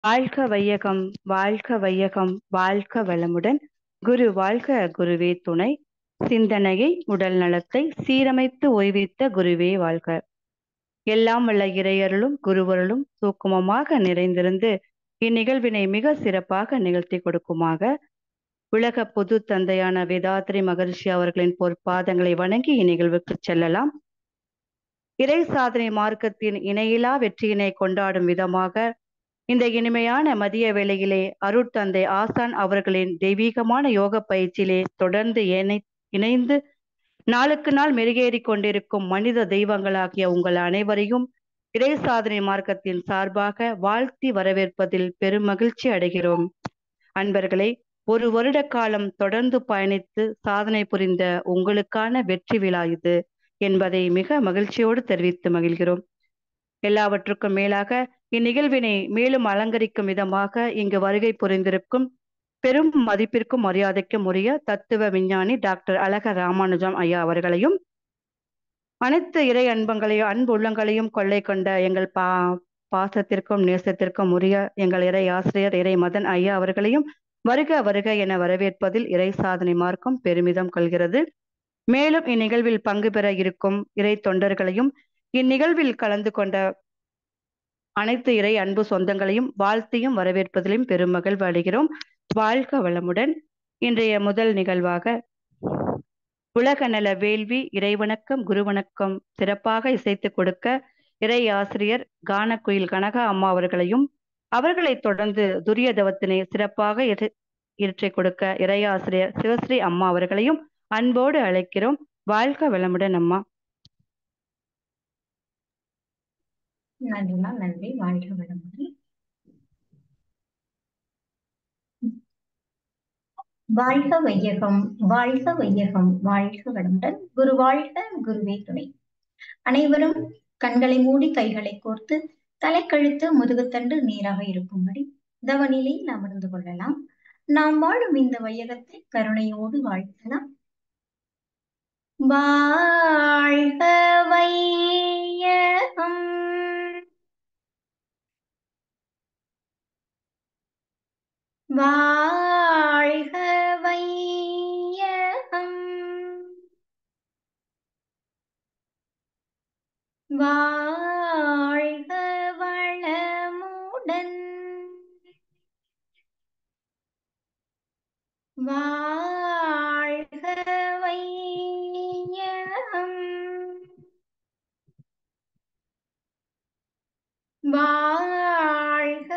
வாழ்க வையகம் வாழ்க வையகம் வாழ்க வளமுடன் குரு வாழ்க குருவே துணை சிந்தனையை உடல் நலத்தை சீரமைத்து ஓய்வித்த குருவே வாழ்க எல்லாம் வல்ல இறையருளும் குருவருளும் சூக்குமமாக நிறைந்திருந்து இந்நிகழ்வினை மிக சிறப்பாக நிகழ்த்தி கொடுக்குமாக உலக பொது தந்தையான வேதாத்ரி மகரிஷி அவர்களின் பொற்பாதங்களை வணங்கி இந்நிகழ்வுக்கு செல்லலாம் இறை சாதனை மார்க்கத்தின் இணையிலா வெற்றியினை கொண்டாடும் விதமாக இந்த இனிமையான மதிய வேளையிலே அருட்தந்தை ஆசான் அவர்களின் தெய்வீகமான யோக பயிற்சியிலே தொடர்ந்து இணை இணைந்து நாளுக்கு நாள் மெருகேறி கொண்டிருக்கும் மனித தெய்வங்களாகிய உங்கள் அனைவரையும் இறை சாதனை மார்க்கத்தின் சார்பாக வாழ்த்தி வரவேற்பதில் பெரும் மகிழ்ச்சி அடைகிறோம் அன்பர்களே ஒரு வருட காலம் தொடர்ந்து பயணித்து சாதனை புரிந்த உங்களுக்கான வெற்றி விழா இது என்பதை மிக மகிழ்ச்சியோடு தெரிவித்து மகிழ்கிறோம் எல்லாவற்றுக்கும் மேலாக இந்நிகழ்வினை மேலும் அலங்கரிக்கும் விதமாக இங்கு வருகை புரிந்திருக்கும் பெரும் மதிப்பிற்கும் மரியாதைக்கும் உரிய தத்துவ விஞ்ஞானி டாக்டர் அழக ராமானுஜம் ஐயா அவர்களையும் அனைத்து இறை அன்பங்களையும் அன்பு உள்ளங்களையும் கொள்ளை கொண்ட எங்கள் பா பாசத்திற்கும் நேசத்திற்கும் உரிய எங்கள் இறை ஆசிரியர் இறை மதன் ஐயா அவர்களையும் வருக வருக என வரவேற்பதில் இறை சாதனை மார்க்கம் பெருமிதம் கொள்கிறது மேலும் இந்நிகழ்வில் பங்கு பெற இருக்கும் இறை தொண்டர்களையும் இந்நிகழ்வில் கலந்து கொண்ட அனைத்து இறை அன்பு சொந்தங்களையும் வாழ்த்தியும் வரவேற்பதிலும் பெரும் மகிழ்வு அடைகிறோம் வாழ்க வளமுடன் இன்றைய முதல் நிகழ்வாக உலக நல வேள்வி இறைவணக்கம் குருவணக்கம் சிறப்பாக இசைத்து கொடுக்க இறை ஆசிரியர் கானக்குயில் கனகா அம்மா அவர்களையும் அவர்களை தொடர்ந்து துரிய தவத்தினை சிறப்பாக இயற்றி கொடுக்க இறையாசிரியர் சிவஸ்ரீ அம்மா அவர்களையும் அன்போடு அழைக்கிறோம் வாழ்க வளமுடன் அம்மா நன்றிமா நன்றி வாழ்க வளமுடன் வாழ்க வையகம் வாழ்க வையகம் வாழ்க வளமுடன் குரு வாழ்க குருவே துணை அனைவரும் கண்களை மூடி கைகளை கோர்த்து தலைக்கழுத்து முதுகுத்தண்டு நீராக இருக்கும்படி தவநிலையில் அமர்ந்து கொள்ளலாம் நாம் வாழும் இந்த வையகத்தை கருணையோடு வாழ்த்தலாம் வாழ்க வையகம் வாழ்க வையகம் வாழ்க வளமுடன் வாழ்க வையகம் வாழ்க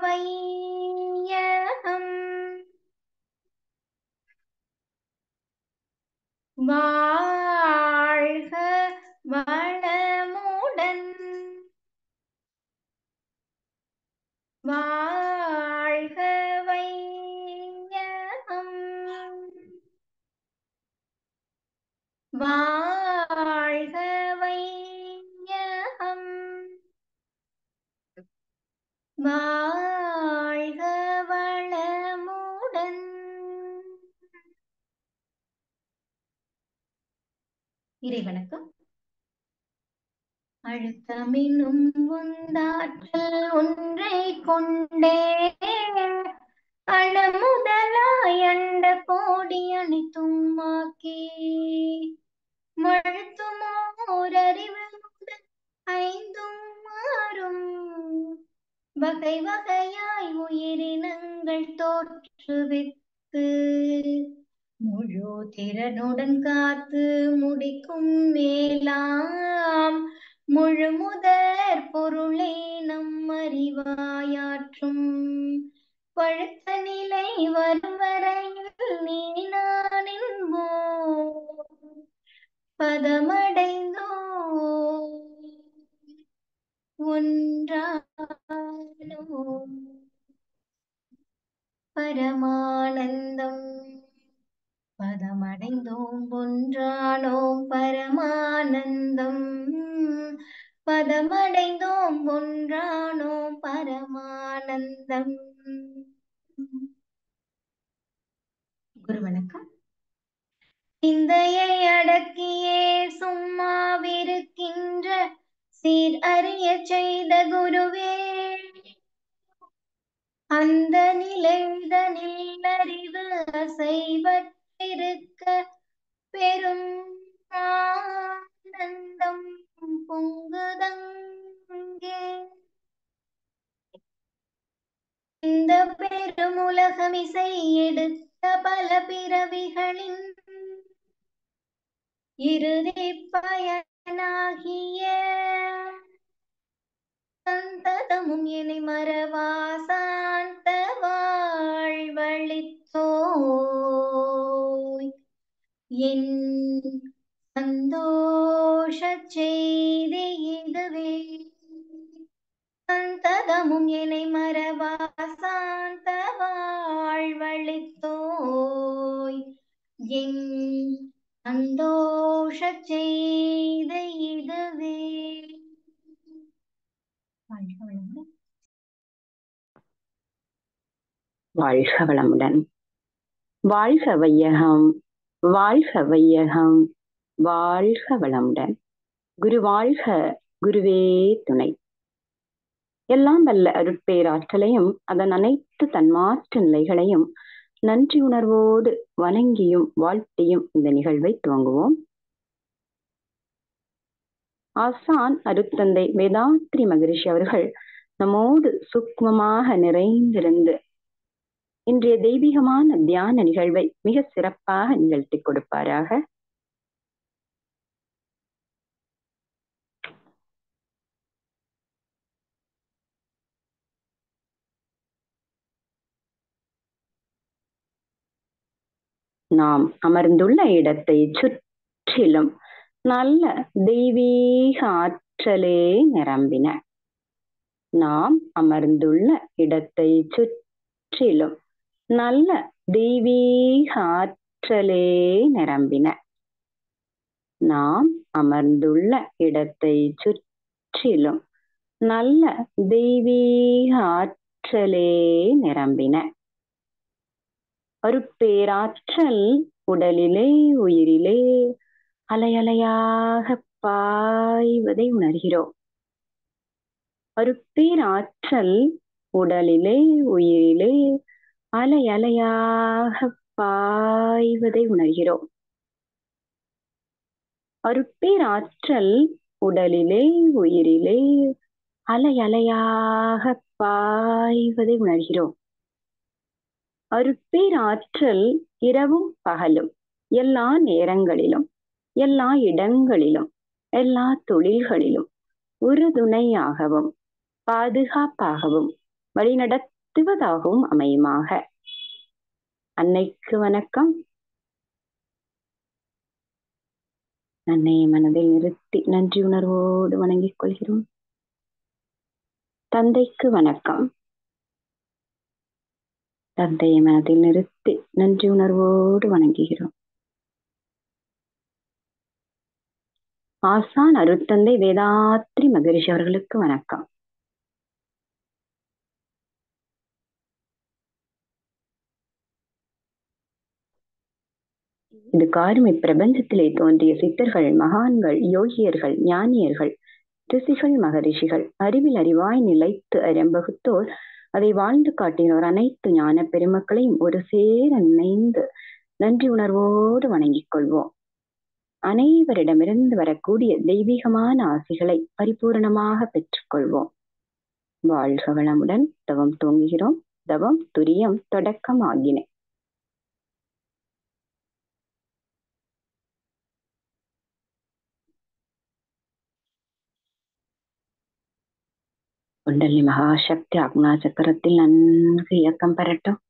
வையகம் வாழ்க வளமுடன் வாழ்க வையகம் வாழ்க வையகம் வாழ்க வளமுடன் இறைவணக்கம் அழுத்தமினும் உந்தாற்றல் ஒன்றை கொண்டே அணமுதலாய் அண்ட கோடி அனைத்துமாக்கி மழுத்துமோர் அறிவு ஐந்தும் மாறும் வகை வகையாய் உயிரினங்கள் தோற்றுவித்து முழு திறனுடன் காத்து முடிக்கும் மேலாம் முழு முதற் பொருளை நம் அறிவாயாற்றும் பழுத்த நிலை வரும் வரையில் நீ நான் என்போ பதமடைந்தோ ஒன்றானோ பரமானந்தம் பதமடைந்தோம் ஒன்றானோம் பரமானந்தம் பதமடைந்தோம் ஒன்றானோம் பரமானந்தம் குரு வணக்கம் சிந்தையை அடக்கியே சும்மாவிருக்கின்ற சீர் அறிய செய்த குருவே அந்த நிலைதனில் அறிவு அசைவற்றிருக்க பெரும் ஆனந்தம் பொங்குதங்கே இந்த பெருமுலகமிசை எடுத்த பல பிறவிகளின் இறுதி பயனாகிய சந்ததமும் என்னை மறவா சாந்த வாழ்வழித்தோய் என் சந்தோஷ செய்தி இதுவே சந்ததமும் என்னை மறவா சாந்த வாழ்வழித்தோய் என் சந்தோஷ செய்த இதுவே வாழ்க வளமுடன் வாழ்க வளமுடன் வாழ்க வையகம் வாழ்க வையகம் வாழ்க வளமுடன் குரு வாழ்க குருவே துணை எல்லாம் வல்ல அருட்பேராற்றலையும் அதன் அனைத்து தன்மாற்ற நிலைகளையும் நன்றி உணர்வோடு வணங்கியும் வாழ்த்தியும் இந்த நிகழ்வை துவங்குவோம் ஆசான் அருத்தந்தை வேதாத்ரி மகரிஷி அவர்கள் நம்மோடு சூக்மமாக நிறைந்திருந்து இன்றைய தெய்வீகமான தியான நிகழ்வை மிக சிறப்பாக நிகழ்த்தி கொடுப்பாராக நாம் அமர்ந்துள்ள இடத்தை சுற்றிலும் நல்ல தெய்வீக ஆற்றலே நிரம்பின நாம் அமர்ந்துள்ள இடத்தை சுற்றிலும் நல்ல தெய்வீக ஆற்றலே நிரம்பின நாம் அமர்ந்துள்ள இடத்தை சுற்றிலும் நல்ல தெய்வீக ஆற்றலே நிரம்பின அருட்பேராற்றல் உடலிலே உயிரிலே அலையலையாக பாய்வதை உணர்கிறோம் அருட்பேராற்றல் உடலிலே உயிரிலே அலை அலையாக பாய்வதை உணர்கிறோம் அருட்பேராற்றல் உடலிலே உயிரிலே அலை அலையாக பாய்வதை உணர்கிறோம் அருட்பேராற்றல் இரவும் பகலும் எல்லா நேரங்களிலும் எல்லா இடங்களிலும் எல்லா தொழில்களிலும் உறுதுணையாகவும் பாதுகாப்பாகவும் வழிநடத்துவதாகவும் அமையுமாக அன்னைக்கு வணக்கம் அன்னையை மனதில் நிறுத்தி நன்றி உணர்வோடு வணங்கிக் கொள்கிறோம் தந்தைக்கு வணக்கம் தந்தையை மனதில் நிறுத்தி நன்றி உணர்வோடு வணங்குகிறோம் ஆசான் அருத்தந்தை வேதாத்ரி மகரிஷி அவர்களுக்கு வணக்கம் இது காரும் இப்பிரபஞ்சத்திலே தோன்றிய சித்தர்கள் மகான்கள் யோகியர்கள் ஞானியர்கள் ரிஷிகள் மகரிஷிகள் அறிவில் அறிவாய் நிலைத்து அறம்பகுத்தோர் அதை வாழ்ந்து காட்டினோர் அனைத்து ஞான பெருமக்களையும் ஒரு சேர நினைந்து நன்றி உணர்வோடு வணங்கிக் கொள்வோம் அனைவரிடமிருந்து வரக்கூடிய தெய்வீகமான ஆசைகளை பரிபூரணமாக பெற்றுக்கொள்வோம் வாழ்க வளமுடன் தவம் தூங்குகிறோம் தவம் துரியம் தொடக்கம் ஆகின குண்டலி மகாசக்தி ஆக்னா சக்கரத்தில் நன்கு இயக்கம் பெறட்டும்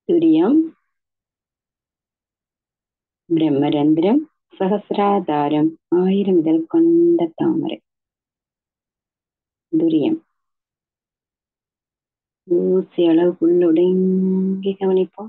துரியம் பிரம்மரந்திரம் சகசிராதாரம் ஆயிரம் இதழ் கொண்ட தாமரை துரியம் ஊசி அளவுக்குள்ளொடுங்கி கவனிப்போம்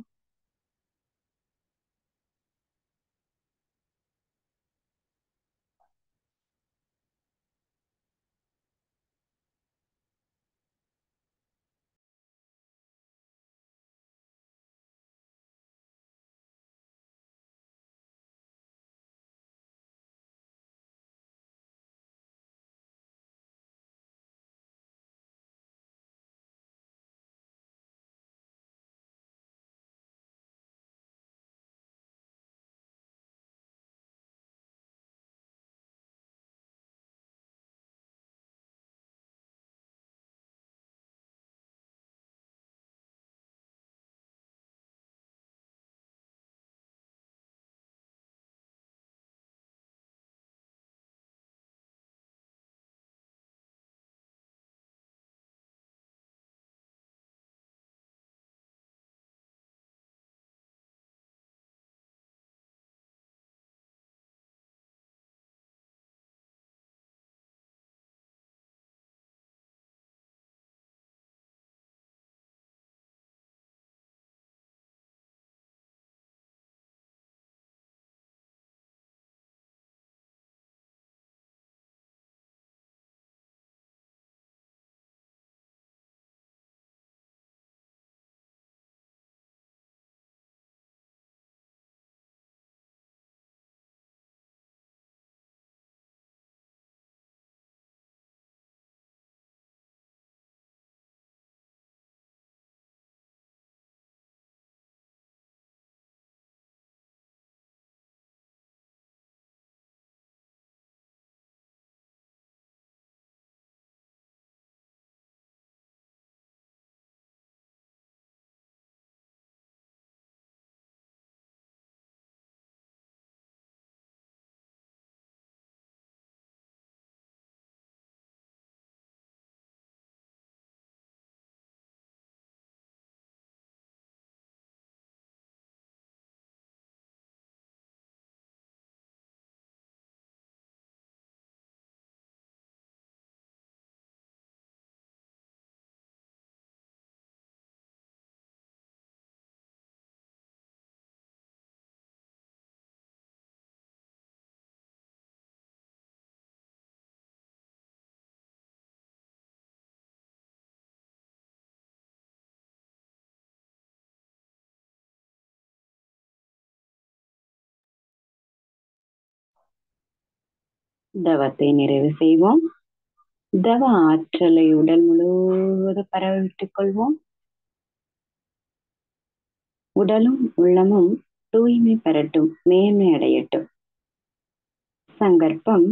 தவத்தை நிறைவு செய்வோம் தவ ஆற்றலை உடல் முழுவதும் பரவிட்டுக் கொள்வோம் உடலும் உள்ளமும் தூய்மை பெறட்டும் மேன்மை அடையட்டும் சங்கற்பம்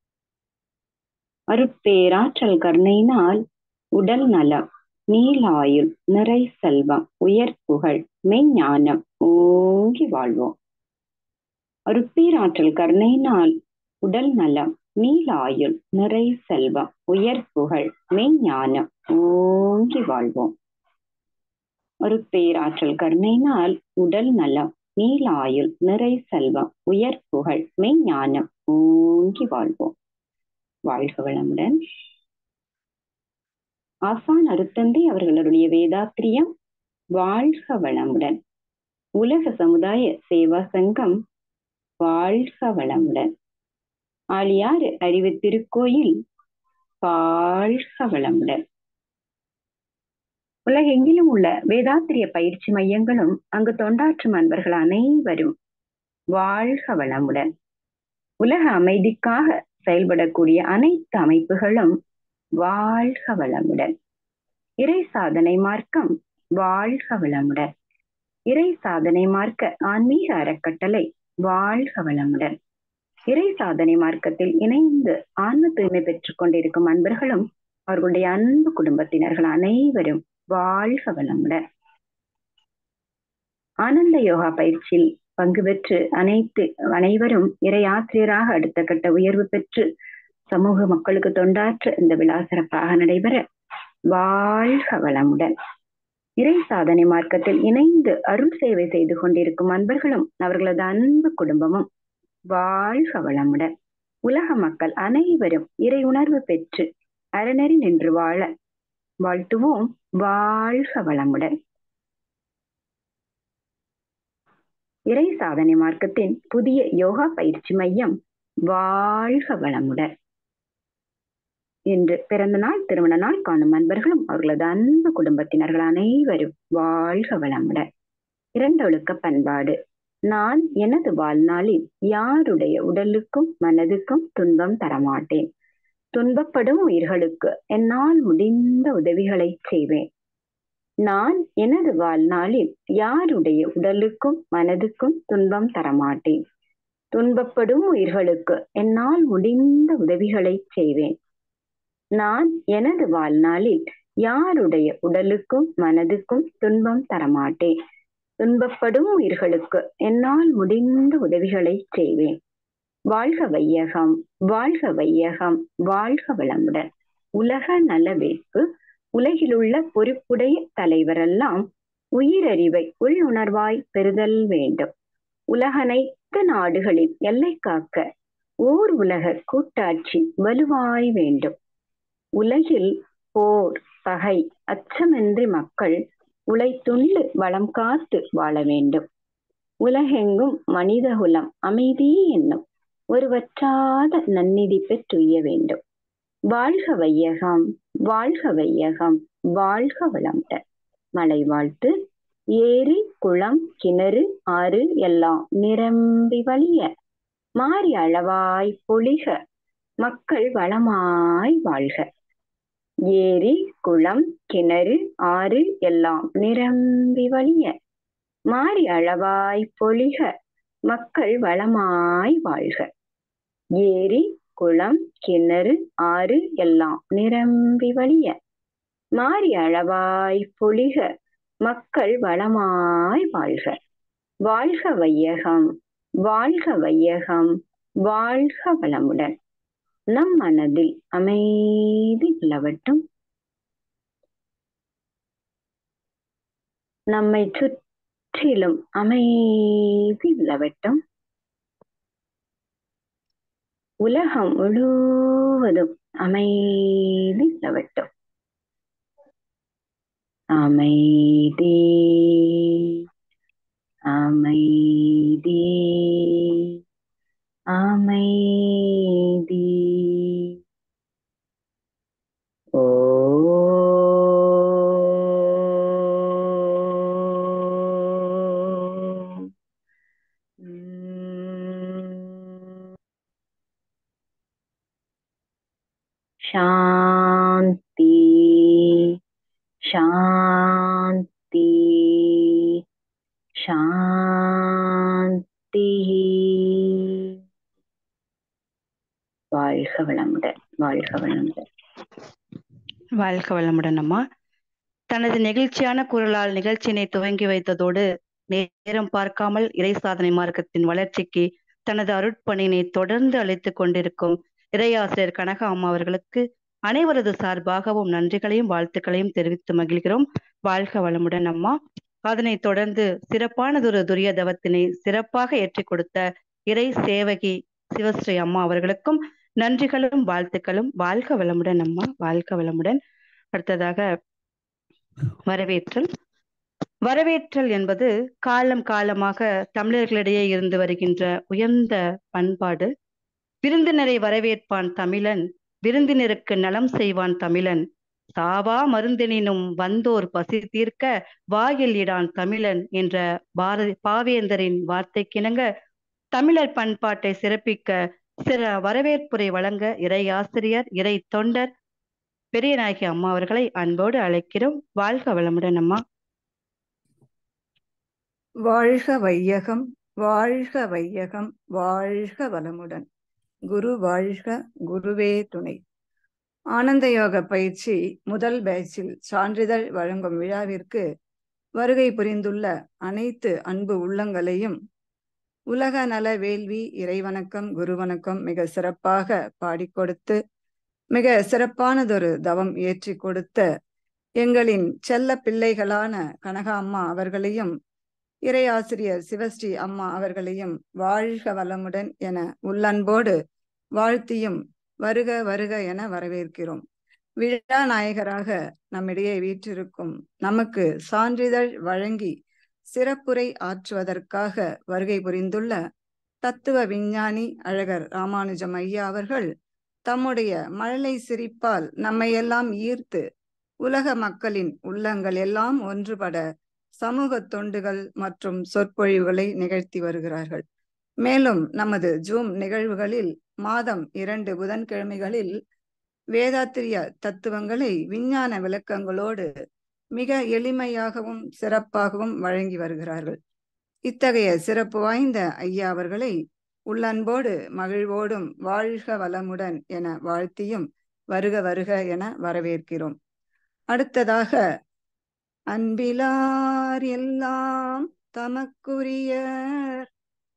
அருட்பேராற்றல் கருணையினால் உடல் நலம் நீலாயுள் நிறை செல்வம் உயர் புகழ் மெய்ஞானம் ஓங்கி வாழ்வோம் அருட்பேராற்றல் கருணையினால் உடல் நலம் நீலாயுள் நிறை செல்வம் உயர் புகழ் மெய்ஞானம் ஓங்கி வாழ்வோம் ஒரு பேராற்றல் கருணையினால் உடல் நலம் நீலாயுள் நிறை செல்வம் உயர் புகழ் மெய்ஞானம் ஓங்கி வாழ்வோம் வாழ்க வளமுடன் ஆசான் அருத்தந்தை அவர்களுடைய வேதாத்திரியம் வாழ்க வளமுடன் உலக சமுதாய சேவா சங்கம் வாழ்க வளமுடன் ஆழியாறு அறிவு திருக்கோயில் வாழ்க வளமுடன் உலகெங்கிலும் உள்ள வேதாத்திரிய பயிற்சி மையங்களும் அங்கு தொண்டாற்றும் அன்பர்கள் அனைவரும் வாழ்க வளமுடன் உலக அமைதிக்காக செயல்படக்கூடிய அனைத்து அமைப்புகளும் வாழ்க வளமுடன் இறை சாதனை மார்க்கம் வாழ்க வளமுடன் இறை சாதனை மார்க்க ஆன்மீக அறக்கட்டளை வாழ்க வளமுடன் இறை சாதனை மார்க்கத்தில் இணைந்து ஆன்ம தூய்மை பெற்றுக் கொண்டிருக்கும் அன்பர்களும் அவர்களுடைய அன்பு குடும்பத்தினர்கள் அனைவரும் வாழ்க வளமுடன் ஆனந்த யோகா பயிற்சியில் பங்கு பெற்று அனைத்து அனைவரும் இறை ஆசிரியராக அடுத்த கட்ட உயர்வு பெற்று சமூக மக்களுக்கு தொண்டாற்ற இந்த விழா சிறப்பாக நடைபெற வாழ்க வளமுடன் இறை சாதனை மார்க்கத்தில் இணைந்து அருள் சேவை செய்து கொண்டிருக்கும் அன்பர்களும் அவர்களது அன்பு குடும்பமும் வாழ்க வளமுடன் உலக மக்கள் அனைவரும் இறை உணர்வு பெற்று அறநெறி நின்று வாழ வாழ்த்துவோம் வாழ்க வளமுடன் இறை சாதனை மார்க்கத்தின் புதிய யோகா பயிற்சி மையம் வாழ்க வளமுடன் இன்று பிறந்த நாள் திருமண நாள் காணும் அன்பர்களும் அவர்களது அன்பு குடும்பத்தினர்கள் அனைவரும் வாழ்க வளமுடன் இரண்டொழுக்க பண்பாடு நான் எனது வாழ்நாளில் யாருடைய உடலுக்கும் மனதுக்கும் துன்பம் தரமாட்டேன் துன்பப்படும் உயிர்களுக்கு என்னால் முடிந்த உதவிகளை செய்வேன் நான் எனது வாழ்நாளில் யாருடைய உடலுக்கும் மனதுக்கும் துன்பம் தரமாட்டேன் துன்பப்படும் உயிர்களுக்கு என்னால் முடிந்த உதவிகளை செய்வேன் நான் எனது வாழ்நாளில் யாருடைய உடலுக்கும் மனதுக்கும் துன்பம் தரமாட்டேன் துன்பப்படும் உயிர்களுக்கு என்னால் முடிந்த உதவிகளை செய்வேன் வாழ்க வையகம் வாழ்க வையகம் வாழ்க வளமுடன் உலக நலவேட்பு உலகிலுள்ள பொறுப்புடைய தலைவரெல்லாம் உயிரறிவை உள்ளுணர்வாய் பெறுதல் வேண்டும் உலகனைத்து நாடுகளில் எல்லை காக்க ஓர் உலக கூட்டாட்சி வலுவாய் வேண்டும் உலகில் போர் பகை அச்சமின்றி மக்கள் உழைத்துண்டு வளம் காத்து வாழ வேண்டும் உலகெங்கும் மனிதகுலம் அமைதி என்னும் ஒரு வற்றாத நன்னிதி பெற்றுய வேண்டும் வாழ்க வையகம் வாழ்க வையகம் வாழ்க வளமுடன் மலை வாழ்த்து ஏரி குளம் கிணறு ஆறு எல்லாம் நிரம்பி வழிய மாறி அளவாய் பொழிக மக்கள் வளமாய் வாழ்க ஏரி குளம் கிணறு ஆறு எல்லாம் நிரம்பி வழிய மாறி அளவாய் பொழிக மக்கள் வளமாய் வாழ்க ஏரி குளம் கிணறு ஆறு எல்லாம் நிரம்பி வழிய மாறி அளவாய் பொழிக மக்கள் வளமாய் வாழ்க வாழ்க வையகம் வாழ்க வையகம் வாழ்க வளமுடன் நம் மனதில் அமைதி நிலவட்டும் நம்மை சுற்றிலும் அமைதி நிலவட்டும் உலகம் முழுவதும் அமைதி நிலவட்டும் அமைதி அமைதி அமைதி ஓ சாந்தி சாந்தி சாந்தி வாழ்க வளமுடன் வாழ்க வளமுடன் வாழ்க வளமுடன் அம்மா தனது நெகிழ்ச்சியான குரலால் நிகழ்ச்சியினை துவங்கி வைத்ததோடு நேரம் பார்க்காமல் இறை சாதனை மார்க்கத்தின் வளர்ச்சிக்கு தனது அருட்பணியினை தொடர்ந்து அளித்துக் கொண்டிருக்கும் இறையாசிரியர் கனக அம்மா அவர்களுக்கு அனைவரது சார்பாகவும் நன்றிகளையும் வாழ்த்துக்களையும் தெரிவித்து மகிழ்கிறோம் வாழ்க வளமுடன் அம்மா அதனைத் தொடர்ந்து சிறப்பானதொரு துரிய தவத்தினை சிறப்பாக ஏற்றிக் கொடுத்த இறை சேவகி சிவஸ்ரீ அம்மா அவர்களுக்கும் நன்றிகளும் வாழ்த்துக்களும் வாழ்க வளமுடன் அம்மா வாழ்க வளமுடன் அடுத்ததாக வரவேற்றல் வரவேற்றல் என்பது காலம் காலமாக தமிழர்களிடையே இருந்து வருகின்ற உயர்ந்த பண்பாடு விருந்தினரை வரவேற்பான் தமிழன் விருந்தினருக்கு நலம் செய்வான் தமிழன் சாவா மருந்தினும் வந்தோர் பசி தீர்க்க வாயில் இடான் தமிழன் என்ற பாரதி பாவேந்தரின் வார்த்தைக்கிணங்க தமிழர் பண்பாட்டை சிறப்பிக்க சிற வரவேற்புரை வழங்க இறை ஆசிரியர் இறை தொண்டர் பெரியநாயகி அம்மா அவர்களை அன்போடு அழைக்கிறோம் வாழ்க வளமுடன் அம்மா வாழ்க வையகம் வாழ்க வையகம் வாழ்க வளமுடன் குரு வாழ்க குருவே துணை ஆனந்த யோக பயிற்சி முதல் பேட்சில் சான்றிதழ் வழங்கும் விழாவிற்கு வருகை புரிந்துள்ள அனைத்து அன்பு உள்ளங்களையும் உலக நல வேள்வி இறைவணக்கம் குருவணக்கம் மிக சிறப்பாக பாடிக் கொடுத்து மிக சிறப்பானதொரு தவம் ஏற்றி கொடுத்த எங்களின் செல்ல பிள்ளைகளான கனகா அம்மா அவர்களையும் இறையாசிரியர் சிவஸ்ரீ அம்மா அவர்களையும் வாழ்க வளமுடன் என உள்ளன்போடு வாழ்த்தியும் வருக வருக என வரவேற்கிறோம் விழா நாயகராக நம்மிடையே வீற்றிருக்கும் நமக்கு சான்றிதழ் வழங்கி சிறப்புரை ஆற்றுவதற்காக வருகை புரிந்துள்ள தத்துவ விஞ்ஞானி அழகர் ராமானுஜம் ஐயா அவர்கள் தம்முடைய மழலை சிரிப்பால் நம்மையெல்லாம் ஈர்த்து உலக மக்களின் உள்ளங்கள் எல்லாம் ஒன்றுபட சமூக தொண்டுகள் மற்றும் சொற்பொழிவுகளை நிகழ்த்தி வருகிறார்கள் மேலும் நமது ஜூம் நிகழ்வுகளில் மாதம் இரண்டு புதன்கிழமைகளில் வேதாத்திரிய தத்துவங்களை விஞ்ஞான விளக்கங்களோடு மிக எளிமையாகவும் சிறப்பாகவும் வழங்கி வருகிறார்கள் இத்தகைய சிறப்பு வாய்ந்த ஐயா அவர்களை உள்ளன்போடு மகிழ்வோடும் வாழ்க வளமுடன் என வாழ்த்தியும் வருக வருக என வரவேற்கிறோம் அடுத்ததாக அன்பிலார் எல்லாம் தமக்குரியர்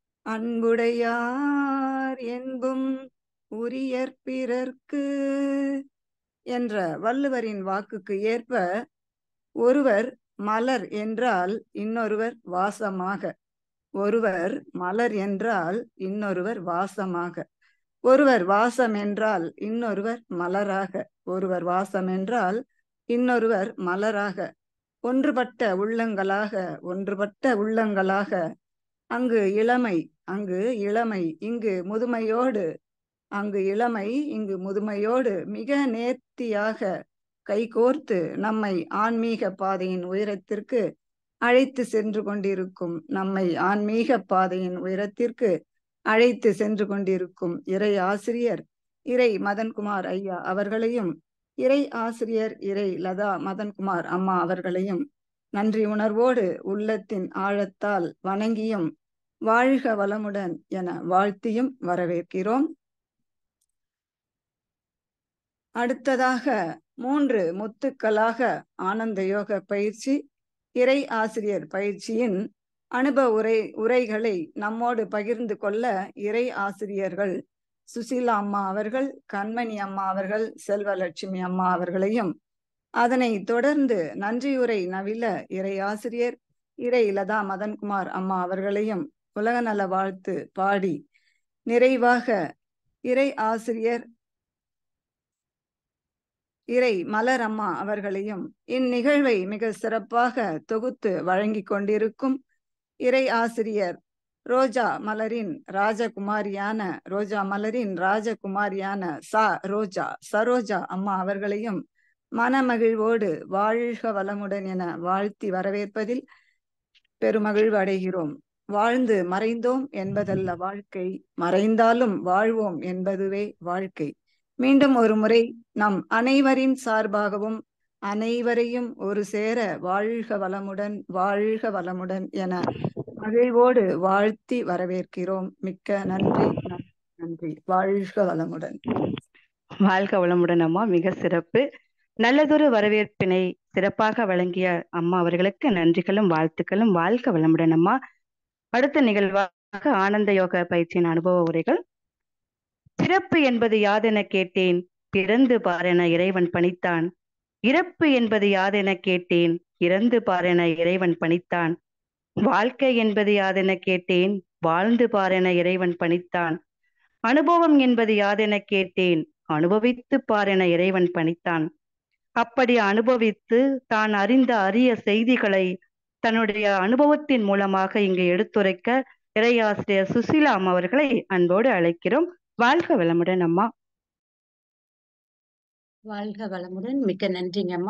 அன்புடையார் என்பும் உரியர் பிறர்க்கு என்ற வள்ளுவரின் வாக்குக்கு ஏற்ப ஒருவர் மலர் என்றால் இன்னொருவர் வாசமாக ஒருவர் மலர் என்றால் இன்னொருவர் வாசமாக ஒருவர் வாசம் என்றால் இன்னொருவர் மலராக ஒருவர் வாசம் என்றால் இன்னொருவர் மலராக ஒன்றுபட்ட உள்ளங்களாக ஒன்றுபட்ட உள்ளங்களாக அங்கு இளமை அங்கு இளமை இங்கு முதுமையோடு அங்கு இளமை இங்கு முதுமையோடு மிக நேர்த்தியாக கைகோர்த்து நம்மை ஆன்மீக பாதையின் உயரத்திற்கு அழைத்து சென்று கொண்டிருக்கும் நம்மை ஆன்மீக பாதையின் உயரத்திற்கு அழைத்து சென்று கொண்டிருக்கும் இறை ஆசிரியர் இறை மதன்குமார் ஐயா அவர்களையும் இறை ஆசிரியர் இறை லதா மதன்குமார் அம்மா அவர்களையும் நன்றி உணர்வோடு உள்ளத்தின் ஆழத்தால் வணங்கியும் வாழ்க வளமுடன் என வாழ்த்தியும் வரவேற்கிறோம் அடுத்ததாக மூன்று முத்துக்களாக ஆனந்த யோக பயிற்சி இறை ஆசிரியர் பயிற்சியின் அனுபவ உரை உரைகளை நம்மோடு பகிர்ந்து கொள்ள இறை ஆசிரியர்கள் சுசீலா அம்மா அவர்கள் கண்மணி அம்மா அவர்கள் செல்வலட்சுமி அம்மா அவர்களையும் அதனை தொடர்ந்து நன்றியுரை நவில இறை ஆசிரியர் இறை லதா மதன்குமார் அம்மா அவர்களையும் உலகநல வாழ்த்து பாடி நிறைவாக இறை ஆசிரியர் இறை மலர் அம்மா அவர்களையும் இந்நிகழ்வை மிக சிறப்பாக தொகுத்து வழங்கி கொண்டிருக்கும் இறை ஆசிரியர் ரோஜா மலரின் ராஜகுமாரியான ரோஜா மலரின் ராஜகுமாரியான சா ரோஜா சரோஜா அம்மா அவர்களையும் மனமகிழ்வோடு வாழ்க வளமுடன் என வாழ்த்தி வரவேற்பதில் பெருமகிழ்வு அடைகிறோம் வாழ்ந்து மறைந்தோம் என்பதல்ல வாழ்க்கை மறைந்தாலும் வாழ்வோம் என்பதுவே வாழ்க்கை மீண்டும் ஒரு முறை நம் அனைவரின் சார்பாகவும் அனைவரையும் ஒரு சேர வாழ்க வளமுடன் வாழ்க வளமுடன் என மகிழ்வோடு வாழ்த்தி வரவேற்கிறோம் மிக்க நன்றி நன்றி வாழ்க வளமுடன் வாழ்க வளமுடன் அம்மா மிக சிறப்பு நல்லதொரு வரவேற்பினை சிறப்பாக வழங்கிய அம்மா அவர்களுக்கு நன்றிகளும் வாழ்த்துக்களும் வாழ்க வளமுடன் அம்மா அடுத்த நிகழ்வாக ஆனந்த யோக பயிற்சியின் அனுபவ உரைகள் பிறப்பு என்பது யாதென கேட்டேன் பிறந்து பாரென இறைவன் பணித்தான் இறப்பு என்பது யாதென கேட்டேன் இறந்து பாரென இறைவன் பணித்தான் வாழ்க்கை என்பது யாதென கேட்டேன் வாழ்ந்து பாரென இறைவன் பணித்தான் அனுபவம் என்பது யாதென கேட்டேன் அனுபவித்து பாரென இறைவன் பணித்தான் அப்படி அனுபவித்து தான் அறிந்த அரிய செய்திகளை தன்னுடைய அனுபவத்தின் மூலமாக இங்கு எடுத்துரைக்க இறையாசிரியர் சுசீலாம் அவர்களை அன்போடு அழைக்கிறோம் வாழ்க வளமுடன் அம்மா வாழ்க வளமுடன் மிக்க நன்றிங்க அம்மா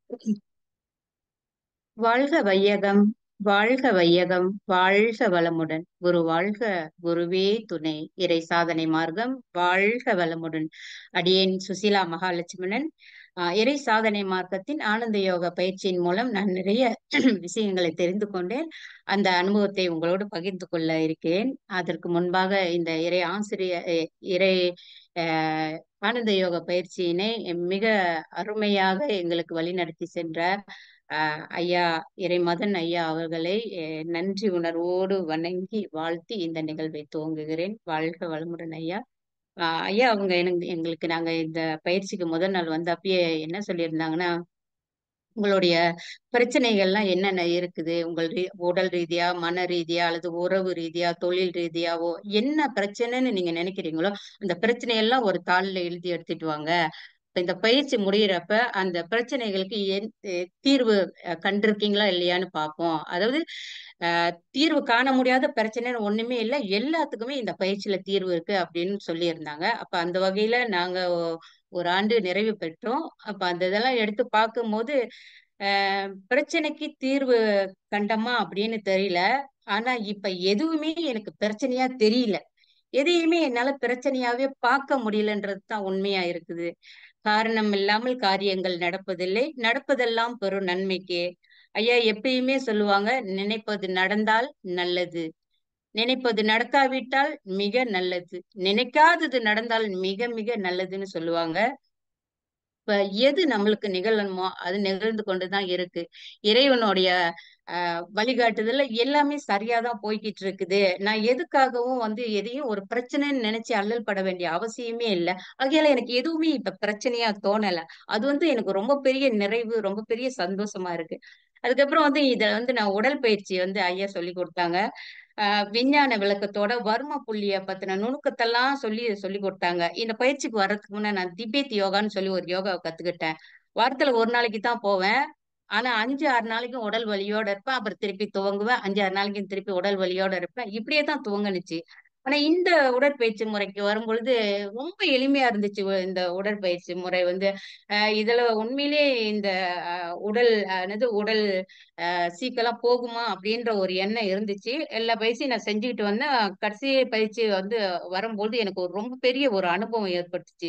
வாழ்க வையகம் வாழ்க வையகம் வாழ்க வளமுடன் குரு வாழ்க குருவே துணை இறை சாதனை மார்க்கம் வாழ்க வளமுடன் அடியேன் சுசீலா மகாலட்சுமணன் இறை சாதனை மார்க்கத்தின் ஆனந்த யோக பயிற்சியின் மூலம் நான் நிறைய விஷயங்களை தெரிந்து கொண்டேன் அந்த அனுபவத்தை உங்களோடு பகிர்ந்து கொள்ள இருக்கிறேன் அதற்கு முன்பாக இந்த இறை ஆசிரியர் இறை ஆனந்த யோக பயிற்சியினை மிக அருமையாக எங்களுக்கு வழிநடத்தி சென்ற ஐயா இறைமதன் ஐயா அவர்களை நன்றி உணர்வோடு வணங்கி வாழ்த்தி இந்த நிகழ்வை துவங்குகிறேன் வாழ்க வளமுடன் ஐயா ஐயா அவங்க எனக்கு எங்களுக்கு நாங்க இந்த பயிற்சிக்கு முதல் நாள் வந்து அப்பயே என்ன சொல்லியிருந்தாங்கன்னா உங்களுடைய பிரச்சனைகள்லாம் என்னென்ன இருக்குது உங்கள் ரீ உடல் ரீதியா மன ரீதியா அல்லது உறவு ரீதியா தொழில் ரீதியாவோ என்ன பிரச்சனைன்னு நீங்க நினைக்கிறீங்களோ அந்த பிரச்சனையெல்லாம் ஒரு தாளில் எழுதி எடுத்துட்டு வாங்க இப்ப இந்த பயிற்சி முடியிறப்ப அந்த பிரச்சனைகளுக்கு என் எ- தீர்வு அஹ், கண்டிருக்கீங்களா இல்லையான்னு பார்ப்போம் அதாவது அஹ், தீர்வு காண முடியாத பிரச்சனைன்னு ஒண்ணுமே இல்லை எல்லாத்துக்குமே இந்த பயிற்சியில தீர்வு இருக்கு அப்படின்னு சொல்லியிருந்தாங்க அப்ப அந்த வகையில நாங்க ஒ- ஒரு ஆண்டு நிறைவு பெற்றோம் அப்ப அந்த இதெல்லாம் எடுத்து பார்க்கும்போது அஹ், பிரச்சனைக்கு தீர்வு கண்டமா அப்படின்னு தெரியல ஆனா இப்ப எதுவுமே எனக்கு பிரச்சனையா தெரியல எதையுமே என்னால பிரச்சனையாவே பார்க்க முடியலன்றது தான் உண்மையா இருக்குது காரணம் இல்லாமல் காரியங்கள் நடப்பதில்லை நடப்பதெல்லாம் பெரும் நன்மைக்கே ஐயா எப்பயுமே சொல்லுவாங்க நினைப்பது நடந்தால் நல்லது நினைப்பது நடக்காவிட்டால் மிக நல்லது நினைக்காதது நடந்தால் மிக மிக நல்லதுன்னு சொல்லுவாங்க இப்ப எது நம்மளுக்கு நிகழணுமோ அது நிகழ்ந்து கொண்டுதான் இருக்கு இறைவனுடைய ஆஹ் வழிகாட்டுதல்ல எல்லாமே சரியாதான் போய்கிட்டு இருக்குது நான் எதுக்காகவும் வந்து எதையும் ஒரு பிரச்சனைன்னு நினைச்சு அல்லல் பட வேண்டிய அவசியமே இல்லை ஆகையால எனக்கு எதுவுமே இப்ப பிரச்சனையா தோணல அது வந்து எனக்கு ரொம்ப பெரிய நிறைவு ரொம்ப பெரிய சந்தோஷமா இருக்கு அதுக்கப்புறம் வந்து இத வந்து நான் உடற்பயிற்சி வந்து ஐயா சொல்லி கொடுத்தாங்க ஆஹ் விஞ்ஞான விளக்கத்தோட வர்ம புள்ளிய பத்தின நுணுக்கத்தெல்லாம் சொல்லி சொல்லி கொடுத்தாங்க இந்த பயிற்சிக்கு வர்றதுக்கு முன்ன நான் திபேத் யோகான்னு சொல்லி ஒரு யோகாவை கத்துக்கிட்டேன் வாரத்துல ஒரு நாளைக்கு தான் போவேன் ஆனா அஞ்சு ஆறு நாளைக்கும் உடல் வலியோட இருப்பேன் அப்புறம் திருப்பி துவங்குவேன் அஞ்சு ஆறு நாளைக்கும் திருப்பி உடல் வலியோட இருப்பேன் இப்படியே தான் துவங்குனுச்சு ஆனா இந்த உடற்பயிற்சி முறைக்கு வரும் பொழுது ரொம்ப எளிமையா இருந்துச்சு உ- இந்த உடற்பயிற்சி முறை வந்து அஹ் இதுல உண்மையிலேயே இந்த அஹ், உடல் அஹ், என்னது உடல் அஹ், சீக்கெல்லாம் போகுமா அப்படின்ற ஒரு எண்ணம் இருந்துச்சு எல்லா பயிற்சியும் நான் செஞ்சுக்கிட்டு வந்தேன் கடைசி பயிற்சி வந்து வரும்போது எனக்கு ஒரு ரொம்ப பெரிய ஒரு அனுபவம் ஏற்பட்டுச்சு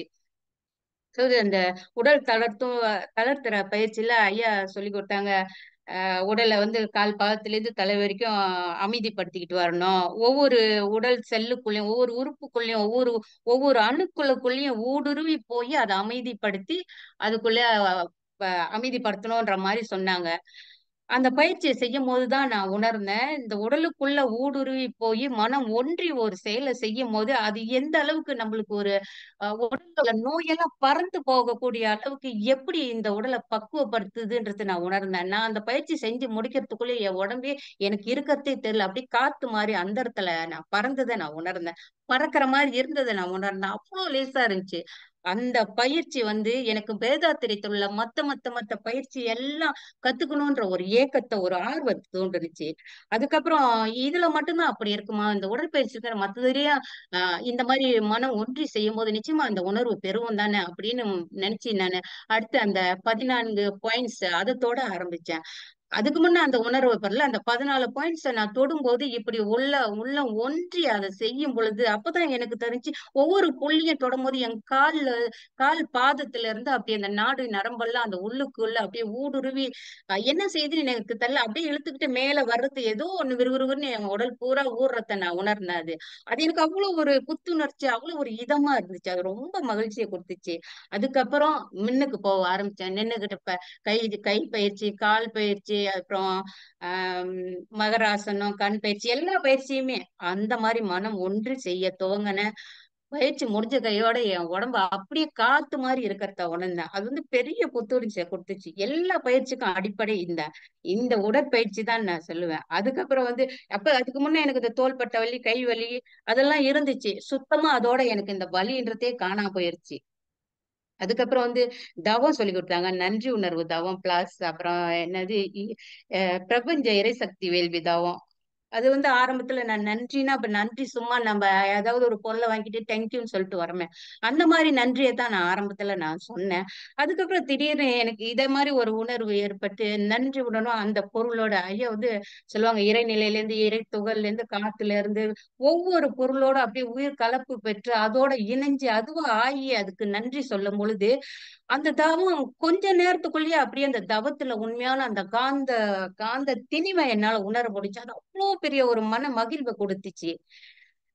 ஸோ அந்த உடல் தளர்த்தும் தளர்த்துற பயிற்சியில ஐயா சொல்லி கொடுத்தாங்க அஹ் உடலை வந்து கால் பாதத்திலேருந்து தலை வரைக்கும் அமைதிப்படுத்திக்கிட்டு வரணும் ஒவ்வொரு உடல் செல்லுக்குள்ளேயும் ஒவ்வொரு உறுப்புக்குள்ளேயும் ஒவ்வொரு ஒவ்வொரு அணுக்குள்ளுக்குள்ளேயும் ஊடுருவி போய் அதை அமைதிப்படுத்தி அதுக்குள்ள அஹ், அமைதிப்படுத்தணுன்ற மாதிரி சொன்னாங்க அந்த பயிற்சியை செய்யும் போதுதான் நான் உணர்ந்தேன் இந்த உடலுக்குள்ள ஊடுருவி போய் மனம் ஒன்றி ஒரு செயலை செய்யும் போது அது எந்த அளவுக்கு நம்மளுக்கு ஒரு அஹ், உடல்ல நோயெல்லாம் பறந்து போகக்கூடிய அளவுக்கு எப்படி இந்த உடலை பக்குவப்படுத்துதுன்றது நான் உணர்ந்தேன் நான் அந்த பயிற்சி செஞ்சு முடிக்கிறதுக்குள்ள என் உடம்பே எனக்கு இருக்கிறதே தெரியல அப்படியே காத்து மாதிரி அந்த இடத்துல நான் பறந்ததை நான் உணர்ந்தேன் பறக்கிற மாதிரி இருந்ததை நான் உணர்ந்தேன் அவ்வளவு லேசா இருந்துச்சு அந்த பயிற்சி வந்து எனக்கு வேதாத்திரியத்தில் உள்ள மத்த மத்த மத்த பயிற்சி எல்லாம் கத்துக்கணும்ன்ற ஒரு ஏக்கத்தை ஒரு ஆர்வத்தை தோன்றுனுச்சு அதுக்கப்புறம் இதுல மட்டும்தான் அப்படி இருக்குமா இந்த உடற்பயிற்சி இருக்கிற மத்ததுலயும் ஆஹ் இந்த மாதிரி மனம் ஒன்றி செய்யும் போது நிச்சயமா அந்த உணர்வு பெறுவோம் தானே அப்படின்னு நினைச்சு நான் அடுத்து அந்த பதினான்கு பாயிண்ட்ஸ் அதத்தோட ஆரம்பிச்சேன் அதுக்கு முன்ன அந்த உணர்வை பெறல அந்த பதினாலு பாயிண்ட்ஸ் நான் தொடும்போது இப்படி உள்ள உள்ள ஒன்றி அதை செய்யும் பொழுது அப்பதான் எனக்கு தெரிஞ்சு ஒவ்வொரு புள்ளியும் தொடும்போது என் கால்ல கால் பாதத்துல இருந்து அப்படியே அந்த நாடு நரம்பெல்லாம் அந்த உள்ளுக்குள்ள அப்படியே ஊடுருவி அஹ் என்ன செய்யுதுன்னு எனக்கு தெரியல அப்படியே இழுத்துக்கிட்டு மேல வர்றது ஏதோ ஒண்ணு விறுவிறுன்னு என் உடல் பூரா ஊர்றத நான் உணர்ந்தேன் அது அது எனக்கு அவ்வளவு ஒரு புத்துணர்ச்சி அவ்வளவு ஒரு இதமா இருந்துச்சு அது ரொம்ப மகிழ்ச்சியை கொடுத்துச்சு அதுக்கப்புறம் முன்னுக்கு போக ஆரம்பிச்சேன் நின்னுகிட்டு இப்ப கை கை பயிற்சி கால் பயிற்சி அப்புறம் ஆஹ் மகராசனம் கண் பயிற்சி எல்லா பயிற்சியுமே அந்த மாதிரி மனம் ஒன்று செய்ய துவங்கினேன் பயிற்சி முடிஞ்ச கையோட என் உடம்பு அப்படியே காத்து மாதிரி இருக்கிறத உணர்ந்தேன் அது வந்து பெரிய புத்துணர்ச்சியை கொடுத்துச்சு எல்லா பயிற்சிக்கும் அடிப்படை இந்த இந்த உடற்பயிற்சி தான் நான் சொல்லுவேன் அதுக்கப்புறம் வந்து அப்ப அதுக்கு முன்ன எனக்கு இந்த தோள்பட்டை வலி கை வலி அதெல்லாம் இருந்துச்சு சுத்தமா அதோட எனக்கு இந்த வலின்றதே காணாம போயிருச்சு அதுக்கப்புறம் வந்து தவம் சொல்லி கொடுத்தாங்க நன்றி உணர்வு தவம் பிளஸ் அப்புறம் என்னது இ- அஹ் பிரபஞ்ச இறைசக்தி வேள்வி தவம் அது வந்து ஆரம்பத்துல நான் நன்றினா அப்ப நன்றி சும்மா நம்ம ஏதாவது ஒரு பொருளை வாங்கிட்டு தேங்க்யூன்னு சொல்லிட்டு வரமே அந்த மாதிரி நன்றியை தான் நான் ஆரம்பத்துல நான் சொன்னேன் அதுக்கப்புறம் திடீர்னு எனக்கு இதே மாதிரி ஒரு உணர்வு ஏற்பட்டு நன்றி உணர்வும் அந்த பொருளோட ஐயா வந்து சொல்லுவாங்க இறைநிலையில இருந்து இறை துகள்ல இருந்து காத்துல இருந்து ஒவ்வொரு பொருளோட அப்படியே உயிர் கலப்பு பெற்று அதோட இணைஞ்சு அதுவா ஆகி அதுக்கு நன்றி சொல்லும் பொழுது அந்த தவம் கொஞ்ச நேரத்துக்குள்ளேயே அப்படியே அந்த தவத்துல உண்மையான அந்த காந்த காந்த திணிவை என்னால உணர முடிச்சு அது அவ்வளவு பெரிய ஒரு மன மகிழ்வை கொடுத்துச்சு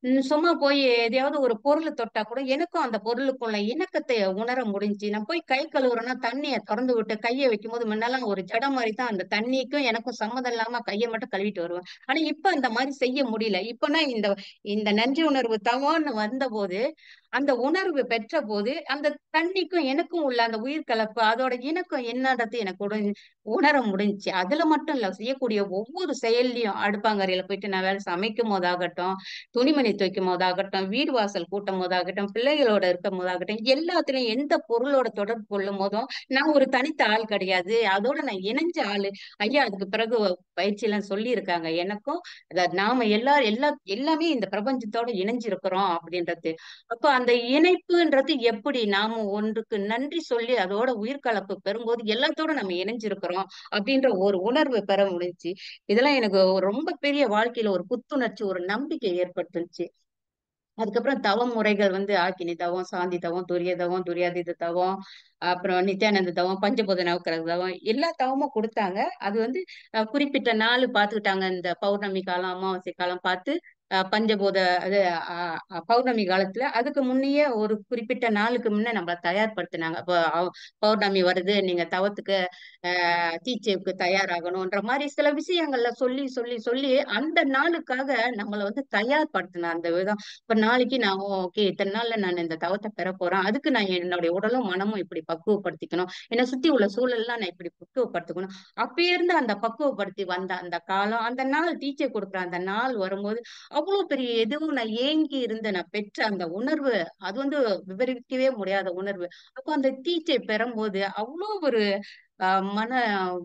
உம் சும்மா போய் எதையாவது ஒரு பொருள் தொட்டா கூட எனக்கும் அந்த பொருளுக்குள்ள இணக்கத்தை உணர முடிஞ்சு நான் போய் கை கழுவுறேன்னா தண்ணியை திறந்து விட்டு கையை வைக்கும் போது முன்னெல்லாம் ஒரு ஜடம் மாதிரி தான் அந்த தண்ணிக்கும் எனக்கும் சம்மதம் இல்லாம கையை மட்டும் கழுவிட்டு வருவேன் ஆனா இப்ப அந்த மாதிரி செய்ய முடியல இப்பனா இந்த இந்த நன்றி உணர்வு தவான்னு வந்த போது அந்த உணர்வு பெற்ற போது அந்த தண்ணிக்கும் எனக்கும் உள்ள அந்த உயிர் கலப்பு அதோட இணக்கம் என்னன்றது எனக்கு உட- உணர முடிஞ்சுச்சு அதுல மட்டும் இல்ல செய்யக்கூடிய ஒவ்வொரு செயல்லையும் அடுப்பாங்கரையில போயிட்டு நான் வேலை சமைக்கும் போதாகட்டும் துணிமணி துவைக்கும் போதாகட்டும் வீடு வாசல் கூட்டும் போதாகட்டும் பிள்ளைகளோட இருக்கும் போதாகட்டும் எல்லாத்துலயும் எந்த பொருளோட தொடர்பு கொள்ளும் போதும் நான் ஒரு தனித்த ஆள் கிடையாது அதோட நான் இணைஞ்ச ஆளு ஐயா அதுக்கு பிறகு பயிற்சி எல்லாம் சொல்லி இருக்காங்க எனக்கும் அதாவது நாம எல்லாரும் எல்லா எல்லாமே இந்த பிரபஞ்சத்தோட இணைஞ்சிருக்கிறோம் அப்படின்றது அப்ப அந்த இணைப்புன்றது எப்படி நாம ஒன்றுக்கு நன்றி சொல்லி அதோட உயிர் கலப்பு பெறும்போது எல்லாத்தோட நம்ம இணைஞ்சிருக்கிறோம் அப்படின்ற ஒரு உணர்வு பெற முடிஞ்சுச்சு இதெல்லாம் எனக்கு ஒரு ரொம்ப பெரிய வாழ்க்கையில ஒரு புத்துணர்ச்சி ஒரு நம்பிக்கை ஏற்பட்டுச்சு அதுக்கப்புறம் தவம் முறைகள் வந்து ஆக்கினி தவம் சாந்தி தவம் துரிய தவம் துரியாதீத தவம் அப்புறம் நித்யானந்த தவம் பஞ்சபூத நவக்கிரக தவம் எல்லா தவமும் கொடுத்தாங்க அது வந்து அஹ், குறிப்பிட்ட நாள் பார்த்துக்கிட்டாங்க இந்த பௌர்ணமி காலம் அமாவாசை காலம் பார்த்து அஹ், பஞ்சபூத அது அஹ், அஹ், பௌர்ணமி காலத்துல அதுக்கு முன்னையே ஒரு குறிப்பிட்ட நாளுக்கு முன்ன நம்மள தயார்படுத்தினாங்க அப்போ அஹ், பௌர்ணமி வருது நீங்க தவத்துக்கு ஆஹ் தீட்சைக்கு தயாராகணும்ன்ற மாதிரி சில விஷயங்கள்ல சொல்லி சொல்லி சொல்லி அந்த நாளுக்காக நம்மள வந்து தயார்படுத்தின அந்த விதம் இப்ப நாளைக்கு நான் ஓகே இத்தனை நாள்ல நான் இந்த தவத்தை பெற போறேன் அதுக்கு நான் என்னுடைய உடலும் மனமும் இப்படி பக்குவப்படுத்திக்கணும் என்னை சுத்தி உள்ள சூழல்லாம் நான் இப்படி பக்குவப்படுத்திக்கணும் அப்பயே இருந்து அந்த பக்குவப்படுத்தி வந்த அந்த காலம் அந்த நாள் டீச்சை கொடுக்குற அந்த நாள் வரும்போது அவ்வளவு பெரிய எதுவும் நான் ஏங்கி இருந்த நான் பெற்ற அந்த உணர்வு அது வந்து விவரிக்கவே முடியாத உணர்வு அப்போ அந்த டீச்சை பெறும்போது அவ்வளோ ஒரு ஆஹ் மன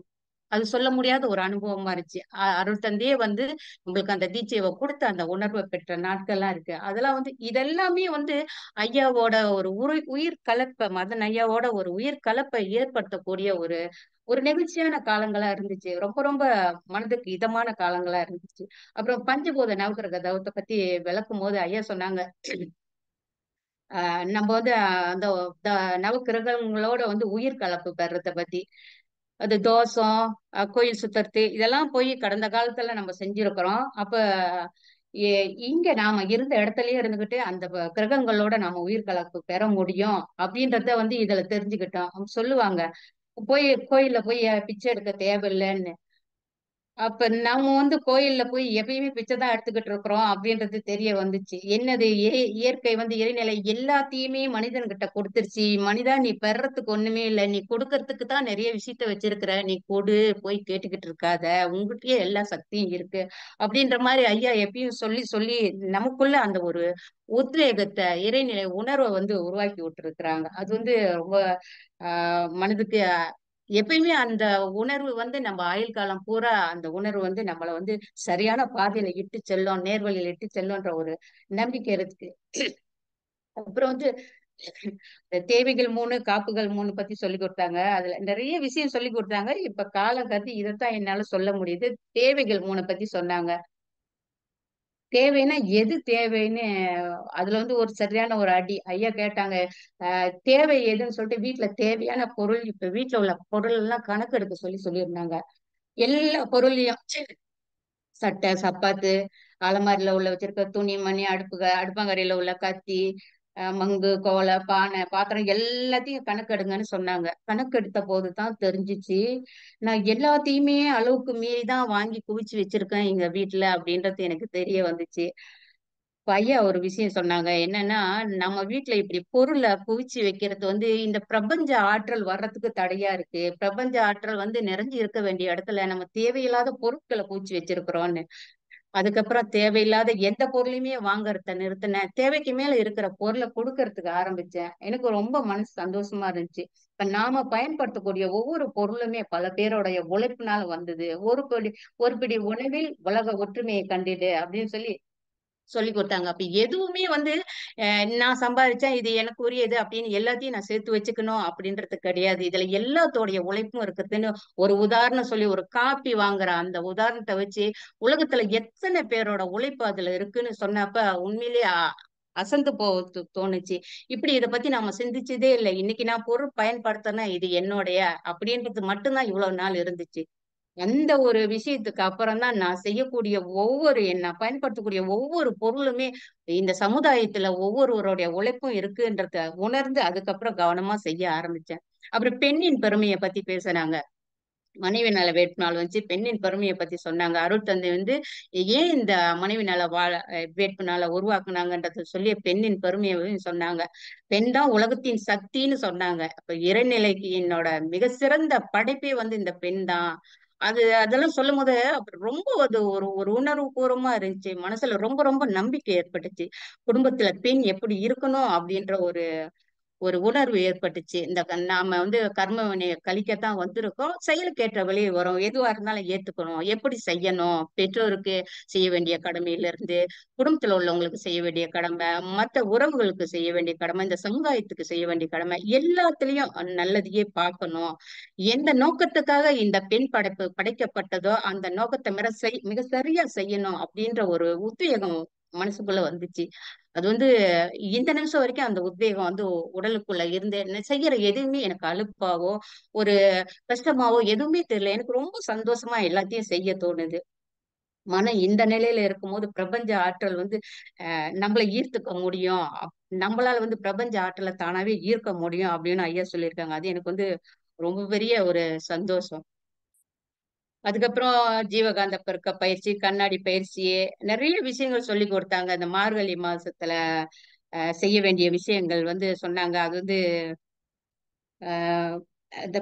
அது சொல்ல முடியாத ஒரு அனுபவமா இருந்துச்சு அ- அருள் தந்தையே வந்து உங்களுக்கு அந்த தீட்சையை கொடுத்த அந்த உணர்வை பெற்ற நாட்கள்லாம் இருக்கு அதெல்லாம் வந்து இதெல்லாமே வந்து ஐயாவோட ஒரு உரு உயிர் கலப்பை மதன் ஐயாவோட ஒரு உயிர் கலப்பை ஏற்படுத்தக்கூடிய ஒரு ஒரு நெகிழ்ச்சியான காலங்களா இருந்துச்சு ரொம்ப ரொம்ப மனதுக்கு இதமான காலங்களா இருந்துச்சு அப்புறம் பஞ்சபூத நவகிரக தவத்தை பத்தி விளக்கும் போது ஐயா சொன்னாங்க ஆஹ் நம்ம வந்து ஆஹ் அந்த த- நவக்கிரகங்களோட வந்து உயிர் கலப்பு பெறத பத்தி அது தோசம் அஹ் கோயில் சுத்தறது இதெல்லாம் போய் கடந்த காலத்துல நம்ம செஞ்சிருக்கிறோம் அப்ப எ- இங்க நாம இருந்த இடத்துலயே இருந்துகிட்டு அந்த ப- கிரகங்களோட நாம உயிர் கலப்பு பெற முடியும் அப்படின்றத வந்து இதுல தெரிஞ்சுக்கிட்டோம் அவங்க சொல்லுவாங்க போய் கோயில்ல போய் பிச்சை எடுக்க தேவையில்லைன்னு அப்ப நம்ம வந்து கோயில்ல போய் எப்பயுமே பிச்சை தான் எடுத்துக்கிட்டு இருக்கிறோம் அப்படின்றது தெரிய வந்துச்சு என்னது இறை- இயற்கை வந்து இறைநிலை எல்லாத்தையுமே மனிதன்கிட்ட கொடுத்துருச்சு மனிதா நீ பெறறதுக்கு ஒண்ணுமே இல்லை நீ கொடுக்கறதுக்கு தான் நிறைய விஷயத்த வச்சிருக்கிற நீ கொடு போய் கேட்டுக்கிட்டு இருக்காத உங்ககிட்டயே எல்லா சக்தியும் இருக்கு அப்படின்ற மாதிரி ஐயா எப்பயும் சொல்லி சொல்லி நமக்குள்ள அந்த ஒரு உத்வேகத்தை இறைநிலை உணர்வை வந்து உருவாக்கி விட்டுருக்குறாங்க அது வந்து ரொம்ப ஆஹ் மனதுக்கு எப்பயுமே அந்த உணர்வு வந்து நம்ம ஆயுள் காலம் பூரா அந்த உணர்வு வந்து நம்மள வந்து சரியான பாதையில இட்டு செல்லும் நேர்வழியில இட்டு செல்லும்ன்ற ஒரு நம்பிக்கை இருக்கு அப்புறம் வந்து இந்த தேவைகள் மூணு காப்புகள் மூணு பத்தி சொல்லி கொடுத்தாங்க அதுல நிறைய விஷயம் சொல்லி கொடுத்தாங்க இப்ப காலம் கருதி இதைத்தான் என்னால சொல்ல முடியுது தேவைகள் மூணு பத்தி சொன்னாங்க தேவைன்னா எது தேவைன்னு அதுல வந்து ஒரு சரியான ஒரு அடி ஐயா கேட்டாங்க ஆஹ் தேவை எதுன்னு சொல்லிட்டு வீட்டுல தேவையான பொருள் இப்ப வீட்டுல உள்ள பொருள் எல்லாம் கணக்கு எடுக்க சொல்லி சொல்லியிருந்தாங்க எல்லா பொருளையும் சட்டை சப்பாத்து அலமாரில உள்ள வச்சிருக்க துணி மணி அடுப்புக அடுப்பங்கரையில உள்ள கத்தி அஹ் மங்கு கோலை பானை பாத்திரம் எல்லாத்தையும் கணக்கெடுங்கன்னு சொன்னாங்க கணக்கெடுத்த போதுதான் தெரிஞ்சுச்சு நான் எல்லாத்தையுமே அளவுக்கு மீறி தான் வாங்கி குவிச்சு வச்சிருக்கேன் எங்க வீட்டுல அப்படின்றது எனக்கு தெரிய வந்துச்சு இப்ப ஐயா ஒரு விஷயம் சொன்னாங்க என்னன்னா நம்ம வீட்ல இப்படி பொருளை குவிச்சு வைக்கிறது வந்து இந்த பிரபஞ்ச ஆற்றல் வர்றதுக்கு தடையா இருக்கு பிரபஞ்ச ஆற்றல் வந்து நிறைஞ்சு இருக்க வேண்டிய இடத்துல நம்ம தேவையில்லாத பொருட்களை குவிச்சு வச்சிருக்கிறோம்னு அதுக்கப்புறம் தேவையில்லாத எந்த பொருளையுமே வாங்குறத நிறுத்தினேன் தேவைக்கு மேல இருக்கிற பொருளை கொடுக்கறதுக்கு ஆரம்பிச்சேன் எனக்கு ரொம்ப மனசு சந்தோஷமா இருந்துச்சு இப்ப நாம பயன்படுத்தக்கூடிய ஒவ்வொரு பொருளுமே பல பேரோடைய உழைப்பினால வந்தது ஒரு படி ஒரு பிடி உணவில் உலக ஒற்றுமையை கண்டிடு அப்படின்னு சொல்லி சொல்லி கொடுத்தாங்க அப்ப எதுவுமே வந்து அஹ் நான் சம்பாதிச்சேன் இது எனக்கு உரியது அப்படின்னு எல்லாத்தையும் நான் சேர்த்து வச்சுக்கணும் அப்படின்றது கிடையாது இதுல எல்லாத்தோடைய உழைப்பும் இருக்குதுன்னு ஒரு உதாரணம் சொல்லி ஒரு காப்பி வாங்குற அந்த உதாரணத்தை வச்சு உலகத்துல எத்தனை பேரோட உழைப்பு அதுல இருக்குன்னு சொன்னப்ப உண்மையிலேயே அ- அசந்து போ தோ- தோணுச்சு இப்படி இதை பத்தி நாம சிந்திச்சதே இல்லை இன்னைக்கு நான் பொருள் பயன்படுத்தினா இது என்னுடைய அப்படின்றது மட்டும்தான் இவ்வளவு நாள் இருந்துச்சு அந்த ஒரு விஷயத்துக்கு அப்புறம் தான் நான் செய்யக்கூடிய ஒவ்வொரு நான் பயன்படுத்தக்கூடிய ஒவ்வொரு பொருளுமே இந்த சமுதாயத்துல ஒவ்வொருவருடைய உழைப்பும் இருக்குன்றத உணர்ந்து அதுக்கப்புறம் கவனமா செய்ய ஆரம்பிச்சேன் அப்புறம் பெண்ணின் பெருமையை பத்தி பேசுனாங்க மனைவி நல வேட்புநாள் வந்து பெண்ணின் பெருமையை பத்தி சொன்னாங்க அருட்தந்தை வந்து ஏன் இந்த மனைவி நல வாழ வேட்புநாளை உருவாக்குனாங்கன்றத சொல்லி பெண்ணின் பெருமையை சொன்னாங்க பெண் தான் உலகத்தின் சக்தின்னு சொன்னாங்க அப்ப இறைநிலைக்கு என்னோட மிக சிறந்த படைப்பே வந்து இந்த பெண் தான் அது அதெல்லாம் சொல்லும் போது ரொம்ப அது ஒரு ஒரு உணர்வு பூர்வமா இருந்துச்சு மனசுல ரொம்ப ரொம்ப நம்பிக்கை ஏற்பட்டுச்சு குடும்பத்துல பெண் எப்படி இருக்கணும் அப்படின்ற ஒரு ஒரு உணர்வு ஏற்பட்டுச்சு இந்த க- நாம வந்து கர்ம வினையை கழிக்கத்தான் வந்திருக்கோம் செயலுக்கேற்ற வழி வரும் எதுவா இருந்தாலும் ஏத்துக்கணும் எப்படி செய்யணும் பெற்றோருக்கு செய்ய வேண்டிய கடமையில இருந்து குடும்பத்துல உள்ளவங்களுக்கு செய்ய வேண்டிய கடமை மற்ற உறவுகளுக்கு செய்ய வேண்டிய கடமை இந்த சமுதாயத்துக்கு செய்ய வேண்டிய கடமை எல்லாத்துலயும் நல்லதையே பார்க்கணும் எந்த நோக்கத்துக்காக இந்த பெண் படைப்பு படைக்கப்பட்டதோ அந்த நோக்கத்தை மிக செய் மிக சரியா செய்யணும் அப்படின்ற ஒரு உத்வேகம் மனசுக்குள்ள வந்துச்சு அது வந்து இந்த நிமிஷம் வரைக்கும் அந்த உத்வேகம் வந்து உடலுக்குள்ள இருந்து நான் செய்யற எதுவுமே எனக்கு அலுப்பாவோ ஒரு கஷ்டமாவோ எதுவுமே தெரியல எனக்கு ரொம்ப சந்தோஷமா எல்லாத்தையும் செய்ய தோணுது மனம் இந்த நிலையில இருக்கும்போது பிரபஞ்ச ஆற்றல் வந்து அஹ் நம்மளை ஈர்த்துக்க முடியும் அப்- நம்மளால வந்து பிரபஞ்ச ஆற்றலை தானாவே ஈர்க்க முடியும் அப்படின்னு ஐயா சொல்லியிருக்காங்க அது எனக்கு வந்து ரொம்ப பெரிய ஒரு சந்தோஷம் அதுக்கப்புறம் ஜீவகாந்த பெருக்க பயிற்சி கண்ணாடி பயிற்சி நிறைய விஷயங்கள் சொல்லி கொடுத்தாங்க இந்த மார்கழி மாசத்துல அஹ், செய்ய வேண்டிய விஷயங்கள் வந்து சொன்னாங்க அது வந்து அஹ், இந்த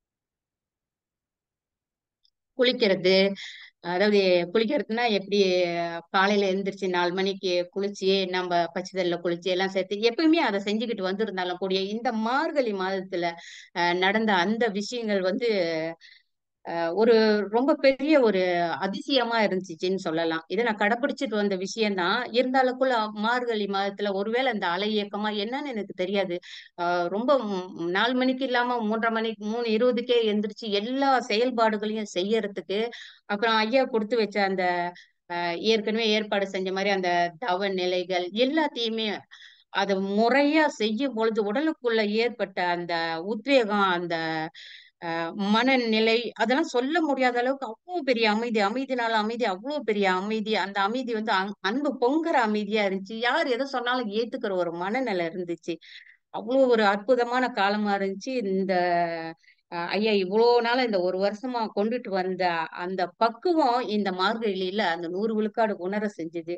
குளிக்கிறது அதாவது குளிக்கிறதுனா எப்படி காலையில எழுந்திரிச்சு நாலு மணிக்கு குளிச்சு நம்ம பச்சைதல்ல குளிச்சு எல்லாம் சேர்த்து எப்பயுமே அதை செஞ்சுக்கிட்டு வந்திருந்தாலும் கூடிய இந்த மார்கழி மாதத்துல அஹ், நடந்த அந்த விஷயங்கள் வந்து அஹ், ஒரு ரொம்ப பெரிய ஒரு அதிசயமா இருந்துச்சுன்னு சொல்லலாம் இதை நான் கடைபிடிச்சிட்டு வந்த விஷயம்தான் இருந்தாலுக்குள்ள மார்கழி மாதத்துல ஒருவேளை அந்த அலை இயக்கமா என்னன்னு எனக்கு தெரியாது ஆஹ் ரொம்ப ம், நாலு மணிக்கு இல்லாம மூன்றரை மணிக்கு மூணு இருபதுக்கே எந்திரிச்சு எல்லா செயல்பாடுகளையும் செய்யறதுக்கு அப்புறம் ஐயா கொடுத்து வச்ச அந்த ஆஹ் ஏற்கனவே ஏற்பாடு செஞ்ச மாதிரி அந்த தவ நிலைகள் எல்லாத்தையுமே அது முறையா செய்யும் பொழுது உடலுக்குள்ள ஏற்பட்ட அந்த உத்வேகம் அந்த ஆஹ் மனநிலை அதெல்லாம் சொல்ல முடியாத அளவுக்கு அவ்வளவு பெரிய அமைதி அமைதினால அமைதி அவ்வளவு பெரிய அமைதி அந்த அமைதி வந்து அன்- அன்பு பொங்குற அமைதியா இருந்துச்சு யார் எதை சொன்னாலும் ஏத்துக்கிற ஒரு மனநிலை இருந்துச்சு அவ்வளவு ஒரு அற்புதமான காலமா இருந்துச்சு இந்த அஹ், ஐயா இவ்வளவு நாளா இந்த ஒரு வருஷமா கொண்டுட்டு வந்த அந்த பக்குவம் இந்த மார்கழியில அந்த நூறு விழுக்காடு உணர செஞ்சது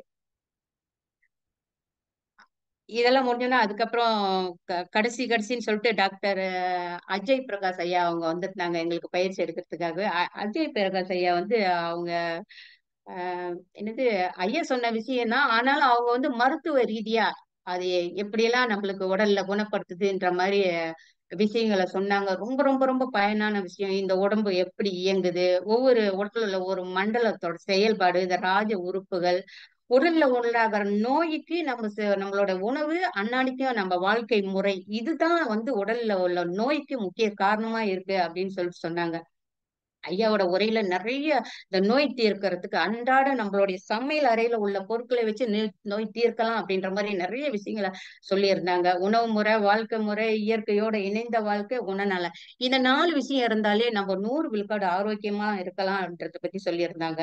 இதெல்லாம் முடிஞ்சோன்னா அதுக்கப்புறம் க- கடைசி கடைசின்னு சொல்லிட்டு டாக்டர் அஹ், அஜய் பிரகாஷ் ஐயா அவங்க வந்திருந்தாங்க எங்களுக்கு பயிற்சி எடுக்கிறதுக்காக அ- அஜய் பிரகாஷ் ஐயா வந்து அவங்க ஆஹ் என்னது ஐயா சொன்ன விஷயம் தான் ஆனாலும் அவங்க வந்து மருத்துவ ரீதியா அது எப்படியெல்லாம் நம்மளுக்கு உடல்ல குணப்படுத்துதுன்ற மாதிரி விஷயங்களை சொன்னாங்க ரொம்ப ரொம்ப ரொம்ப பயனான விஷயம் இந்த உடம்பு எப்படி இயங்குது ஒவ்வொரு உடல்ல ஒரு மண்டலத்தோட செயல்பாடு இந்த ராஜ உறுப்புகள் உடல்ல உள்ளாகிற நோய்க்கு நம்ம ச- நம்மளோட உணவு அன்னாடிக்கும் நம்ம வாழ்க்கை முறை இதுதான் வந்து உடல்ல உள்ள நோய்க்கு முக்கிய காரணமா இருக்கு அப்படின்னு சொல்லிட்டு சொன்னாங்க ஐயாவோட உரையில நிறைய இந்த நோய் தீர்க்கறதுக்கு அன்றாட நம்மளுடைய சமையல் அறையில உள்ள பொருட்களை வச்சு நி- நோய் தீர்க்கலாம் அப்படின்ற மாதிரி நிறைய விஷயங்களை சொல்லியிருந்தாங்க உணவு முறை வாழ்க்கை முறை இயற்கையோட இணைந்த வாழ்க்கை உணநலம் இந்த நாலு விஷயம் இருந்தாலே நம்ம நூறு விழுக்காடு ஆரோக்கியமா இருக்கலாம்ன்றத பத்தி சொல்லியிருந்தாங்க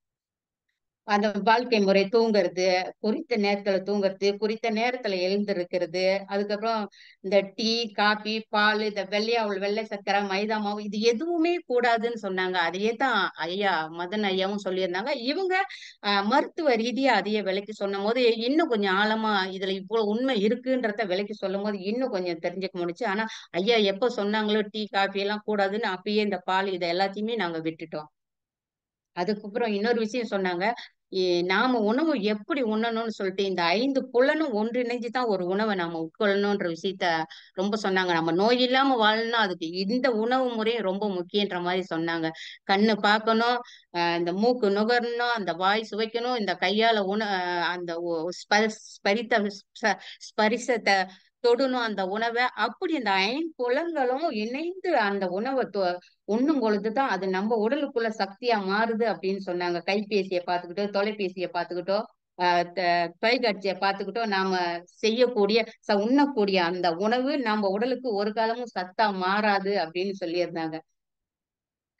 அந்த வாழ்க்கை முறை தூங்குறது குறித்த நேரத்துல தூங்குறது குறித்த நேரத்துல எழுந்திருக்கிறது அதுக்கப்புறம் இந்த டீ காபி பால் இந்த வெள்ளையாவுள் வெள்ளை சர்க்கரை மைதா மாவு இது எதுவுமே கூடாதுன்னு சொன்னாங்க அதையே தான் ஐயா மதன் ஐயாவும் சொல்லியிருந்தாங்க இவங்க ஆஹ், மருத்துவ ரீதியா அதையே விலைக்கு சொன்னும் போது இன்னும் கொஞ்சம் ஆழமா இதுல இவ்வளவு உண்மை இருக்குன்றத விலைக்கு சொல்லும் போது இன்னும் கொஞ்சம் தெரிஞ்சுக்க முடிச்சு ஆனா ஐயா எப்ப சொன்னாங்களோ டீ காபி எல்லாம் கூடாதுன்னு அப்பயே இந்த பால் இதை எல்லாத்தையுமே நாங்க விட்டுட்டோம் அதுக்கப்புறம் இன்னொரு விஷயம் சொன்னாங்க இ- நாம உணவு எப்படி உண்ணணும்னு சொல்லிட்டு இந்த ஐந்து புலனும் ஒன்றிணைஞ்சு தான் ஒரு உணவை நாம உட்கொள்ளணும்ன்ற விஷயத்த ரொம்ப சொன்னாங்க நம்ம நோய் இல்லாம வாழணும் அதுக்கு இந்த உணவு முறையும் ரொம்ப முக்கியன்ற மாதிரி சொன்னாங்க கண்ணு பார்க்கணும் ஆஹ் இந்த மூக்கு நுகரணும் அந்த வாய் சுவைக்கணும் இந்த கையால உண ஆஹ் அந்த ஒ- ஸ்பரிச ஸ்பரித்த ஸ்ப- ஸ்பரிசத்தை தொடணும் அந்த உணவை அப்படி அந்த ஐம்புலன்களும் இணைந்து அந்த உணவை தொ- உண்ணும் பொழுதுதான் அது நம்ம உடலுக்குள்ள சக்தியா மாறுது அப்படின்னு சொன்னாங்க கைபேசியை பார்த்துக்கிட்டோ தொலைபேசியை பார்த்துக்கிட்டோ ஆஹ் த- தொலைக்காட்சியை பார்த்துக்கிட்டோ நாம செய்யக்கூடிய ச- உண்ணக்கூடிய அந்த உணவு நம்ம உடலுக்கு ஒரு காலமும் சத்தா மாறாது அப்படின்னு சொல்லியிருந்தாங்க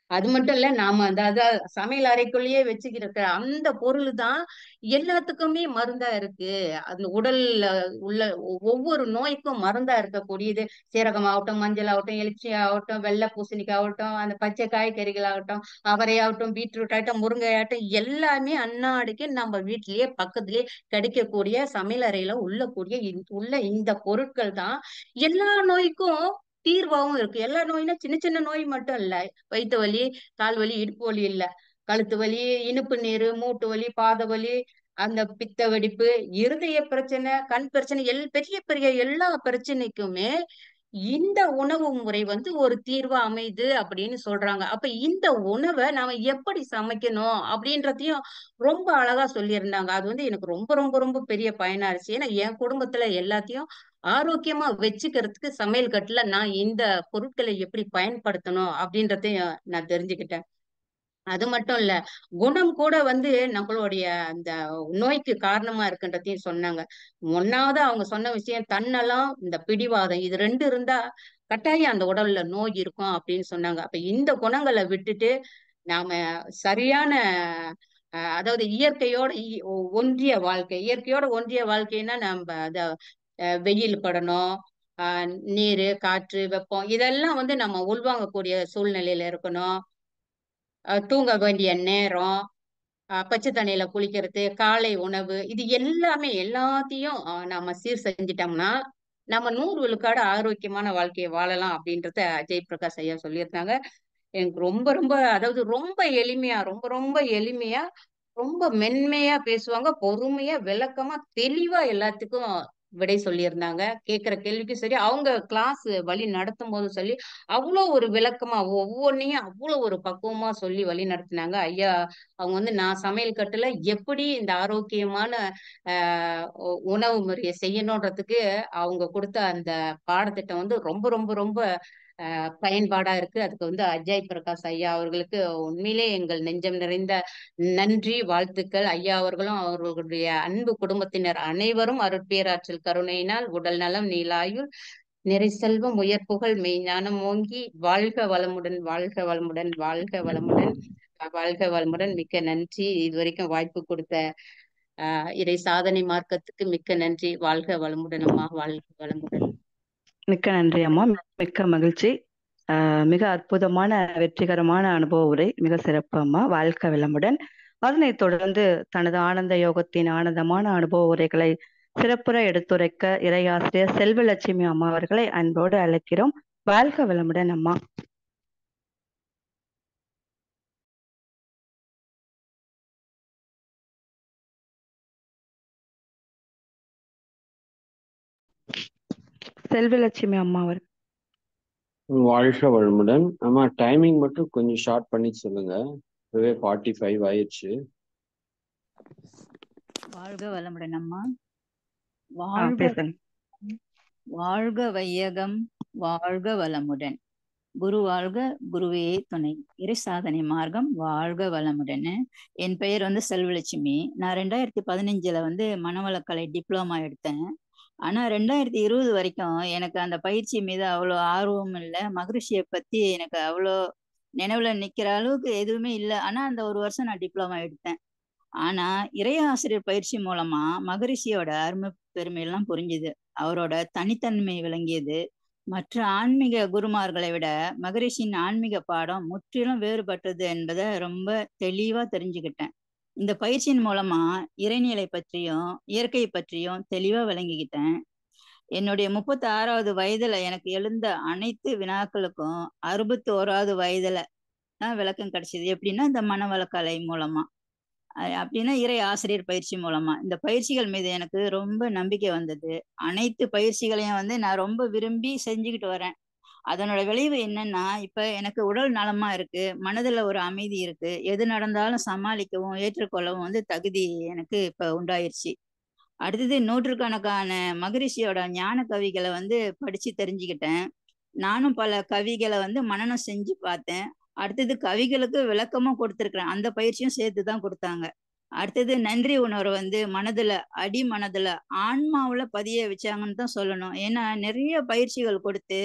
அது மட்டும் இல்ல நாம அந்த அத சமையல் அறைக்குள்ளேயே வச்சுக்கிற அந்த பொருள் தான் எல்லாத்துக்குமே மருந்தா இருக்கு அந்த உடல்ல உள்ள ஒ- ஒவ்வொரு நோய்க்கும் மருந்தா இருக்கக்கூடியது சீரகம் ஆகட்டும் மஞ்சள் ஆகட்டும் எலுச்சி ஆகட்டும் வெள்ளை பூசணிக்காய் ஆகட்டும் அந்த பச்சை காய்கறிகள் ஆகட்டும் அவரை ஆகட்டும் பீட்ரூட் ஆகட்டும் முருங்கை ஆகட்டும் எல்லாமே அன்னாடிக்கு நம்ம வீட்டிலேயே பக்கத்திலேயே கிடைக்கக்கூடிய சமையல் அறையில உள்ளக்கூடிய இந்த- உள்ள இந்த பொருட்கள் தான் எல்லா நோய்க்கும் தீர்வாகவும் இருக்கு எல்லா நோய்னா சின்ன சின்ன நோய் மட்டும் இல்ல வயிற்று வலி கால் வலி இடுப்பு வலி இல்ல கழுத்து வலி இனிப்பு நீரு மூட்டு வலி பாத வலி அந்த பித்த வெடிப்பு இருதய பிரச்சனை கண் பிரச்சனை எல் பெரிய பெரிய எல்லா பிரச்சனைக்குமே இந்த உணவு முறை வந்து ஒரு தீர்வா அமையுது அப்படின்னு சொல்றாங்க அப்ப இந்த உணவை நாம எப்படி சமைக்கணும் அப்படின்றதையும் ரொம்ப அழகா சொல்லியிருந்தாங்க அது வந்து எனக்கு ரொம்ப ரொம்ப ரொம்ப பெரிய பயனா இருந்துச்சு ஏன்னா என் குடும்பத்துல எல்லாத்தையும் ஆரோக்கியமா வச்சுக்கிறதுக்கு சமையல் கட்டுல நான் இந்த பொருட்களை எப்படி பயன்படுத்தணும் அப்படின்றதையும் நான் தெரிஞ்சுக்கிட்டேன் அது மட்டும் இல்ல குணம் கூட வந்து நம்மளுடைய அந்த நோய்க்கு காரணமா இருக்குன்றதையும் சொன்னாங்க ஒன்னாவது அவங்க சொன்ன விஷயம் தன்னலம் இந்த பிடிவாதம் இது ரெண்டு இருந்தா கட்டாயம் அந்த உடல்ல நோய் இருக்கும் அப்படின்னு சொன்னாங்க அப்ப இந்த குணங்களை விட்டுட்டு நாம சரியான அஹ், அதாவது இயற்கையோட இ- ஒ- ஒன்றிய வாழ்க்கை இயற்கையோட ஒன்றிய வாழ்க்கைன்னா நம்ம அத அஹ், வெயில் படணும் ஆஹ் நீரு காற்று வெப்பம் இதெல்லாம் வந்து நம்ம உள்வாங்கக்கூடிய சூழ்நிலையில இருக்கணும் அஹ் தூங்க வேண்டிய நேரம் அஹ் பச்சை தண்ணியில குளிக்கிறது காலை உணவு இது எல்லாமே எல்லாத்தையும் அஹ் நாம சீர் செஞ்சிட்டோம்னா நம்ம நூறு விழுக்காடு ஆரோக்கியமான வாழ்க்கையை வாழலாம் அப்படின்றத அஜய் பிரகாஷ் ஐயா சொல்லியிருந்தாங்க எனக்கு ரொம்ப ரொம்ப அதாவது ரொம்ப எளிமையா ரொம்ப ரொம்ப எளிமையா ரொம்ப மென்மையா பேசுவாங்க பொறுமையா விளக்கமா தெளிவா எல்லாத்துக்கும் விடை சொல்லியிருந்தாங்க கேட்கிற கேள்விக்கும் சரி அவங்க கிளாஸ் வழி நடத்தும் போதும் சரி அவ்வளோ ஒரு விளக்கமா ஒவ்வொன்றையும் அவ்வளோ ஒரு பக்குவமா சொல்லி வழி நடத்தினாங்க ஐயா அவங்க வந்து நான் சமையல் கட்டுல எப்படி இந்த ஆரோக்கியமான ஆஹ் உ- உணவு முறையை செய்யணுன்றதுக்கு அவங்க கொடுத்த அந்த பாடத்திட்டம் வந்து ரொம்ப ரொம்ப ரொம்ப ஆஹ் பயன்பாடா இருக்கு அதுக்கு வந்து அஜய் பிரகாஷ் ஐயா அவர்களுக்கு உண்மையிலே எங்கள் நெஞ்சம் நிறைந்த நன்றி வாழ்த்துக்கள் ஐயா அவர்களும் அவர்களுடைய அன்பு குடும்பத்தினர் அனைவரும் அருட்பேராற்றல் கருணையினால் உடல் நலம் நீலாயுள் நிறை செல்வம் உயர் புகழ் மெய்ஞானம் ஓங்கி வாழ்க வளமுடன் வாழ்க வளமுடன் வாழ்க வளமுடன் வாழ்க வளமுடன் மிக்க நன்றி இதுவரைக்கும் வாய்ப்பு கொடுத்த ஆஹ் இறை சாதனை மார்க்கத்துக்கு மிக்க நன்றி வாழ்க வளமுடன் அம்மா வாழ்க வளமுடன் மிக்க நன்றி அம்மா மிக்க மகிழ்ச்சி ஆஹ் மிக அற்புதமான வெற்றிகரமான அனுபவ உரை மிக சிறப்பு அம்மா வாழ்க்கை வளமுடன் அதனைத் தொடர்ந்து தனது ஆனந்த யோகத்தின் ஆனந்தமான அனுபவ உரைகளை சிறப்புற எடுத்துரைக்க இறையாசிரியர் செல்வலட்சுமி அம்மா அவர்களை அன்போடு அழைக்கிறோம் வாழ்க வளமுடன் அம்மா செல்வலட்சுமி அம்மா அவர் வாழ்க வளமுடன் ஆமா டைமிங் மட்டும் கொஞ்சம் ஷார்ட் பண்ணி சொல்லுங்க இப்பவே ஃபார்ட்டி ஃபைவ் ஆயிடுச்சு வாழ்க வளமுடன் அம்மா ஆ வாழ்க பேசுங்க வாழ்க வையகம் வாழ்க வளமுடன் குரு வாழ்க குருவே துணை இறை சாதனை மார்க்கம் வாழ்க வளமுடன் என் பெயர் வந்து செல்வலட்சுமி நான் ரெண்டாயிரத்தி பதினஞ்சுல வந்து மனவளக்கலை டிப்ளமா எடுத்தேன் ஆனா ரெண்டாயிரத்தி இருபது வரைக்கும் எனக்கு அந்த பயிற்சி மீது அவ்வளோ ஆர்வம் இல்லை மகரிஷியை பத்தி எனக்கு அவ்வளோ நினைவுல நிக்கிற அளவுக்கு எதுவுமே இல்லை ஆனா அந்த ஒரு வருஷம் நான் டிப்ளமா எடுத்தேன் ஆனா இறையாசிரியர் பயிற்சி மூலமா மகரிஷியோட அருமை பெருமையெல்லாம் புரிஞ்சுது அவரோட தனித்தன்மை விளங்கியது மற்ற ஆன்மீக குருமார்களை விட மகரிஷியின் ஆன்மீக பாடம் முற்றிலும் வேறுபட்டது என்பதை ரொம்ப தெளிவா தெரிஞ்சுக்கிட்டேன் இந்த பயிற்சியின் மூலமா இறைநிலை பற்றியும் இயற்கை பற்றியும் தெளிவா விளங்கிக்கிட்டேன் என்னுடைய முப்பத்தி ஆறாவது வயதுல எனக்கு எழுந்த அனைத்து வினாக்களுக்கும் அறுபத்தி ஓராவது வயதுல தான் விளக்கம் கிடைச்சது எப்படின்னா இந்த மனவளக்கலை மூலமா அஹ் அப்படின்னா இறை ஆசிரியர் பயிற்சி மூலமா இந்த பயிற்சிகள் மீது எனக்கு ரொம்ப நம்பிக்கை வந்தது அனைத்து பயிற்சிகளையும் வந்து நான் ரொம்ப விரும்பி செஞ்சுக்கிட்டு வரேன் அதனோட விளைவு என்னன்னா இப்ப எனக்கு உடல் நலமா இருக்கு மனதுல ஒரு அமைதி இருக்கு எது நடந்தாலும் சமாளிக்கவும் ஏற்றுக்கொள்ளவும் வந்து தகுதி எனக்கு இப்ப உண்டாயிருச்சு அடுத்தது நூற்றுக்கணக்கான மகரிஷியோட ஞான கவிகளை வந்து படிச்சு தெரிஞ்சுக்கிட்டேன் நானும் பல கவிகளை வந்து மனனம் செஞ்சு பார்த்தேன் அடுத்தது கவிகளுக்கு விளக்கமும் கொடுத்துருக்குறேன் அந்த பயிற்சியும் சேர்த்து தான் கொடுத்தாங்க அடுத்தது நன்றி உணர்வு வந்து மனதுல அடி மனதுல ஆன்மாவுல பதிய வச்சாங்கன்னு தான் சொல்லணும் ஏன்னா நிறைய பயிற்சிகள் கொடுத்து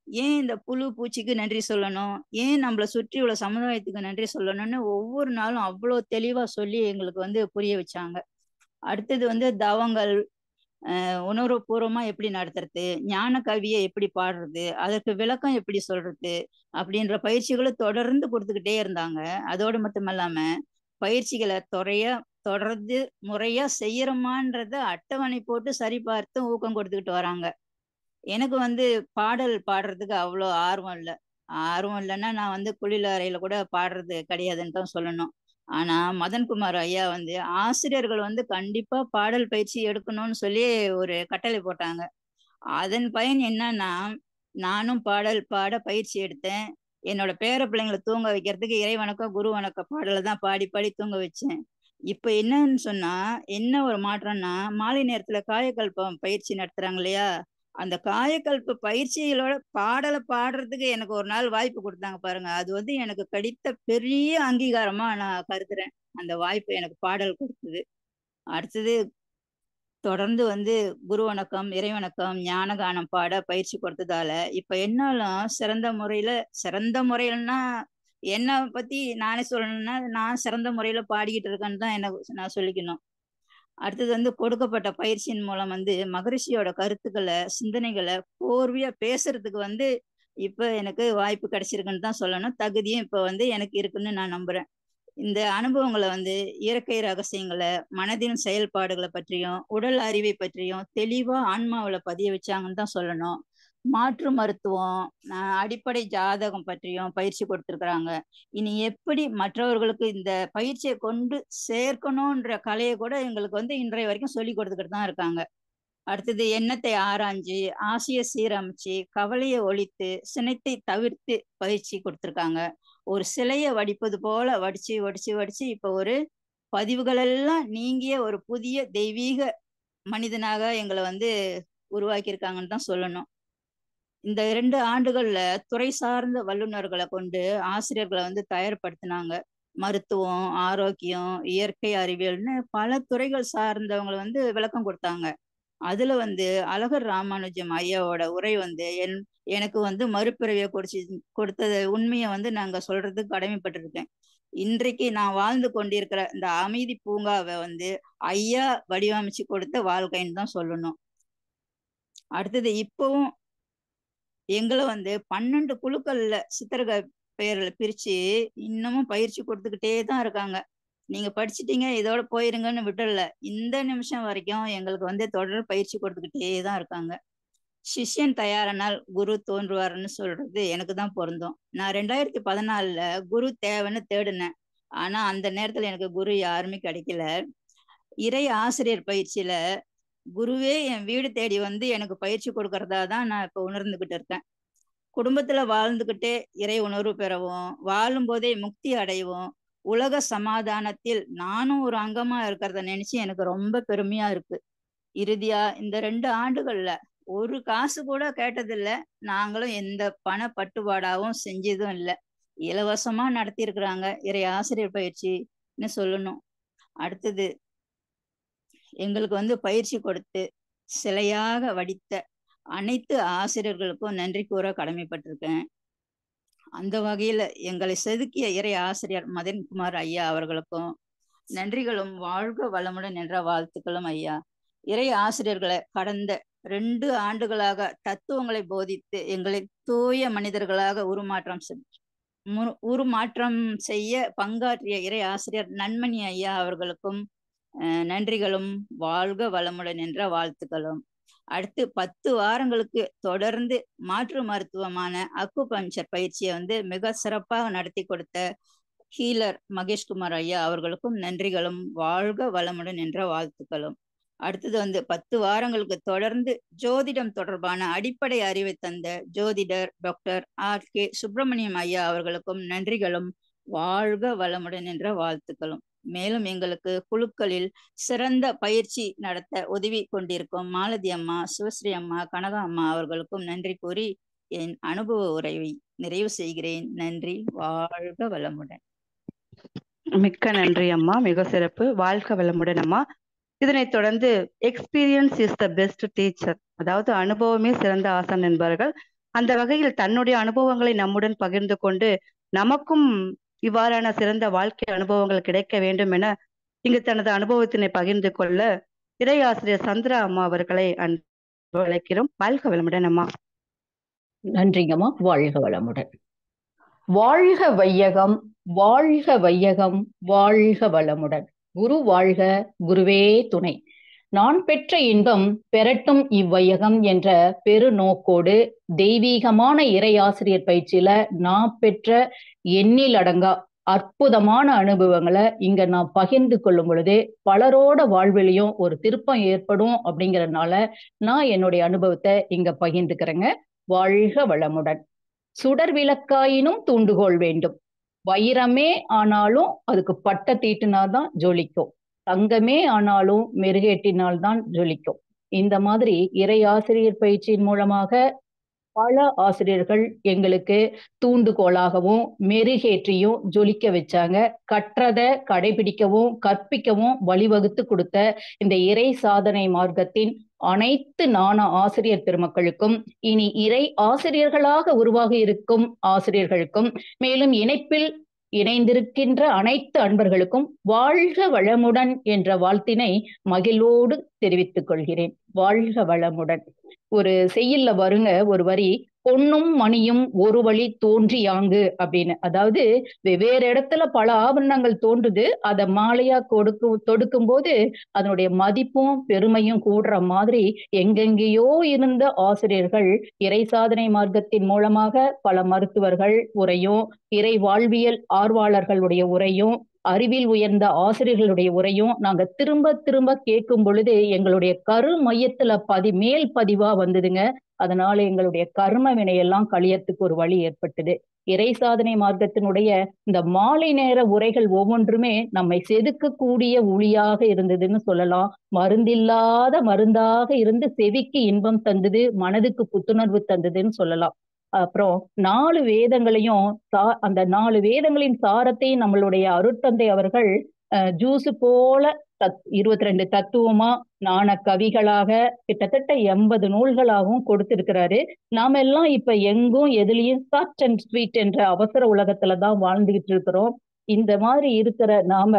ஏன் இந்த புழு பூச்சிக்கு நன்றி சொல்லணும் ஏன் நம்மளை சுற்றி உள்ள சமுதாயத்துக்கு நன்றி சொல்லணும்னு ஒவ்வொரு நாளும் அவ்வளோ தெளிவா சொல்லி எங்களுக்கு வந்து புரிய வச்சாங்க அடுத்தது வந்து தவங்கள் அஹ் உணர்வுபூர்வமா எப்படி நடத்துறது ஞான கவியை எப்படி பாடுறது அதற்கு விளக்கம் எப்படி சொல்றது அப்படின்ற பயிற்சிகளை தொடர்ந்து கொடுத்துக்கிட்டே இருந்தாங்க அதோடு மட்டும் இல்லாம பயிற்சிகளை துறையா தொடர்ந்து முறையா செய்யறோமான்றத அட்டவணை போட்டு சரி பார்த்து ஊக்கம் கொடுத்துக்கிட்டு வராங்க எனக்கு வந்து பாடல் பாடுறதுக்கு அவ்வளோ ஆர்வம் இல்லை ஆர்வம் இல்லைன்னா நான் வந்து குளிர் அறையில கூட பாடுறது கிடையாதுன்னு தான் சொல்லணும் ஆனா மதன்குமார் ஐயா வந்து ஆசிரியர்கள் வந்து கண்டிப்பா பாடல் பயிற்சி எடுக்கணும்னு சொல்லி ஒரு கட்டளை போட்டாங்க அதன் பயன் என்னன்னா நானும் பாடல் பாட பயிற்சி எடுத்தேன் என்னோட பேர பிள்ளைங்களை தூங்க வைக்கிறதுக்கு இறை வணக்கம் குரு வணக்க பாடலை தான் பாடி பாடி தூங்க வச்சேன் இப்ப என்னன்னு சொன்னா என்ன ஒரு மாற்றம்னா மாலை நேரத்துல காயக்கல்பம் பயிற்சி நடத்துறாங்க இல்லையா அந்த காயக்கல்ப பயிற்சிகளோட பாடலை பாடுறதுக்கு எனக்கு ஒரு நாள் வாய்ப்பு கொடுத்தாங்க பாருங்க அது வந்து எனக்கு கிடைத்த பெரிய அங்கீகாரமா நான் கருதுறேன் அந்த வாய்ப்பு எனக்கு பாடல் கொடுத்தது அடுத்தது தொடர்ந்து வந்து குரு வணக்கம் இறை வணக்கம் ஞானகானம் பாட பயிற்சி கொடுத்ததால இப்ப என்னாலும் சிறந்த முறையில சிறந்த முறையிலன்னா என்னை பத்தி நானே சொல்லணும்னா நான் சிறந்த முறையில பாடிக்கிட்டு இருக்கேன்னு தான் என்ன நான் சொல்லிக்கணும் அடுத்தது வந்து கொடுக்கப்பட்ட பயிற்சியின் மூலம் வந்து மகரிஷியோட கருத்துக்களை சிந்தனைகளை கோர்வையா பேசுறதுக்கு வந்து இப்ப எனக்கு வாய்ப்பு கிடைச்சிருக்குன்னு தான் சொல்லணும் தகுதியும் இப்ப வந்து எனக்கு இருக்குன்னு நான் நம்புறேன் இந்த அனுபவங்களை வந்து இயற்கை ரகசியங்களை மனதின் செயல்பாடுகளை பற்றியும் உடல் அறிவை பற்றியும் தெளிவா ஆன்மாவில பதிய வச்சாங்கன்னு தான் சொல்லணும் மாற்று மருத்துவம் அடிப்படை ஜாதகம் பற்றியும் பயிற்சி கொடுத்துருக்குறாங்க இனி எப்படி மற்றவர்களுக்கு இந்த பயிற்சியை கொண்டு சேர்க்கணுன்ற கலையை கூட எங்களுக்கு வந்து இன்றைய வரைக்கும் சொல்லி கொடுத்துக்கிட்டு தான் இருக்காங்க அடுத்தது எண்ணத்தை ஆராய்ஞ்சு ஆசையை சீரமைச்சு கவலையை ஒழித்து சினத்தை தவிர்த்து பயிற்சி கொடுத்துருக்காங்க ஒரு சிலையை வடிப்பது போல வடிச்சு வடிச்சு வடிச்சு இப்ப ஒரு பதிவுகள் எல்லாம் நீங்கிய ஒரு புதிய தெய்வீக மனிதனாக எங்களை வந்து உருவாக்கியிருக்காங்கன்னு தான் சொல்லணும் இந்த இரண்டு ஆண்டுகள்ல துறை சார்ந்த வல்லுநர்களை கொண்டு ஆசிரியர்களை வந்து தயார்படுத்தினாங்க மருத்துவம் ஆரோக்கியம் இயற்கை அறிவியல்னு பல துறைகள் சார்ந்தவங்களை வந்து விளக்கம் கொடுத்தாங்க அதுல வந்து அழகர் ராமானுஜம் ஐயாவோட உரை வந்து என் எனக்கு வந்து மறுபிறவியை கொடுத்து கொடுத்தது உண்மையை வந்து நாங்க சொல்றதுக்கு கடமைப்பட்டிருக்கேன் இன்றைக்கு நான் வாழ்ந்து கொண்டிருக்கிற இந்த அமைதி பூங்காவை வந்து ஐயா வடிவமைச்சு கொடுத்த வாழ்க்கைன்னு தான் சொல்லணும் அடுத்தது இப்பவும் எங்களை வந்து பன்னெண்டு குழுக்கள்ல சித்திரக பெயர்ல பிரிச்சு இன்னமும் பயிற்சி கொடுத்துக்கிட்டே தான் இருக்காங்க நீங்க படிச்சிட்டீங்க இதோட போயிருங்கன்னு விடல இந்த நிமிஷம் வரைக்கும் எங்களுக்கு வந்து தொடர் பயிற்சி கொடுத்துக்கிட்டே தான் இருக்காங்க சிஷ்யன் தயாரானால் குரு தோன்றுவார்னு சொல்றது எனக்கு தான் பொருந்தும் நான் ரெண்டாயிரத்தி பதினாலுல குரு தேவைன்னு தேடினேன் ஆனா அந்த நேரத்துல எனக்கு குரு யாருமே கிடைக்கல இறை ஆசிரியர் பயிற்சியில குருவே என் வீடு தேடி வந்து எனக்கு பயிற்சி கொடுக்கறதா தான் நான் இப்ப உணர்ந்துகிட்டு இருக்கேன் குடும்பத்துல வாழ்ந்துகிட்டே இறை உணர்வு பெறவும் வாழும் போதே முக்தி அடையவும் உலக சமாதானத்தில் நானும் ஒரு அங்கமா இருக்கிறத நினைச்சு எனக்கு ரொம்ப பெருமையா இருக்கு இறுதியா இந்த ரெண்டு ஆண்டுகள்ல ஒரு காசு கூட கேட்டதில்ல நாங்களும் எந்த பண பட்டுப்பாடாவும் செஞ்சதும் இல்லை இலவசமா நடத்தி இருக்கிறாங்க இறை ஆசிரியர் பயிற்சின்னு சொல்லணும் அடுத்தது எங்களுக்கு வந்து பயிற்சி கொடுத்து சிலையாக வடித்த அனைத்து ஆசிரியர்களுக்கும் நன்றி கூற கடமைப்பட்டிருக்கேன் அந்த வகையில எங்களை செதுக்கிய இறை ஆசிரியர் மதன்குமார் ஐயா அவர்களுக்கும் நன்றிகளும் வாழ்க வளமுடன் என்ற வாழ்த்துக்களும் ஐயா இறை ஆசிரியர்களை கடந்த ரெண்டு ஆண்டுகளாக தத்துவங்களை போதித்து எங்களை தூய மனிதர்களாக உருமாற்றம் உருமாற்றம் செய்ய பங்காற்றிய இறை ஆசிரியர் நன்மணி ஐயா அவர்களுக்கும் நன்றிகளும் வாழ்க வளமுடன் என்ற வாழ்த்துக்களும் அடுத்து பத்து வாரங்களுக்கு தொடர்ந்து மாற்று மருத்துவமான அக்கு பஞ்சர் பயிற்சியை வந்து மிக சிறப்பாக நடத்தி கொடுத்த ஹீலர் மகேஷ்குமார் ஐயா அவர்களுக்கும் நன்றிகளும் வாழ்க வளமுடன் என்ற வாழ்த்துக்களும் அடுத்தது வந்து பத்து வாரங்களுக்கு தொடர்ந்து ஜோதிடம் தொடர்பான அடிப்படை அறிவை தந்த ஜோதிடர் டாக்டர் ஆர் கே சுப்பிரமணியம் ஐயா அவர்களுக்கும் நன்றிகளும் வாழ்க வளமுடன் என்ற வாழ்த்துக்களும் மேலும் எங்களுக்கு குழுக்களில் சிறந்த பயிற்சி நடத்த உதவி கொண்டிருக்கும் மாலதி அம்மா சிவஸ்ரீ அம்மா கனகா அம்மா அவர்களுக்கும் நன்றி கூறி என் அனுபவ உரையை நிறைவு செய்கிறேன் நன்றி வாழ்க வளமுடன் மிக்க நன்றி அம்மா மிக சிறப்பு வாழ்க வளமுடன் அம்மா இதனைத் தொடர்ந்து experience is the best teacher அதாவது அனுபவமே சிறந்த ஆசான் என்பார்கள் அந்த வகையில் தன்னுடைய அனுபவங்களை நம்முடன் பகிர்ந்து கொண்டு நமக்கும் இவ்வாறான சிறந்த வாழ்க்கை அனுபவங்கள் கிடைக்க வேண்டும் என இங்கு தனது அனுபவத்தினை பகிர்ந்து கொள்ள இறையாசிரியர் சந்திரா அம்மா அவர்களை அன்பு அழைக்கிறோம் வாழ்க வளமுடன் அம்மா நன்றிங்கம்மா வாழ்க வளமுடன் வாழ்க வையகம் வாழ்க வையகம் வாழ்க வளமுடன் குரு வாழ்க குருவே துணை நான் பெற்ற இன்பம் பெறட்டும் இவ்வையகம் என்ற பெரு நோக்கோடு தெய்வீகமான இறையாசிரியர் பயிற்சியில நான் பெற்ற எண்ணில் அடங்கா அற்புதமான அனுபவங்களை இங்க நான் பகிர்ந்து கொள்ளும் பொழுது பலரோட வாழ்விலையும் ஒரு திருப்பம் ஏற்படும் அப்படிங்கறதுனால நான் என்னுடைய அனுபவத்தை இங்க பகிர்ந்துக்கிறேங்க வாழ்க வளமுடன் சுடர் விளக்காயினும் தூண்டுகோல் வேண்டும் வைரமே ஆனாலும் அதுக்கு பட்ட தீட்டினாதான் ஜொலிக்கும் தங்கமே ஆனாலும் மெருகேட்டினால்தான் ஜொலிக்கும் இந்த மாதிரி இறை ஆசிரியர் பயிற்சியின் மூலமாக பல ஆசிரியர்கள் எங்களுக்கு தூண்டுகோலாகவும் மெருகேற்றியும் ஜொலிக்க வச்சாங்க கற்றதை கடைபிடிக்கவும் கற்பிக்கவும் வழிவகுத்து கொடுத்த இந்த இறை சாதனை மார்க்கத்தின் அனைத்து நாண ஆசிரியர் பெருமக்களுக்கும் இனி இறை ஆசிரியர்களாக உருவாக இருக்கும் ஆசிரியர்களுக்கும் மேலும் இணைப்பில் இணைந்திருக்கின்ற அனைத்து அன்பர்களுக்கும் வாழ்க வளமுடன் என்ற வாழ்த்தினை மகிழ்வோடு தெரிவித்துக் கொள்கிறேன் வாழ்க வளமுடன் ஒரு செய்யுள்ல வருங்க ஒரு வரி பொன்னும் மணியும் ஒரு வழி தோன்றியாங்கு அப்படின்னு அதாவது வெவ்வேறு இடத்துல பல ஆபரணங்கள் தோன்றுது அதை மாலையா கொடுக்கும் தொடுக்கும் போது அதனுடைய மதிப்பும் பெருமையும் கூடுற மாதிரி எங்கெங்கேயோ இருந்த ஆசிரியர்கள் இறை சாதனை மார்க்கத்தின் மூலமாக பல மருத்துவர்கள் உரையும் இறை வாழ்வியல் ஆர்வலர்களுடைய உரையும் அறிவில் உயர்ந்த ஆசிரியர்களுடைய உரையும் நாங்க திரும்ப திரும்ப கேட்கும் பொழுது எங்களுடைய கரு மையத்துல பதி மேல் பதிவா வந்ததுங்க அதனால எங்களுடைய கர்ம வினையெல்லாம் கழியத்துக்கு ஒரு வழி ஏற்பட்டது இறை சாதனை மார்க்கத்தினுடைய இந்த மாலை நேர உரைகள் ஒவ்வொன்றுமே நம்மை செதுக்கக்கூடிய ஒளியாக இருந்ததுன்னு சொல்லலாம் மருந்தில்லாத மருந்தாக இருந்து செவிக்கு இன்பம் தந்தது மனதுக்கு புத்துணர்வு தந்ததுன்னு சொல்லலாம் அப்புறம் நாலு வேதங்களையும் அந்த நாலு வேதங்களின் சாரத்தையும் நம்மளுடைய அருட்தந்தை அவர்கள் ஜூஸ் போல தத் இருபத்தி ரெண்டு தத்துவமா நாண கவிகளாக கிட்டத்தட்ட எண்பது நூல்களாகவும் கொடுத்திருக்கிறாரு நாம எல்லாம் இப்ப எங்கும் எதுலயும் சாட் அண்ட் ஸ்வீட் என்ற அவசர உலகத்துலதான் வாழ்ந்துகிட்டு இருக்கிறோம் இந்த மாதிரி இருக்கிற நாம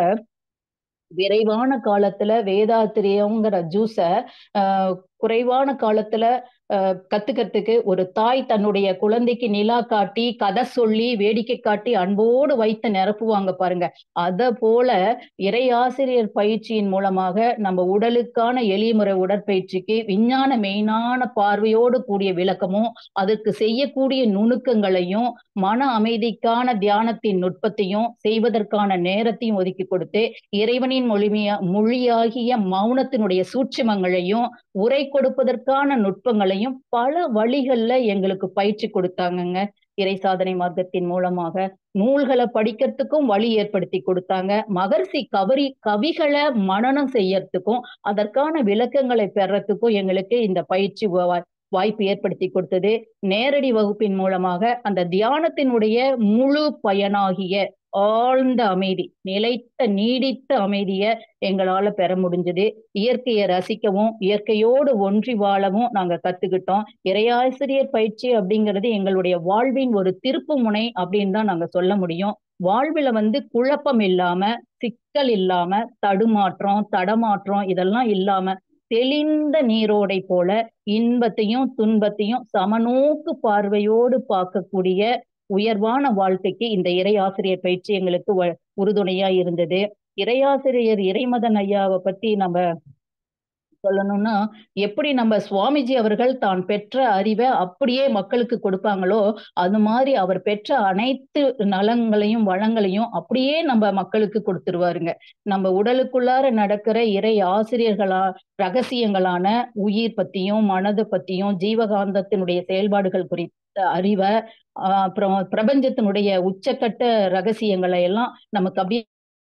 விரைவான காலத்துல வேதாத்திரியங்கிற ஜூஸ ஆஹ் குறைவான காலத்துல கத்துக்கிறதுக்கு ஒரு தாய் தன்னுடைய குழந்தைக்கு நிலா காட்டி கதை சொல்லி வேடிக்கை காட்டி அன்போடு வைத்து நிரப்புவாங்க பாருங்க அத போல இறையாசிரியர் பயிற்சியின் மூலமாக நம்ம உடலுக்கான எளிமுறை உடற்பயிற்சிக்கு விஞ்ஞான மெயினான பார்வையோடு கூடிய விளக்கமும் அதற்கு செய்யக்கூடிய நுணுக்கங்களையும் மன அமைதிக்கான தியானத்தின் நுட்பத்தையும் செய்வதற்கான நேரத்தையும் ஒதுக்கி கொடுத்து இறைவனின் மொழிமையா மொழியாகிய மௌனத்தினுடைய சூட்சமங்களையும் உரை கொடுப்பதற்கான நுட்பங்களையும் பல வழிகள்ல எங்களுக்கு பயிற்சி கொடுத்தாங்கங்க இறை சாதனை மார்க்கத்தின் மூலமாக நூல்களை படிக்கிறதுக்கும் வழி ஏற்படுத்தி கொடுத்தாங்க மகர்ஷி கவரி கவிகளை மனனம் செய்யறதுக்கும் அதற்கான விளக்கங்களை பெறத்துக்கும் எங்களுக்கு இந்த பயிற்சி வாய்ப்பு ஏற்படுத்தி கொடுத்தது நேரடி வகுப்பின் மூலமாக அந்த தியானத்தினுடைய முழு பயனாகிய ஆழ்ந்த அமைதி நிலைத்த நீடித்த அமைதிய எங்களால பெற முடிஞ்சது இயற்கையை ரசிக்கவும் இயற்கையோடு ஒன்றி வாழவும் நாங்க கத்துக்கிட்டோம் இறையாசிரியர் பயிற்சி அப்படிங்கிறது எங்களுடைய வாழ்வின் ஒரு திருப்பு முனை அப்படின்னு தான் நாங்க சொல்ல முடியும் வாழ்வில வந்து குழப்பம் இல்லாம சிக்கல் இல்லாம தடுமாற்றம் தடமாற்றம் இதெல்லாம் இல்லாம தெளிந்த நீரோடை போல இன்பத்தையும் துன்பத்தையும் சமநோக்கு பார்வையோடு பார்க்கக்கூடிய உயர்வான வாழ்க்கைக்கு இந்த இறை ஆசிரியர் பயிற்சி எங்களுக்கு உறுதுணையா இருந்தது இறையாசிரியர் இறைமதன் ஐயாவை பத்தி நம்ம சொல்லணும்னா எப்படி நம்ம சுவாமிஜி அவர்கள் தான் பெற்ற அறிவை அப்படியே மக்களுக்கு கொடுப்பாங்களோ அது மாதிரி அவர் பெற்ற அனைத்து நலங்களையும் வளங்களையும் அப்படியே நம்ம மக்களுக்கு கொடுத்துருவாருங்க நம்ம உடலுக்குள்ளார நடக்கிற இறை ஆசிரியர்களா ரகசியங்களான உயிர் பத்தியும் மனது பத்தியும் ஜீவகாந்தத்தினுடைய செயல்பாடுகள் குறித்த அறிவை அப்புறம் பிரபஞ்சத்தினுடைய உச்சக்கட்ட ரகசியங்களை எல்லாம் நமக்கு அப்படியே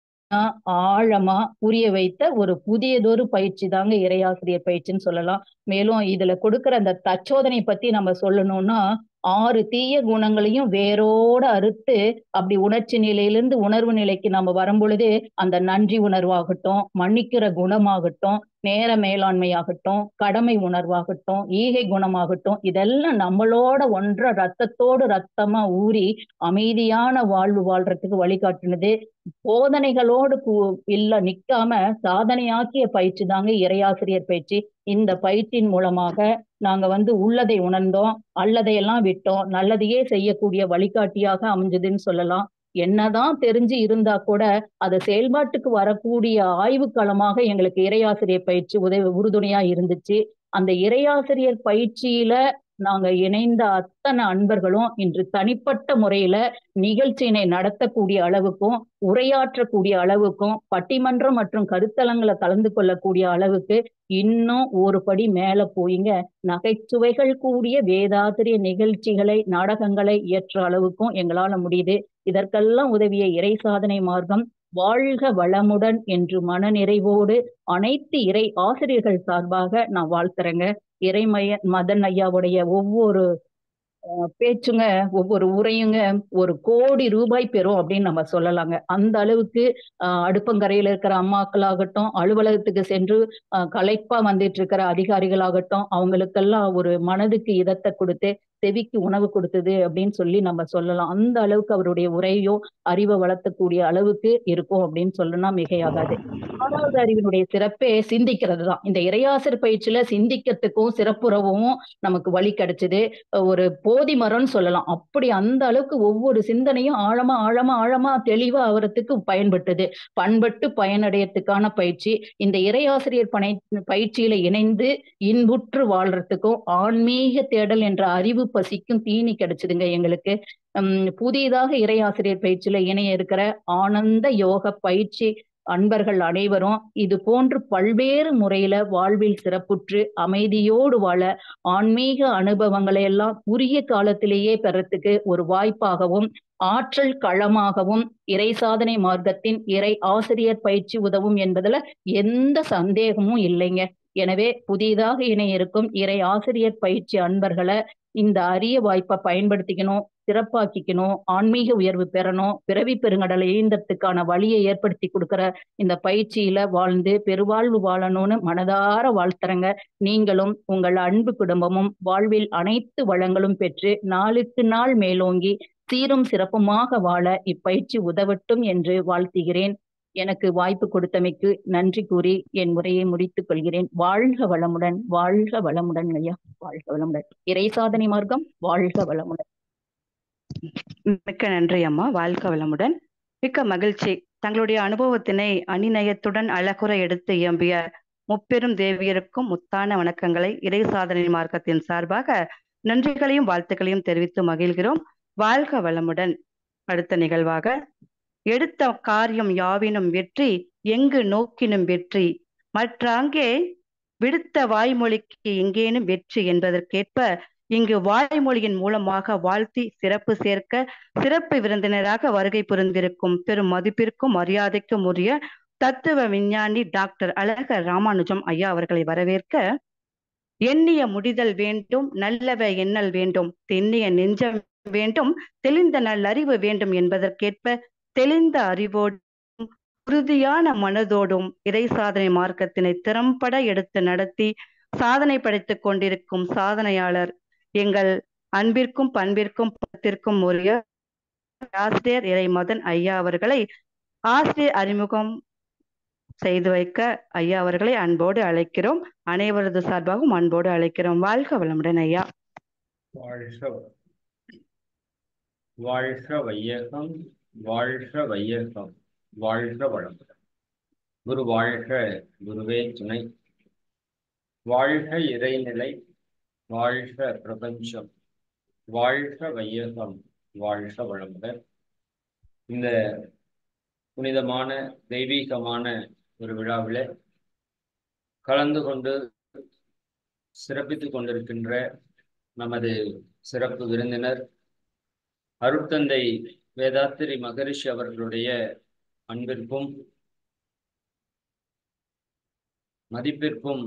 ஆழமா புரிய வைத்த ஒரு புதியதொரு பயிற்சி தாங்க இறையாசிரியர் பயிற்சின்னு சொல்லலாம் மேலும் இதுல கொடுக்கிற அந்த தச்சோதனை பத்தி நம்ம சொல்லணும்னா ஆறு தீய குணங்களையும் வேரோட அறுத்து அப்படி உணர்ச்சி நிலையிலிருந்து உணர்வு நிலைக்கு நம்ம வரும் பொழுது அந்த நன்றி உணர்வாகட்டும் மன்னிக்கிற குணமாகட்டும் நேர மேலாண்மையாகட்டும் கடமை உணர்வாகட்டும் ஈகை குணமாகட்டும் இதெல்லாம் நம்மளோட ஒன்ற ரத்தத்தோடு ரத்தமா ஊறி அமைதியான வாழ்வு வாழ்றதுக்கு வழிகாட்டுனது போதனைகளோடு இல்ல நிக்காம சாதனையாக்கிய பயிற்சி தாங்க இறையாசிரியர் பயிற்சி இந்த பயிற்சியின் மூலமாக நாங்க வந்து உள்ளதை உணர்ந்தோம் அல்லதையெல்லாம் விட்டோம் நல்லதையே செய்யக்கூடிய வழிகாட்டியாக அமைஞ்சதுன்னு சொல்லலாம் என்னதான் தெரிஞ்சு இருந்தா கூட அதை செயல்பாட்டுக்கு வரக்கூடிய ஆய்வு களமாக எங்களுக்கு இறையாசிரியர் பயிற்சி உதவி உறுதுணையா இருந்துச்சு அந்த இறையாசிரியர் பயிற்சியில நாங்க இணைந்த அத்தனை அன்பர்களும் இன்று தனிப்பட்ட முறையில நிகழ்ச்சியினை நடத்தக்கூடிய அளவுக்கும் உரையாற்றக்கூடிய அளவுக்கும் பட்டிமன்றம் மற்றும் கருத்தலங்களை கலந்து கொள்ளக்கூடிய அளவுக்கு இன்னும் ஒரு படி மேல போயிங்க நகைச்சுவைகள் கூடிய வேதாசிரிய நிகழ்ச்சிகளை நாடகங்களை இயற்ற அளவுக்கும் எங்களால முடியுது இதற்கெல்லாம் உதவிய இறை சாதனை மார்க்கம் வாழ்க வளமுடன் என்று மன நிறைவோடு அனைத்து இறை ஆசிரியர்கள் சார்பாக நான் வாழ்த்துறேங்க இறைமய மதன் ஐயாவுடைய ஒவ்வொரு பேச்சுங்க ஒவ்வொரு உரையுங்க ஒரு கோடி ரூபாய் பெறும் அப்படின்னு நம்ம சொல்லலாங்க அந்த அளவுக்கு அடுப்பங்கரையில இருக்கிற அம்மாக்களாகட்டும் அலுவலகத்துக்கு சென்று களைப்பா வந்துட்டு இருக்கிற அதிகாரிகளாகட்டும் அவங்களுக்கெல்லாம் ஒரு மனதுக்கு இதத்தை கொடுத்து செவிக்கு உணவு கொடுத்தது அப்படின்னு சொல்லி நம்ம சொல்லலாம் அந்த அளவுக்கு அவருடைய உரையோ அறிவை வளர்த்தக்கூடிய அளவுக்கு இருக்கும் அப்படின்னு சொல்லணும்னா மிகையாகாது ஆறாவது அறிவினுடைய சிறப்பே சிந்திக்கிறது தான் இந்த இறையாசர் பயிற்சியில சிந்திக்கிறதுக்கும் சிறப்புறவும் நமக்கு வழி கிடைச்சது ஒரு போதி மரம்னு சொல்லலாம் அப்படி அந்த அளவுக்கு ஒவ்வொரு சிந்தனையும் ஆழமா ஆழமா ஆழமா தெளிவா ஆகிறதுக்கு பயன்பட்டது பண்பட்டு பயனடையத்துக்கான பயிற்சி இந்த இறையாசிரியர் பனை பயிற்சியில இணைந்து இன்புற்று வாழ்றதுக்கும் ஆன்மீக தேடல் என்ற அறிவு பசிக்கும் தீனி கிடைச்சதுங்க எங்களுக்கு உம் புதிதாக இறையாசிரியர் பயிற்சியில இணைய இருக்கிற ஆனந்த யோக பயிற்சி அன்பர்கள் அனைவரும் இது போன்று பல்வேறு முறையில வாழ்வில் சிறப்புற்று அமைதியோடு வாழ ஆன்மீக அனுபவங்களை எல்லாம் உரிய காலத்திலேயே பெறத்துக்கு ஒரு வாய்ப்பாகவும் ஆற்றல் களமாகவும் இறை சாதனை மார்க்கத்தின் இறை ஆசிரியர் பயிற்சி உதவும் என்பதுல எந்த சந்தேகமும் இல்லைங்க எனவே புதிதாக இணைய இருக்கும் இறை ஆசிரியர் பயிற்சி அன்பர்களை இந்த அரிய வாய்ப்பை பயன்படுத்திக்கணும் சிறப்பாக்கிக்கணும் ஆன்மீக உயர்வு பெறணும் பிறவி பெருங்கடலை ஈந்தத்துக்கான வழியை ஏற்படுத்தி கொடுக்கிற இந்த பயிற்சியில வாழ்ந்து பெருவாழ்வு வாழணும்னு மனதார வாழ்த்துறங்க நீங்களும் உங்கள் அன்பு குடும்பமும் வாழ்வில் அனைத்து வளங்களும் பெற்று நாளுக்கு நாள் மேலோங்கி சீரும் சிறப்புமாக வாழ இப்பயிற்சி உதவட்டும் என்று வாழ்த்துகிறேன் எனக்கு வாய்ப்பு கொடுத்தமைக்கு நன்றி கூறி என் உரையை முடித்துக் கொள்கிறேன் வாழ்க வளமுடன் வாழ்க வளமுடன் ஐயா வாழ்க வளமுடன் இறை சாதனை மார்க்கம் வாழ்க வளமுடன் மிக்க நன்றி அம்மா வாழ்க வளமுடன் மிக்க மகிழ்ச்சி தங்களுடைய அனுபவத்தினை அணிநயத்துடன் அழகுற எடுத்து இயம்பிய முப்பெரும் தேவியருக்கும் முத்தான வணக்கங்களை இறை சாதனை மார்க்கத்தின் சார்பாக நன்றிகளையும் வாழ்த்துக்களையும் தெரிவித்து மகிழ்கிறோம் வாழ்க வளமுடன் அடுத்த நிகழ்வாக எடுத்த காரியம் யாவினும் வெற்றி எங்கு நோக்கினும் வெற்றி மற்றாங்கே விடுத்த வாய்மொழிக்கு எங்கேனும் வெற்றி என்பதற்கேற்ப இங்கு வாய்மொழியின் மூலமாக வாழ்த்தி சிறப்பு சேர்க்க சிறப்பு விருந்தினராக வருகை புரிந்திருக்கும் பெரும் மதிப்பிற்கும் மரியாதைக்கும் உரிய தத்துவ விஞ்ஞானி டாக்டர் அழகர் ராமானுஜம் ஐயா அவர்களை வரவேற்க எண்ணிய முடிதல் வேண்டும் நல்லவ எண்ணல் வேண்டும் தென்னிய நெஞ்சம் வேண்டும் தெளிந்த நல்லறிவு வேண்டும் என்பதற்கேற்ப தெளிந்த அறிவோடும் உறுதியான மனதோடும் இறை சாதனை மார்க்கத்தினை திறம்பட எடுத்து நடத்தி சாதனை படைத்துக் கொண்டிருக்கும் சாதனையாளர் எங்கள் அன்பிற்கும் பண்பிற்கும் பத்திற்கும் உரிய ஆசிரியர் இறை மதன் ஐயா அவர்களை ஆசிரியர் அறிமுகம் செய்து வைக்க ஐயா அவர்களை அன்போடு அழைக்கிறோம் அனைவரது சார்பாகவும் அன்போடு அழைக்கிறோம் வாழ்க வளமுடன் ஐயா வாழ்க வாழ்க வையகம் வாழ்க வையகம் வாழ்க வளமுடன் குரு வாழ்க குருவே துணை வாழ்க இறைநிலை வாழ்க பிரபஞ்சம் வாழ்க வையகம் வாழ்க வளமுடன் இந்த புனிதமான தெய்வீகமான ஒரு விழாவில் கலந்து கொண்டு சிறப்பித்துக் கொண்டிருக்கின்ற நமது சிறப்பு விருந்தினர் அருட்தந்தை வேதாத்திரி மகரிஷி அவர்களுடைய அன்பிற்கும் மதிப்பிற்கும்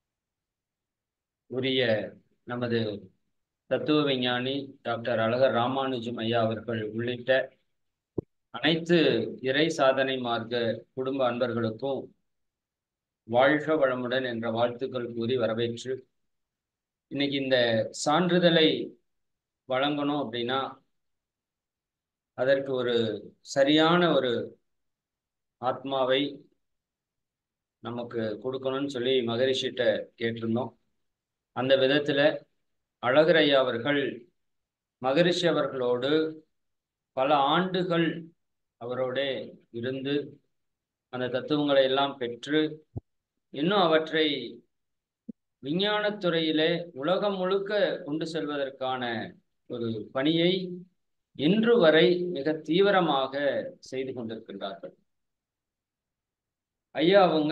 உரிய நமது தத்துவ விஞ்ஞானி டாக்டர் அழகர் ராமானுஜம் ஐயா அவர்கள் உள்ளிட்ட அனைத்து இறை சாதனை மார்க்க குடும்ப அன்பர்களுக்கும் வாழ்க வளமுடன் என்ற வாழ்த்துக்கள் கூறி வரவேற்று இன்னைக்கு இந்த சான்றிதழை வழங்கணும் அப்படின்னா அதற்கு ஒரு சரியான ஒரு ஆத்மாவை நமக்கு கொடுக்கணும்னு சொல்லி மகரிஷிட்ட கேட்டிருந்தோம் அந்த விதத்துல அழகர் ஐயா அவர்கள் மகரிஷி அவர்களோடு பல ஆண்டுகள் அவரோட இருந்து அந்த தத்துவங்களை எல்லாம் பெற்று இன்னும் அவற்றை விஞ்ஞானத்துறையிலே உலகம் முழுக்க கொண்டு செல்வதற்கான ஒரு பணியை இன்று வரை மிக தீவிரமாக செய்து கொண்டிருக்கின்றார்கள் ஐயா அவங்க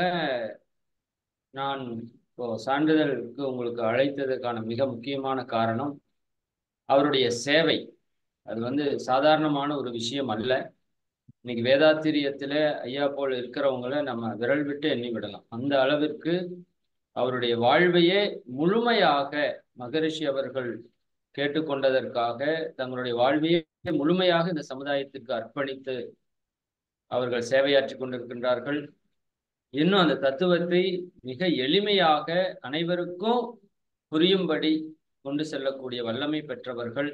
நான் இப்போ சான்றிதழுக்கு உங்களுக்கு அழைத்ததற்கான மிக முக்கியமான காரணம் அவருடைய சேவை அது வந்து சாதாரணமான ஒரு விஷயம் அல்ல இன்னைக்கு வேதாத்திரியத்துல ஐயா போல் இருக்கிறவங்கள நம்ம விரல் விட்டு எண்ணி விடலாம் அந்த அளவிற்கு அவருடைய வாழ்வையே முழுமையாக மகரிஷி அவர்கள் கேட்டுக்கொண்டதற்காக தங்களுடைய வாழ்வையே முழுமையாக இந்த சமுதாயத்திற்கு அர்ப்பணித்து அவர்கள் சேவையாற்றி கொண்டிருக்கின்றார்கள் இன்னும் அந்த தத்துவத்தை மிக எளிமையாக அனைவருக்கும் புரியும்படி கொண்டு செல்லக்கூடிய வல்லமை பெற்றவர்கள்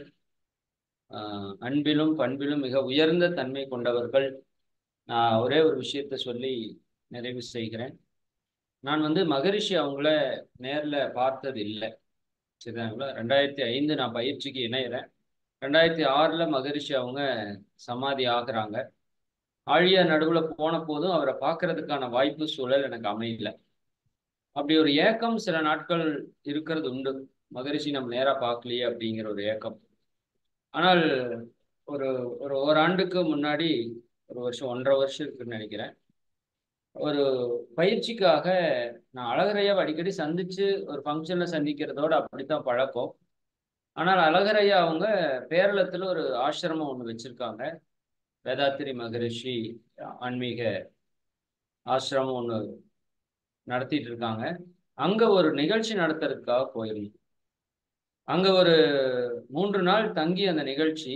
அன்பிலும் பண்பிலும் மிக உயர்ந்த தன்மை கொண்டவர்கள் நான் ஒரே ஒரு விஷயத்த சொல்லி நிறைவு செய்கிறேன் நான் வந்து மகரிஷி அவங்கள நேரில் பார்த்தது இல்லை சரிதாங்களா ரெண்டாயிரத்தி ஐந்து நான் பயிற்சிக்கு இணையிறேன் ரெண்டாயிரத்தி ஆறில் மகரிஷி அவங்க சமாதி ஆகுறாங்க ஆழியா நடுவில் போன போதும் அவரை பார்க்கறதுக்கான வாய்ப்பு சூழல் எனக்கு அமையல அப்படி ஒரு ஏக்கம் சில நாட்கள் இருக்கிறது உண்டு மகரிஷி நம்ம நேராக பார்க்கலையே அப்படிங்கிற ஒரு ஏக்கம் ஆனால் ஒரு ஒரு ஓராண்டுக்கு முன்னாடி ஒரு வருஷம் ஒன்றரை வருஷம் இருக்குன்னு நினைக்கிறேன் ஒரு பயிற்சிக்காக நான் அழகரையாவை அடிக்கடி சந்திச்சு ஒரு ஃபங்க்ஷன்ல சந்திக்கிறதோட அப்படித்தான் பழக்கம் ஆனால் அழகரையா அவங்க பேரளத்துல ஒரு ஆசிரமம் ஒன்று வச்சிருக்காங்க வேதாத்திரி மகரிஷி ஆன்மீக ஆசிரமம் ஒன்று நடத்திட்டு இருக்காங்க அங்க ஒரு நிகழ்ச்சி நடத்துறதுக்காக போயிருந்தோம் அங்க ஒரு மூன்று நாள் தங்கி அந்த நிகழ்ச்சி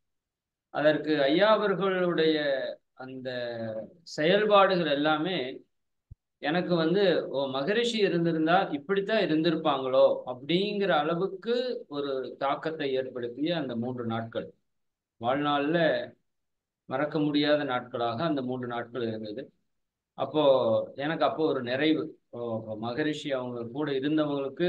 அதற்கு ஐயா அவர்களுடைய அந்த செயல்பாடுகள் எல்லாமே எனக்கு வந்து ஓ மகரிஷி இருந்திருந்தா இப்படித்தான் இருந்திருப்பாங்களோ அப்படிங்கிற அளவுக்கு ஒரு தாக்கத்தை ஏற்படுத்திய அந்த மூன்று நாட்கள் வாழ்நாளில் மறக்க முடியாத நாட்களாக அந்த மூன்று நாட்கள் இருந்தது அப்போ எனக்கு அப்போ ஒரு நிறைவு மகரிஷி அவங்க கூட இருந்தவங்களுக்கு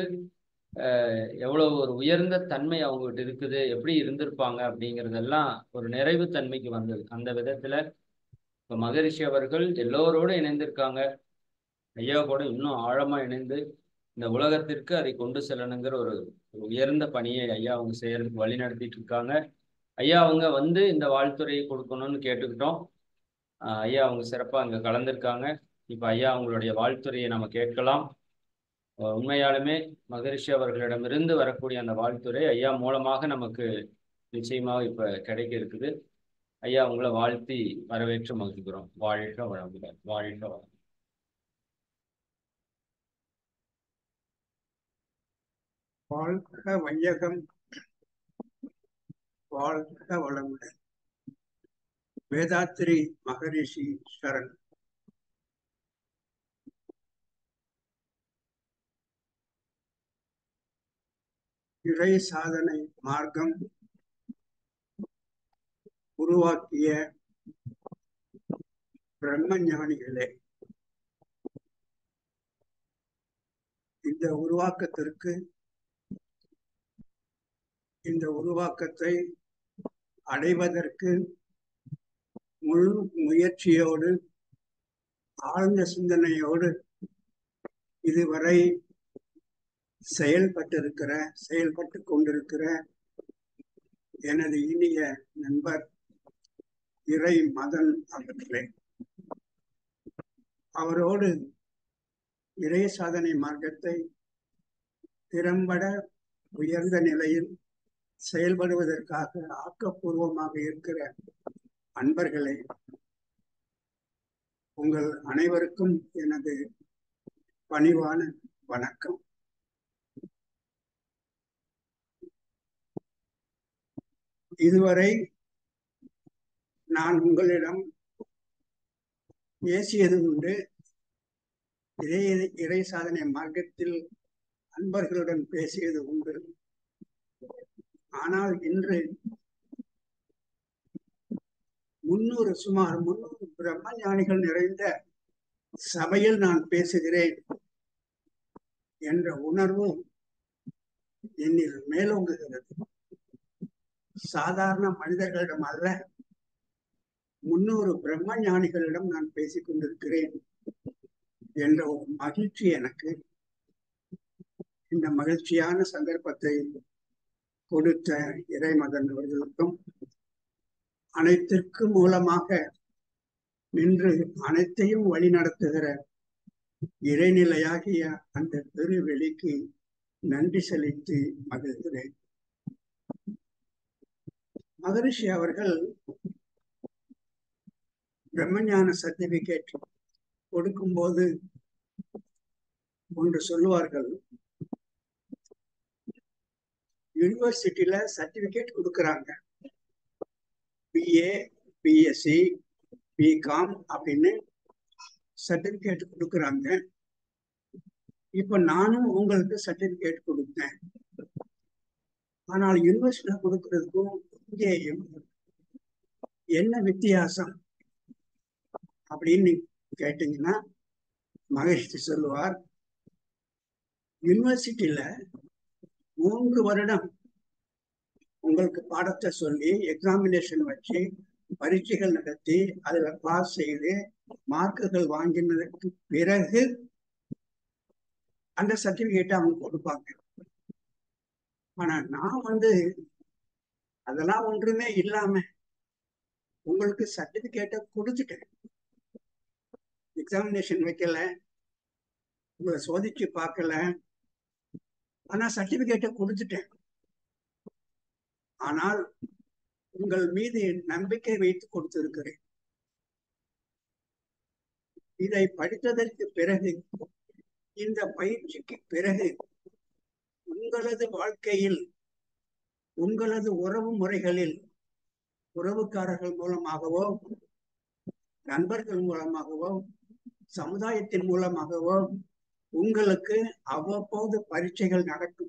எவ்வளோ ஒரு உயர்ந்த தன்மை அவங்ககிட்ட இருக்குது எப்படி இருந்திருப்பாங்க அப்படிங்கிறதெல்லாம் ஒரு நிறைவு தன்மைக்கு வந்தது அந்த விதத்துல இப்போ மகரிஷி அவர்கள் எல்லோரோடு இணைந்திருக்காங்க ஐயா கூட இன்னும் ஆழமா இணைந்து இந்த உலகத்திற்கு அதை கொண்டு செல்லணுங்கிற ஒரு உயர்ந்த பணியை ஐயா அவங்க செய்யறதுக்கு வழி நடத்திட்டு இருக்காங்க ஐயா அவங்க வந்து இந்த வாழ்த்துறையை கொடுக்கணும்னு கேட்டுக்கிட்டோம் ஐயா அவங்க சிறப்பாக அங்கே கலந்துருக்காங்க இப்போ ஐயா அவங்களுடைய வாழ்த்துறையை நம்ம கேட்கலாம் உண்மையாலுமே மகரிஷி அவர்களிடமிருந்து வரக்கூடிய அந்த வாழ்த்துறை ஐயா மூலமாக நமக்கு நிச்சயமாக இப்போ கிடைக்க இருக்குது ஐயா உங்களை வாழ்த்தி வரவேற்று மகிழ்கிறோம் வாழ்க வளமுடன் வாழ்க வளம் வாழ்க வையகம் வாழ்க வளமுடன் வேதாத்திரி மகரிஷி சரண் இறை சாதனை மார்க்கம் உருவாக்கிய பிரம்ம ஞானிகளே இந்த உருவாக்கத்திற்கு இந்த உருவாக்கத்தை அடைவதற்கு முழு முயற்சியோடு ஆழ்ந்த சிந்தனையோடு இதுவரை செயல்பட்டிருக்கிற செயல்பட்டு கொண்டிருக்கிற எனது இனிய நண்பர் இறை மதன் அவர்களே அவரோடு இறை சாதனை மார்க்கத்தை திறம்பட உயர்ந்த நிலையில் செயல்படுவதற்காக ஆக்கப்பூர்வமாக இருக்கிற அன்பர்களே உங்கள் அனைவருக்கும் எனது பணிவான வணக்கம் இதுவரை நான் உங்களிடம் பேசியது உண்டு இறை இறை சாதனை மார்க்கத்தில் அன்பர்களுடன் பேசியது உண்டு ஆனால் இன்று முன்னூறு சுமார் முன்னூறு பிரம்ம ஞானிகள் நிறைந்த சபையில் நான் பேசுகிறேன் என்ற உணர்வு என்னில் மேலோங்குகிறது சாதாரண மனிதர்களிடம் அல்ல முன்னூறு பிரம்ம ஞானிகளிடம் நான் பேசிக் கொண்டிருக்கிறேன் என்ற ஒரு மகிழ்ச்சி எனக்கு இந்த மகிழ்ச்சியான சந்தர்ப்பத்தை கொடுத்த இறைமதன் அவர்களுக்கும் அனைத்திற்கும் மூலமாக நின்று அனைத்தையும் வழிநடத்துகிற இறைநிலையாகிய அந்த பெருவெளிக்கு நன்றி செலுத்தி மகிழ்கிறேன் மகரிஷி அவர்கள் பிரம்மஞான சர்டிபிகேட் கொடுக்கும்போது ஒன்று சொல்லுவார்கள் யூனிவர்சிட்டியில சர்டிபிகேட் கொடுக்கறாங்க பிஏ பிஎஸ்சி பிகாம் அப்படின்னு சர்டிபிகேட் கொடுக்கறாங்க இப்ப நானும் உங்களுக்கு சர்டிபிகேட் கொடுத்தேன் ஆனால் யூனிவர்சிட்டியில கொடுக்கறதுக்கும் இங்கேயும் என்ன வித்தியாசம் அப்படின்னு கேட்டீங்கன்னா மகேஷ் சொல்லுவார் யூனிவர்சிட்டியில மூன்று வருடம் உங்களுக்கு பாடத்தை சொல்லி எக்ஸாமினேஷன் வச்சு பரீட்சைகள் நடத்தி அதுல பாஸ் செய்து மார்க்குகள் வாங்கினதுக்கு பிறகு அந்த சர்டிபிகேட்டை அவங்க கொடுப்பாங்க ஆனா நான் வந்து அதெல்லாம் ஒன்றுமே இல்லாம உங்களுக்கு சர்டிபிகேட்டை கொடுத்துட்டேன் எக்ஸாமினேஷன் வைக்கல உங்களை சோதிச்சு பார்க்கல ஆனா சர்டிபிகேட்டை கொடுத்துட்டேன் ஆனால் உங்கள் மீது நம்பிக்கை வைத்து கொடுத்திருக்கிறேன் இதை படித்ததற்கு பிறகு இந்த பயிற்சிக்கு பிறகு உங்களது வாழ்க்கையில் உங்களது உறவு முறைகளில் உறவுக்காரர்கள் மூலமாகவோ நண்பர்கள் மூலமாகவோ சமுதாயத்தின் மூலமாகவோ உங்களுக்கு அவ்வப்போது பரீட்சைகள் நடக்கும்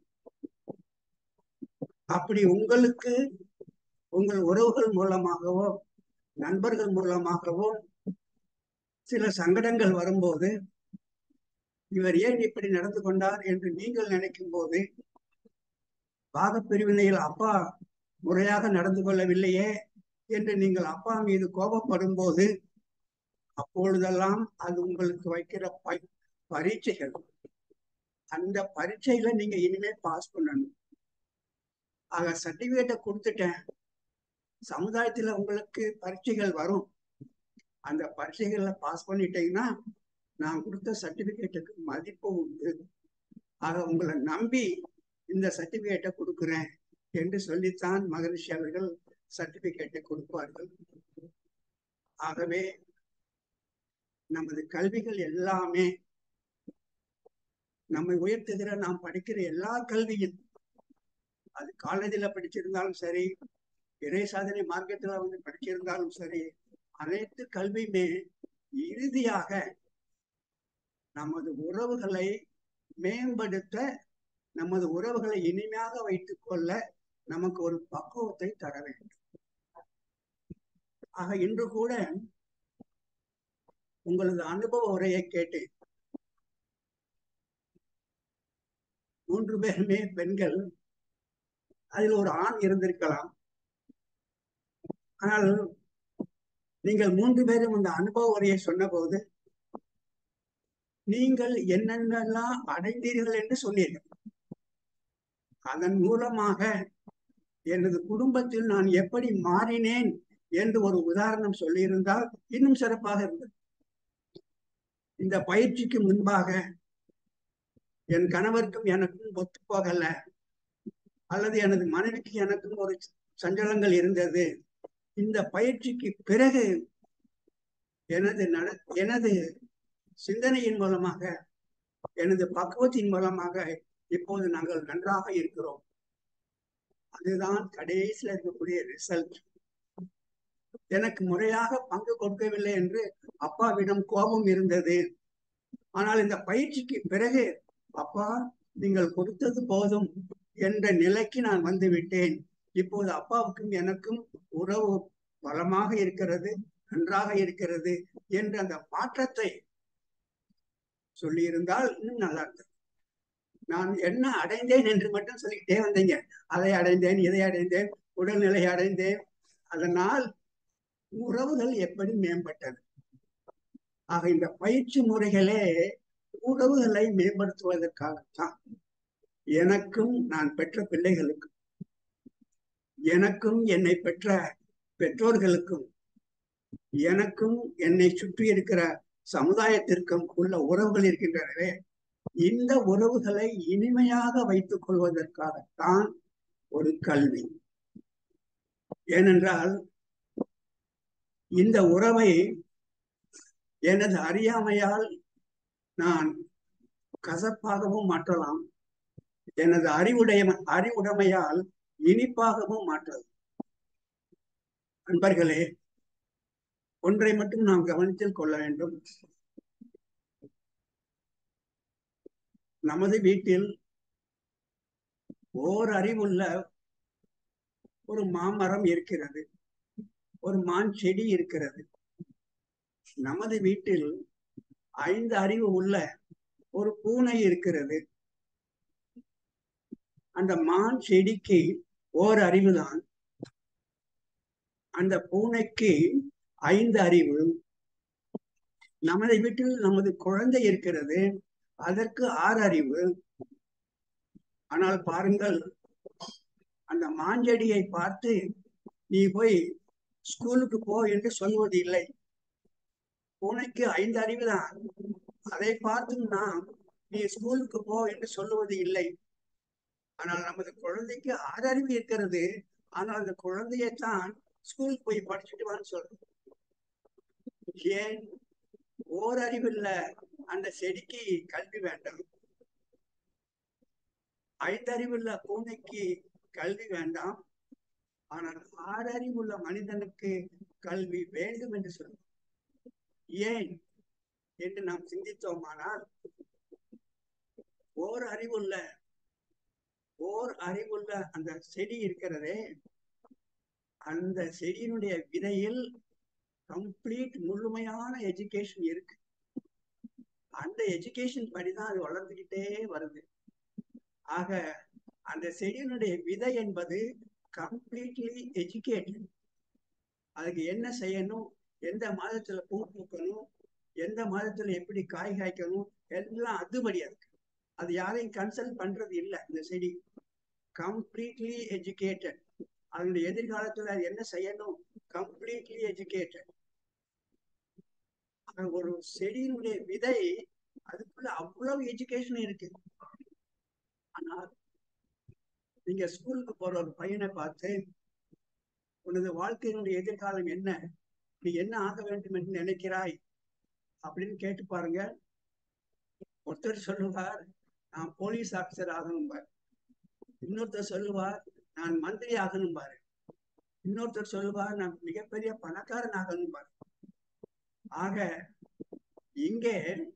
அப்படி உங்களுக்கு உங்கள் உறவுகள் மூலமாகவோ நண்பர்கள் மூலமாகவோ சில சங்கடங்கள் வரும்போது இவர் ஏன் இப்படி நடந்து கொண்டார் என்று நீங்கள் நினைக்கும் போது பாகப்பிரிவினையில் அப்பா முறையாக நடந்து கொள்ளவில்லையே என்று நீங்கள் அப்பா மீது கோபப்படும் போது அப்பொழுதெல்லாம் அது உங்களுக்கு வைக்கிற ப பரீட்சைகள் அந்த பரீட்சையில நீங்க இனிமே பாஸ் பண்ணணும் ஆக சர்டிபிகேட்டை கொடுத்துட்டேன் சமுதாயத்துல உங்களுக்கு பரீட்சைகள் வரும் அந்த பரீட்சைகள்ல பாஸ் பண்ணிட்டீங்கன்னா நான் கொடுத்த சர்டிபிகேட்டுக்கு மதிப்பு உண்டு ஆக உங்களை நம்பி இந்த சர்டிபிகேட்டை கொடுக்குறேன் என்று சொல்லித்தான் மகரிஷி அவர்கள் சர்டிபிகேட்டை கொடுப்பார்கள் ஆகவே நமது கல்விகள் எல்லாமே நம்மை உயர்த்துகிற நாம் படிக்கிற எல்லா கல்வியும் அது காலேஜில் படிச்சிருந்தாலும் சரி இறை சாதனை மார்க்கத்துல வந்து படிச்சிருந்தாலும் சரி அனைத்து கல்வியுமே இறுதியாக நமது உறவுகளை மேம்படுத்த நமது உறவுகளை இனிமையாக வைத்துக் கொள்ள நமக்கு ஒரு பக்குவத்தை தர வேண்டும் ஆக இன்று கூட உங்களது அனுபவ உரையை கேட்டு மூன்று பேருமே பெண்கள் அதில் ஒரு ஆண் இருந்திருக்கலாம் ஆனால் நீங்கள் மூன்று பேரும் அந்த அனுபவ உரையை சொன்னபோது நீங்கள் என்னென்னலாம் அடைந்தீர்கள் என்று சொன்னீர்கள் அதன் மூலமாக எனது குடும்பத்தில் நான் எப்படி மாறினேன் என்று ஒரு உதாரணம் சொல்லியிருந்தால் இன்னும் சிறப்பாக இருந்தது இந்த பயிற்சிக்கு முன்பாக என் கணவருக்கும் எனக்கும் ஒத்து போகல அல்லது எனது மனைவிக்கு எனக்கும் ஒரு சஞ்சலங்கள் இருந்தது இந்த பயிற்சிக்கு பிறகு எனது நட எனது சிந்தனையின் மூலமாக எனது பக்குவத்தின் மூலமாக இப்போது நாங்கள் நன்றாக இருக்கிறோம் அதுதான் கடைசியில் இருக்கக்கூடிய ரிசல்ட் எனக்கு முறையாக பங்கு கொடுக்கவில்லை என்று அப்பாவிடம் கோபம் இருந்தது ஆனால் இந்த பயிற்சிக்கு பிறகு அப்பா நீங்கள் கொடுத்தது போதும் என்ற நிலைக்கு நான் வந்து விட்டேன் இப்போது அப்பாவுக்கும் எனக்கும் உறவு பலமாக இருக்கிறது நன்றாக இருக்கிறது என்ற அந்த மாற்றத்தை சொல்லியிருந்தால் இன்னும் நல்லா இருந்தது நான் என்ன அடைந்தேன் என்று மட்டும் சொல்லிக்கிட்டே வந்தீங்க அதை அடைந்தேன் இதை அடைந்தேன் உடல்நிலை அடைந்தேன் அதனால் உறவுகள் எப்படி மேம்பட்டது ஆக இந்த பயிற்சி முறைகளே உறவுகளை மேம்படுத்துவதற்காகத்தான் எனக்கும் நான் பெற்ற பிள்ளைகளுக்கும் எனக்கும் என்னை பெற்ற பெற்றோர்களுக்கும் எனக்கும் என்னை சுற்றி இருக்கிற சமுதாயத்திற்கும் உள்ள உறவுகள் இருக்கின்றனவே இந்த உறவுகளை இனிமையாக வைத்துக் கொள்வதற்காகத்தான் ஒரு கல்வி ஏனென்றால் இந்த உறவை எனது அறியாமையால் நான் கசப்பாகவும் மாற்றலாம் எனது அறிவுடைய அறிவுடைமையால் இனிப்பாகவும் மாற்றலாம் நண்பர்களே ஒன்றை மட்டும் நாம் கவனத்தில் கொள்ள வேண்டும் நமது வீட்டில் ஓர் அறிவுள்ள ஒரு மாமரம் இருக்கிறது ஒரு மான் செடி இருக்கிறது நமது வீட்டில் ஐந்து அறிவு உள்ள ஒரு பூனை இருக்கிறது அந்த மான் செடிக்கு ஓர் அறிவுதான் அந்த பூனைக்கு ஐந்து அறிவு நமது வீட்டில் நமது குழந்தை இருக்கிறது அதற்கு ஆறு அறிவு ஆனால் பாருங்கள் அந்த மாஞ்செடியை பார்த்து நீ போய் ஸ்கூலுக்கு போ என்று சொல்வது இல்லை பூனைக்கு ஐந்து அறிவு தான் அதை பார்த்து நாம் நீ ஸ்கூலுக்கு போ என்று சொல்லுவது இல்லை ஆனால் நமது குழந்தைக்கு ஆறு அறிவு இருக்கிறது ஆனால் அந்த குழந்தையைத்தான் ஸ்கூல் போய் படிச்சுட்டு வான்னு சொல்றோம் ஏன் ஓர் அறிவில்ல அந்த செடிக்கு கல்வி வேண்டாம் ஐந்தறிவுள்ள பூனைக்கு கல்வி வேண்டாம் ஆனால் ஆறறிவுள்ள மனிதனுக்கு கல்வி வேண்டும் என்று சொல்லுவோம் ஏன் என்று நாம் சிந்தித்தோமானால் ஓர் அறிவுள்ள ஓர் அறிவுள்ள அந்த செடி இருக்கிறதே அந்த செடியினுடைய விதையில் கம்ப்ளீட் முழுமையான எஜுகேஷன் இருக்கு அந்த எஜுகேஷன் படிதான் அது வளர்ந்துகிட்டே வருது ஆக அந்த செடியினுடைய விதை என்பது கம்ப்ளீட்லி எஜுகேட்டட் அதுக்கு என்ன செய்யணும் எந்த மாதத்துல பூ பூக்கணும் எந்த மாதத்துல எப்படி காய் காய்க்கணும் எல்லாம் அதுபடி இருக்கு அது யாரையும் கன்சல்ட் பண்றது இல்லை இந்த செடி கம்ப்ளீட்லி எஜுகேட்டட் அதனுடைய எதிர்காலத்துல அது என்ன செய்யணும் கம்ப்ளீட்லி எஜுகேட்டட் ஒரு செடியினுடைய விதை அதுக்குள்ள அவ்வளவு எஜுகேஷன் இருக்கு ஆனால் நீங்க ஸ்கூலுக்கு போற ஒரு பையனை பார்த்து உனது வாழ்க்கையினுடைய எதிர்காலம் என்ன நீ என்ன ஆக வேண்டும் என்று நினைக்கிறாய் அப்படின்னு கேட்டு பாருங்க ஒருத்தர் சொல்லுவார் நான் போலீஸ் ஆபீசர் ஆகணும் பாரு இன்னொருத்தர் சொல்லுவார் நான் மந்திரி ஆகணும் பாரு இன்னொருத்தர் சொல்லுவார் நான் மிகப்பெரிய பணக்காரன் ஆகணும் பாரு ஆக இங்கே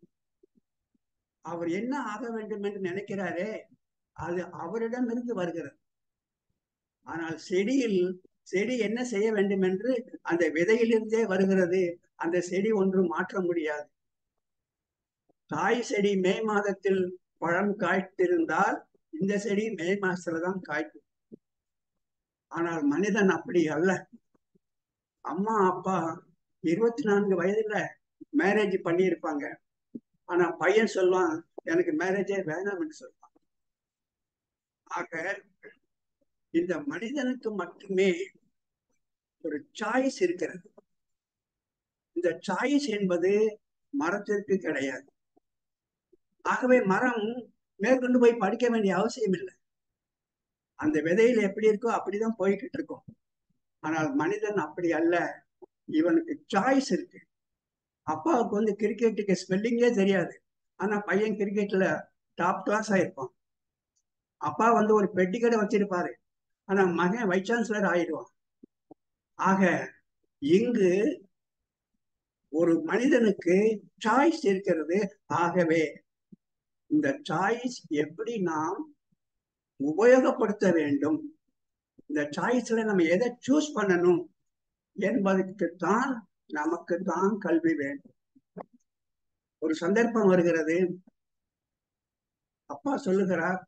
அவர் என்ன ஆக வேண்டும் என்று நினைக்கிறாரே அது அவரிடமிருந்து வருகிறது ஆனால் செடியில் செடி என்ன செய்ய வேண்டும் என்று அந்த விதையிலிருந்தே வருகிறது அந்த செடி ஒன்றும் மாற்ற முடியாது தாய் செடி மே மாதத்தில் பழம் காய்த்திருந்தால் இந்த செடி மே மாசத்துல தான் காய்க்கும் ஆனால் மனிதன் அப்படி அல்ல அம்மா அப்பா இருபத்தி நான்கு வயதுல மேரேஜ் பண்ணியிருப்பாங்க ஆனா பையன் சொல்லுவான் எனக்கு மேரேஜே வேணாம் என்று சொல்லுவான் ஆக இந்த மனிதனுக்கு மட்டுமே ஒரு சாய்ஸ் இருக்கிறது இந்த சாய்ஸ் என்பது மரத்திற்கு கிடையாது ஆகவே மரம் மேற்கொண்டு போய் படிக்க வேண்டிய அவசியம் இல்லை அந்த விதையில எப்படி இருக்கோ அப்படிதான் போய்கிட்டு இருக்கும் ஆனால் மனிதன் அப்படி அல்ல இவனுக்கு சாய்ஸ் இருக்கு அப்பாவுக்கு வந்து கிரிக்கெட்டுக்கு ஸ்பெல்லிங்கே தெரியாது ஆனா பையன் கிரிக்கெட்ல டாப் கிளாஸ் ஆயிருப்பான் அப்பா வந்து ஒரு பெட்டி கடை வச்சிருப்பாரு ஆனா மகன் வைஸ் சான்சலர் ஆயிடுவான் ஆக இங்கு ஒரு மனிதனுக்கு சாய்ஸ் இருக்கிறது ஆகவே இந்த சாய்ஸ் எப்படி நாம் உபயோகப்படுத்த வேண்டும் இந்த சாய்ஸ்ல நம்ம எதை சூஸ் பண்ணணும் என்பதற்குத்தான் நமக்கு தான் கல்வி வேண்டும் ஒரு சந்தர்ப்பம் வருகிறது அப்பா சொல்லுகிறார்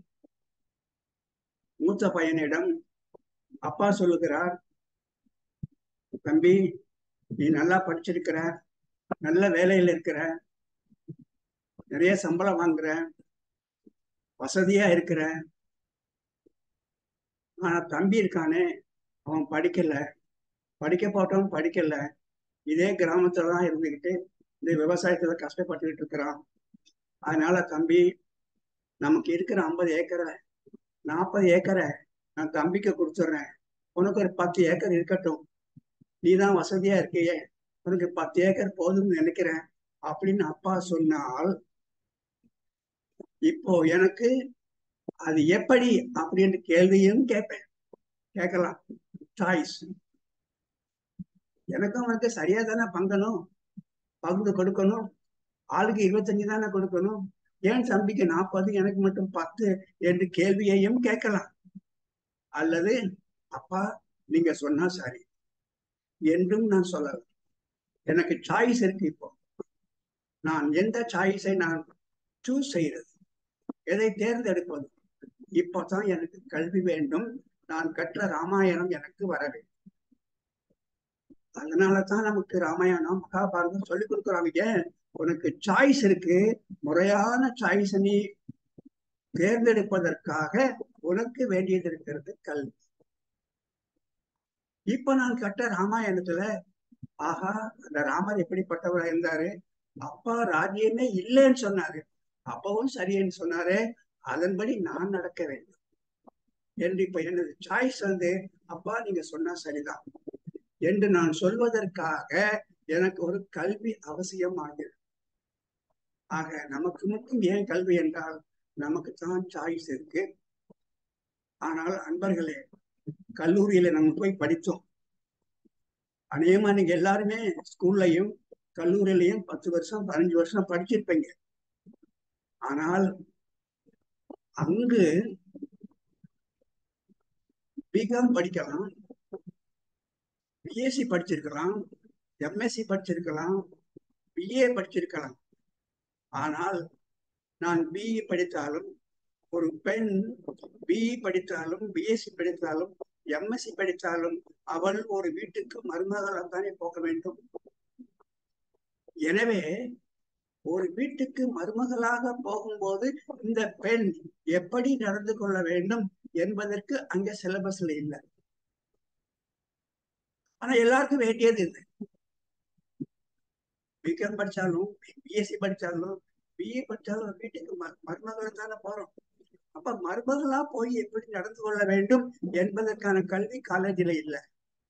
மூத்த பையனிடம் அப்பா சொல்லுகிறார் தம்பி நீ நல்லா படிச்சிருக்கிற நல்ல வேலையில இருக்கிற நிறைய சம்பளம் வாங்குற வசதியா இருக்கிற ஆனா தம்பி இருக்கானே அவன் படிக்கல படிக்க போட்டவன் படிக்கல இதே கிராமத்துல தான் இருந்துகிட்டு இந்த விவசாயத்துல கஷ்டப்பட்டுக்கிட்டு இருக்கிறான் அதனால தம்பி நமக்கு இருக்கிற ஐம்பது ஏக்கரை நாற்பது ஏக்கரை நான் தம்பிக்கு கொடுத்துட்றேன் உனக்கு ஒரு பத்து ஏக்கர் இருக்கட்டும் நீ தான் வசதியா இருக்கியே உனக்கு பத்து ஏக்கர் போதும்னு நினைக்கிறேன் அப்படின்னு அப்பா சொன்னால் இப்போ எனக்கு அது எப்படி அப்படின்ற கேள்வியும் கேட்பேன் கேட்கலாம் சாய்ஸ் எனக்கும் அவனுக்கு சரியா தானே பங்கணும் பங்கு கொடுக்கணும் ஆளுக்கு இருபத்தஞ்சு தானே கொடுக்கணும் ஏன் தம்பிக்கு நாற்பது எனக்கு மட்டும் பத்து என்று கேள்வியையும் கேட்கலாம் அல்லது அப்பா நீங்க சொன்னா சரி என்றும் நான் சொல்லலாம் எனக்கு சாய்ஸ் இருக்கு இப்போ நான் எந்த சாய்ஸை நான் சூஸ் செய்யறது எதை தேர்ந்தெடுப்பது இப்போதான் எனக்கு கல்வி வேண்டும் நான் கற்ற ராமாயணம் எனக்கு வர வேண்டும் அதனாலதான் நமக்கு ராமாயணம் மகாபாரதம் சொல்லி கொடுக்குறாங்க ஏன் உனக்கு சாய்ஸ் இருக்கு முறையான சாய்ஸ் நீ தேர்ந்தெடுப்பதற்காக உனக்கு வேண்டியது இருக்கிறது கல்வி இப்ப நான் கட்ட ராமாயணத்துல ஆஹா அந்த ராமர் எப்படிப்பட்டவரா இருந்தாரு அப்பா ராஜ்யமே இல்லைன்னு சொன்னாரு அப்பவும் சரின்னு சொன்னாரு அதன்படி நான் நடக்க வேண்டும் என்று இப்ப எனது சாய்ஸ் வந்து அப்பா நீங்க சொன்னா சரிதான் என்று நான் சொல்வதற்காக எனக்கு ஒரு கல்வி அவசியம் ஆகிறது ஆக நமக்கு மட்டும் ஏன் கல்வி என்றால் நமக்கு தான் சாய்ஸ் இருக்கு ஆனால் அன்பர்களே கல்லூரியில நம்ம போய் படித்தோம் அநேகமா நீங்க எல்லாருமே ஸ்கூல்லையும் கல்லூரியிலையும் பத்து வருஷம் பதினஞ்சு வருஷம் படிச்சிருப்பீங்க ஆனால் அங்கு பிகாம் படிக்கலாம் பிஎஸ்சி படிச்சிருக்கலாம் எம்எஸ்சி படிச்சிருக்கலாம் பிஏ படிச்சிருக்கலாம் ஆனால் நான் பிஇ படித்தாலும் ஒரு பெண் பிஇ படித்தாலும் பிஎஸ்சி படித்தாலும் எம்எஸ்சி படித்தாலும் அவள் ஒரு வீட்டுக்கு மருமகளாக தானே போக வேண்டும் எனவே ஒரு வீட்டுக்கு மருமகளாக போகும்போது இந்த பெண் எப்படி நடந்து கொள்ள வேண்டும் என்பதற்கு அங்க சிலபஸ்ல இல்லை ஆனா எல்லாருக்கும் வேண்டியது இது பிகாம் படிச்சாலும் பிஎஸ்சி படிச்சாலும் பிஏ படிச்சாலும் வீட்டுக்கு மருமகள் தானே போறோம் அப்ப மருமகளா போய் எப்படி நடந்து கொள்ள வேண்டும் என்பதற்கான கல்வி காலேஜில் இல்லை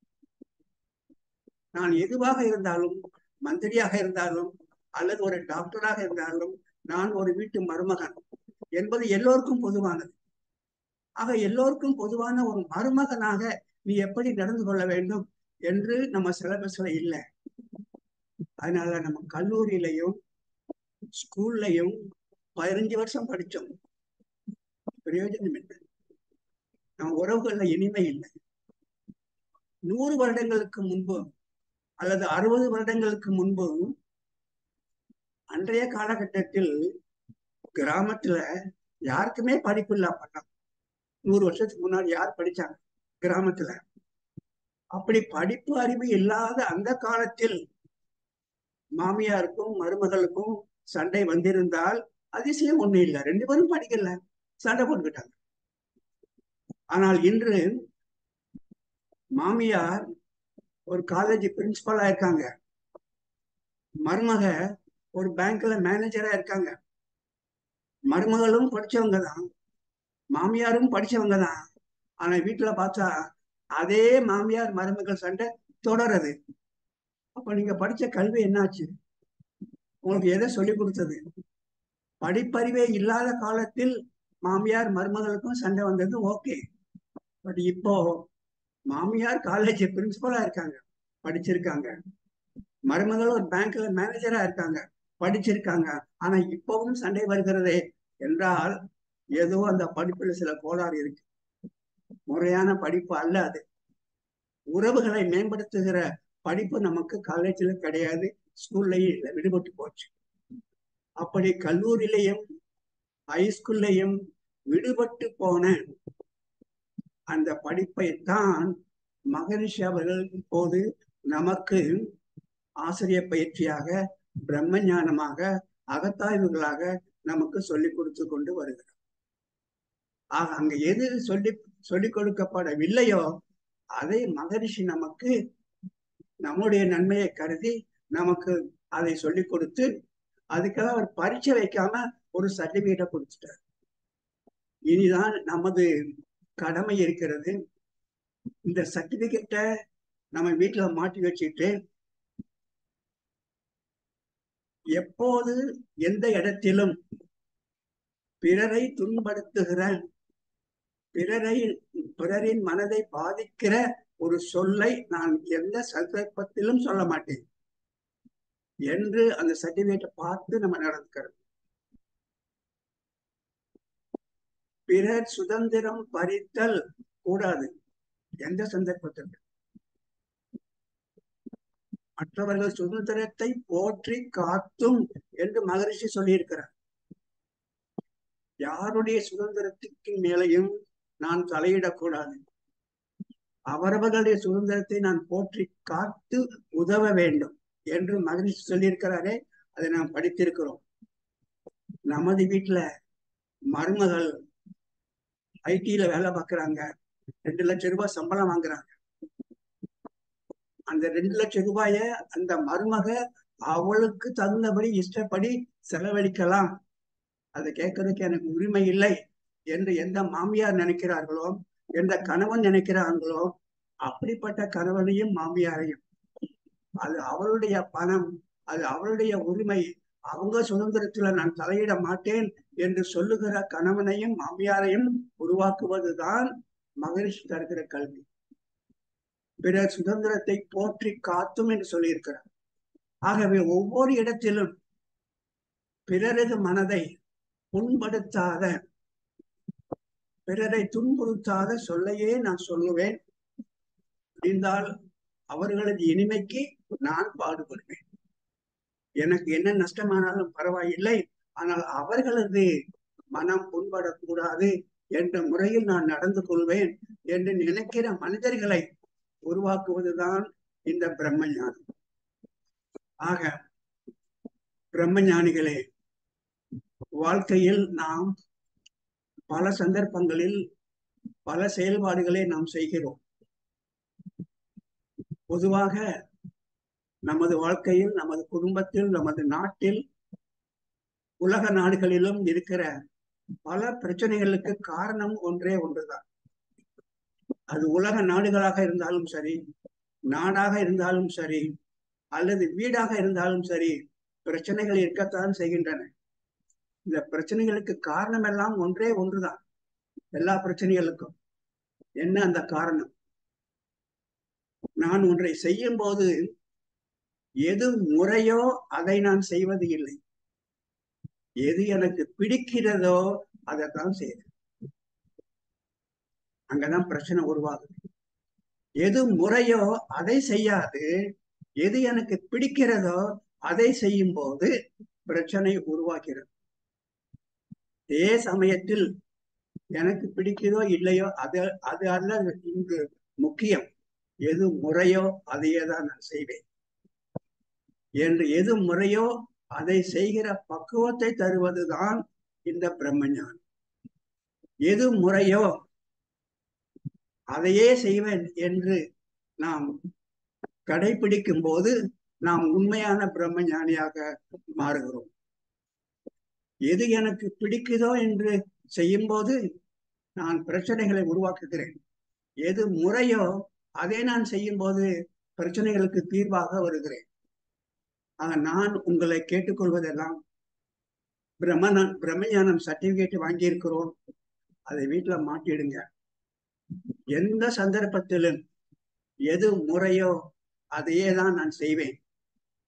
நான் எதுவாக இருந்தாலும் மந்திரியாக இருந்தாலும் அல்லது ஒரு டாக்டராக இருந்தாலும் நான் ஒரு வீட்டு மருமகன் என்பது எல்லோருக்கும் பொதுவானது ஆக எல்லோருக்கும் பொதுவான ஒரு மருமகனாக நீ எப்படி நடந்து கொள்ள வேண்டும் என்று நம்ம சிலபஸ்ல இல்லை அதனால நம்ம கல்லூரியிலையும் ஸ்கூல்லையும் பதினஞ்சு வருஷம் படிச்சோம் பிரயோஜனம் இல்லை நம்ம உறவுகள்ல இனிமை இல்லை நூறு வருடங்களுக்கு முன்பு அல்லது அறுபது வருடங்களுக்கு முன்பு அன்றைய காலகட்டத்தில் கிராமத்துல யாருக்குமே படிப்பு இல்ல பண்ணோம் நூறு வருஷத்துக்கு முன்னாடி யார் படிச்சாங்க கிராமத்துல அப்படி படிப்பு அறிவு இல்லாத அந்த காலத்தில் மாமியாருக்கும் மருமகளுக்கும் சண்டை வந்திருந்தால் அதிசயம் ஒண்ணு இல்லை ரெண்டு பேரும் படிக்கல சண்டை போட்டுக்கிட்டாங்க ஆனால் இன்று மாமியார் ஒரு காலேஜ் பிரின்சிபலா இருக்காங்க மருமக ஒரு பேங்க்ல மேனேஜரா இருக்காங்க மருமகளும் படிச்சவங்க தான் மாமியாரும் படிச்சவங்க தான் ஆனா வீட்டுல பார்த்தா அதே மாமியார் மருமகள் சண்டை தொடருது அப்ப நீங்க படிச்ச கல்வி என்னாச்சு உங்களுக்கு எதை சொல்லி கொடுத்தது படிப்பறிவே இல்லாத காலத்தில் மாமியார் மருமகளுக்கும் சண்டை வந்தது ஓகே பட் இப்போ மாமியார் காலேஜ் பிரின்சிபலா இருக்காங்க படிச்சிருக்காங்க மருமகள் ஒரு பேங்க்ல மேனேஜரா இருக்காங்க படிச்சிருக்காங்க ஆனா இப்பவும் சண்டை வருகிறதே என்றால் ஏதோ அந்த படிப்புல சில கோளாறு இருக்கு முறையான படிப்பு அல்ல அது உறவுகளை மேம்படுத்துகிற படிப்பு நமக்கு காலேஜ்ல கிடையாது ஸ்கூல்லையும் இல்லை விடுபட்டு போச்சு அப்படி கல்லூரியிலையும் ஹைஸ்கூல்லையும் விடுபட்டு போன அந்த படிப்பை தான் மகரிஷி அவர்கள் இப்போது நமக்கு ஆசிரியர் பயிற்சியாக பிரம்ம ஞானமாக அகத்தாய்வுகளாக நமக்கு சொல்லிக் கொடுத்து கொண்டு வருகிறார் ஆக அங்க எது சொல்லி சொல்லிக் கொடுக்கப்படவில்லையோ அதை மகரிஷி நமக்கு நம்முடைய நன்மையை கருதி நமக்கு அதை சொல்லிக் கொடுத்து அதுக்காக அவர் பரீட்சை வைக்காம ஒரு சர்டிபிகேட்டை கொடுத்துட்டார் இனிதான் நமது கடமை இருக்கிறது இந்த சர்டிபிகேட்டை நம்ம வீட்டுல மாட்டி வச்சுட்டு எப்போது எந்த இடத்திலும் பிறரை துன்படுத்துகிற பிறரை பிறரின் மனதை பாதிக்கிற ஒரு சொல்லை நான் எந்த சந்தர்ப்பத்திலும் சொல்ல மாட்டேன் என்று அந்த சர்டிபிகேட்டை பார்த்து நம்ம நடந்துக்கிறது பிறர் சுதந்திரம் பறித்தல் கூடாது எந்த சந்தர்ப்பத்திலும் மற்றவர்கள் சுதந்திரத்தை போற்றி காத்தும் என்று மகரிஷி சொல்லியிருக்கிறார் யாருடைய சுதந்திரத்துக்கு மேலையும் நான் தலையிடக்கூடாது அவரவர்களுடைய சுதந்திரத்தை நான் போற்றி காத்து உதவ வேண்டும் என்று மகரிஷி சொல்லியிருக்கிறாரே அதை நாம் படித்திருக்கிறோம் நமது வீட்டுல மருமகள் ஐடில வேலை பார்க்கறாங்க ரெண்டு லட்சம் ரூபாய் சம்பளம் வாங்குறாங்க அந்த ரெண்டு லட்சம் ரூபாய அந்த மருமக அவளுக்கு தகுந்தபடி இஷ்டப்படி செலவழிக்கலாம் அதை கேட்கறதுக்கு எனக்கு உரிமை இல்லை என்று எந்த மாமியார் நினைக்கிறார்களோ எந்த கணவன் நினைக்கிறார்களோ அப்படிப்பட்ட கணவனையும் மாமியாரையும் அது அவளுடைய பணம் அது அவளுடைய உரிமை அவங்க சுதந்திரத்துல நான் தலையிட மாட்டேன் என்று சொல்லுகிற கணவனையும் மாமியாரையும் உருவாக்குவதுதான் மகரிஷி தருகிற கல்வி பிறர் சுதந்திரத்தை போற்றி காத்தும் என்று சொல்லியிருக்கிறார் ஆகவே ஒவ்வொரு இடத்திலும் பிறரது மனதை புண்படுத்தாத பிறரை துன்புறுத்தாத சொல்லையே நான் சொல்லுவேன் முடிந்தால் அவர்களது இனிமைக்கு நான் பாடுபடுவேன் எனக்கு என்ன நஷ்டமானாலும் பரவாயில்லை ஆனால் அவர்களது மனம் புண்படக்கூடாது என்ற முறையில் நான் நடந்து கொள்வேன் என்று நினைக்கிற மனிதர்களை உருவாக்குவதுதான் இந்த பிரம்ம ஞானம் ஆக பிரம்ம ஞானிகளே வாழ்க்கையில் நாம் பல சந்தர்ப்பங்களில் பல செயல்பாடுகளை நாம் செய்கிறோம் பொதுவாக நமது வாழ்க்கையில் நமது குடும்பத்தில் நமது நாட்டில் உலக நாடுகளிலும் இருக்கிற பல பிரச்சனைகளுக்கு காரணம் ஒன்றே ஒன்றுதான் அது உலக நாடுகளாக இருந்தாலும் சரி நாடாக இருந்தாலும் சரி அல்லது வீடாக இருந்தாலும் சரி பிரச்சனைகள் இருக்கத்தான் செய்கின்றன இந்த பிரச்சனைகளுக்கு காரணம் எல்லாம் ஒன்றே ஒன்றுதான் எல்லா பிரச்சனைகளுக்கும் என்ன அந்த காரணம் நான் ஒன்றை செய்யும் போது எது முறையோ அதை நான் செய்வது இல்லை எது எனக்கு பிடிக்கிறதோ அதைத்தான் செய்யுது அங்கதான் பிரச்சனை உருவாகுது எது முறையோ அதை செய்யாது எது எனக்கு பிடிக்கிறதோ அதை செய்யும் போது பிரச்சனை உருவாகிறது அதே சமயத்தில் எனக்கு பிடிக்குதோ இல்லையோ அது அது அல்ல இங்கு முக்கியம் எது முறையோ அதையே தான் நான் செய்வேன் என்று எது முறையோ அதை செய்கிற பக்குவத்தை தருவதுதான் இந்த பிரம்மஞானம் எது முறையோ அதையே செய்வேன் என்று நாம் கடைபிடிக்கும் போது நாம் உண்மையான பிரம்ம ஞானியாக மாறுகிறோம் எது எனக்கு பிடிக்குதோ என்று செய்யும் போது நான் பிரச்சனைகளை உருவாக்குகிறேன் எது முறையோ அதை நான் செய்யும் போது பிரச்சனைகளுக்கு தீர்வாக வருகிறேன் ஆக நான் உங்களை கேட்டுக்கொள்வதெல்லாம் பிரம்ம பிரம்மஞானம் சர்டிபிகேட் வாங்கியிருக்கிறோம் அதை வீட்டுல மாட்டிடுங்க எந்த சந்தர்ப்பத்திலும் எது முறையோ அதையே தான் நான் செய்வேன்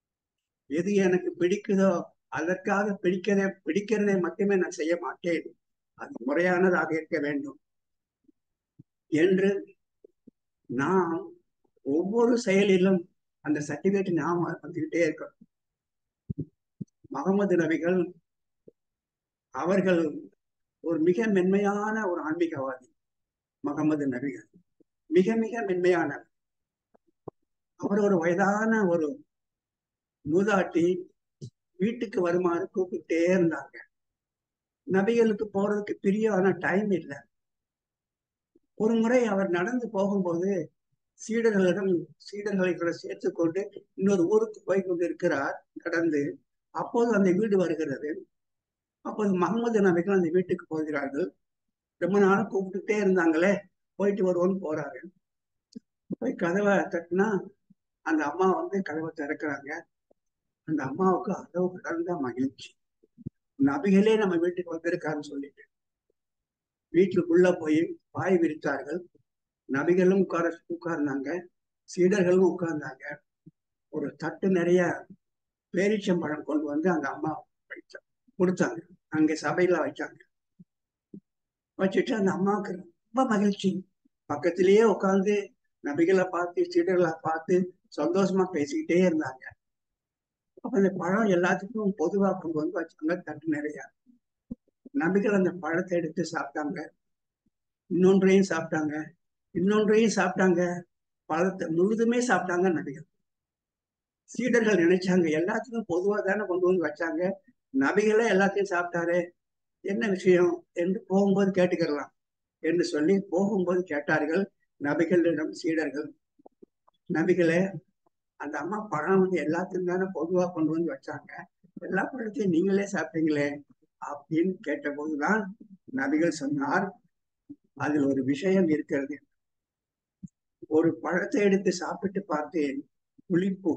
எது எனக்கு பிடிக்குதோ அதற்காக பிடிக்கிறதை பிடிக்கிறதை மட்டுமே நான் செய்ய மாட்டேன் அது முறையானதாக இருக்க வேண்டும் என்று நாம் ஒவ்வொரு செயலிலும் அந்த சர்டிபிகேட் நாம் வந்துகிட்டே இருக்கோம் முகமது நபிகள் அவர்கள் ஒரு மிக மென்மையான ஒரு ஆன்மீகவாதி முகமது நபிகள் மிக மிக மென்மையான அவர் ஒரு வயதான ஒரு மூதாட்டி வீட்டுக்கு வருமாறு கூப்பிட்டே இருந்தாங்க நபிகளுக்கு போறதுக்கு பிரியான டைம் இல்லை ஒரு முறை அவர் நடந்து போகும்போது சீடர்களிடம் சீடர்களை கூட சேர்த்து கொண்டு இன்னொரு ஊருக்கு போய் கொண்டு இருக்கிறார் கடந்து அப்போது அந்த வீடு வருகிறது அப்போது முகமது நபிகள் அந்த வீட்டுக்கு போகிறார்கள் ரொம்ப நாள் கூப்பிட்டுட்டே இருந்தாங்களே போயிட்டு வருவோன்னு போறாரு போய் கதவை தட்டினா அந்த அம்மா வந்து கதவை திறக்கிறாங்க அந்த அம்மாவுக்கு அளவு கடந்த மகிழ்ச்சி நபிகளே நம்ம வீட்டுக்கு வந்திருக்காருன்னு சொல்லிட்டு வீட்டுக்குள்ள போய் பாய் விரித்தார்கள் நபிகளும் உட்கார உட்கார்ந்தாங்க சீடர்களும் உட்கார்ந்தாங்க ஒரு தட்டு நிறைய பேரிச்சம்பழம் கொண்டு வந்து அந்த அம்மா வைச்சா கொடுத்தாங்க அங்க சபையில வச்சாங்க வச்சுட்டு அந்த அம்மாவுக்கு ரொம்ப மகிழ்ச்சி பக்கத்திலேயே உட்காந்து நபிகளை பார்த்து சீடர்களை பார்த்து சந்தோஷமா பேசிக்கிட்டே இருந்தாங்க அப்ப அந்த பழம் எல்லாத்துக்கும் பொதுவா கொண்டு வந்து வச்சாங்க தட்டு நிறைய நபிகள் அந்த பழத்தை எடுத்து சாப்பிட்டாங்க இன்னொன்றையும் சாப்பிட்டாங்க இன்னொன்றையும் சாப்பிட்டாங்க பழத்தை முழுதுமே சாப்பிட்டாங்க நபிகள் சீடர்கள் நினைச்சாங்க எல்லாத்துக்கும் பொதுவா தானே கொண்டு வந்து வச்சாங்க நபிகளே எல்லாத்தையும் சாப்பிட்டாரு என்ன விஷயம் என்று போகும்போது கேட்டுக்கலாம் என்று சொல்லி போகும்போது கேட்டார்கள் நபிகளிடம் சீடர்கள் நபிகளே அந்த அம்மா பழம் வந்து எல்லாத்தையும் தானே பொதுவா கொண்டு வந்து வச்சாங்க எல்லா பழத்தையும் நீங்களே சாப்பிட்டீங்களே அப்படின்னு கேட்டபோதுதான் நபிகள் சொன்னார் அதில் ஒரு விஷயம் இருக்கிறது ஒரு பழத்தை எடுத்து சாப்பிட்டு பார்த்தேன் புளிப்பு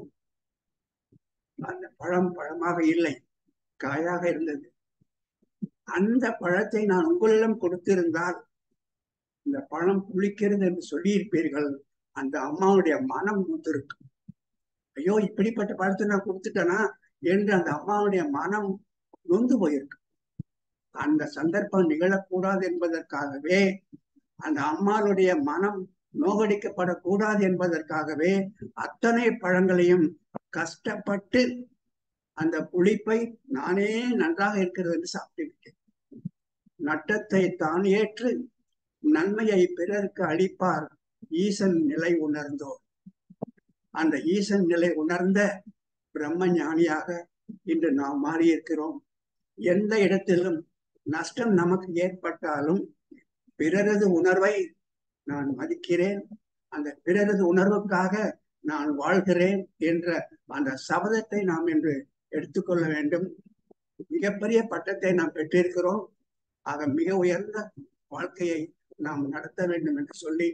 அந்த பழம் பழமாக இல்லை காயாக இருந்தது அந்த பழத்தை நான் உங்களிடம் கொடுத்திருந்தால் இந்த பழம் புளிக்கிறது என்று சொல்லியிருப்பீர்கள் அந்த அம்மாவுடைய மனம் நொந்திருக்கும் ஐயோ இப்படிப்பட்ட பழத்தை நான் கொடுத்துட்டேனா என்று அந்த அம்மாவுடைய மனம் நொந்து போயிருக்கு அந்த சந்தர்ப்பம் நிகழக்கூடாது என்பதற்காகவே அந்த அம்மாளுடைய மனம் நோகடிக்கப்படக்கூடாது என்பதற்காகவே அத்தனை பழங்களையும் கஷ்டப்பட்டு அந்த புளிப்பை நானே நன்றாக இருக்கிறது என்று சாப்பிட்டு விட்டேன் நட்டத்தை தான் ஏற்று நன்மையை பிறருக்கு அளிப்பார் ஈசன் நிலை உணர்ந்தோர் அந்த ஈசன் நிலை உணர்ந்த பிரம்ம ஞானியாக இன்று நாம் மாறியிருக்கிறோம் எந்த இடத்திலும் நஷ்டம் நமக்கு ஏற்பட்டாலும் பிறரது உணர்வை நான் மதிக்கிறேன் அந்த பிறரது உணர்வுக்காக நான் வாழ்கிறேன் என்ற அந்த சபதத்தை நாம் இன்று எடுத்துக்கொள்ள வேண்டும் மிகப்பெரிய பட்டத்தை நாம் பெற்றிருக்கிறோம் ஆக மிக உயர்ந்த வாழ்க்கையை நாம் நடத்த வேண்டும் என்று சொல்லி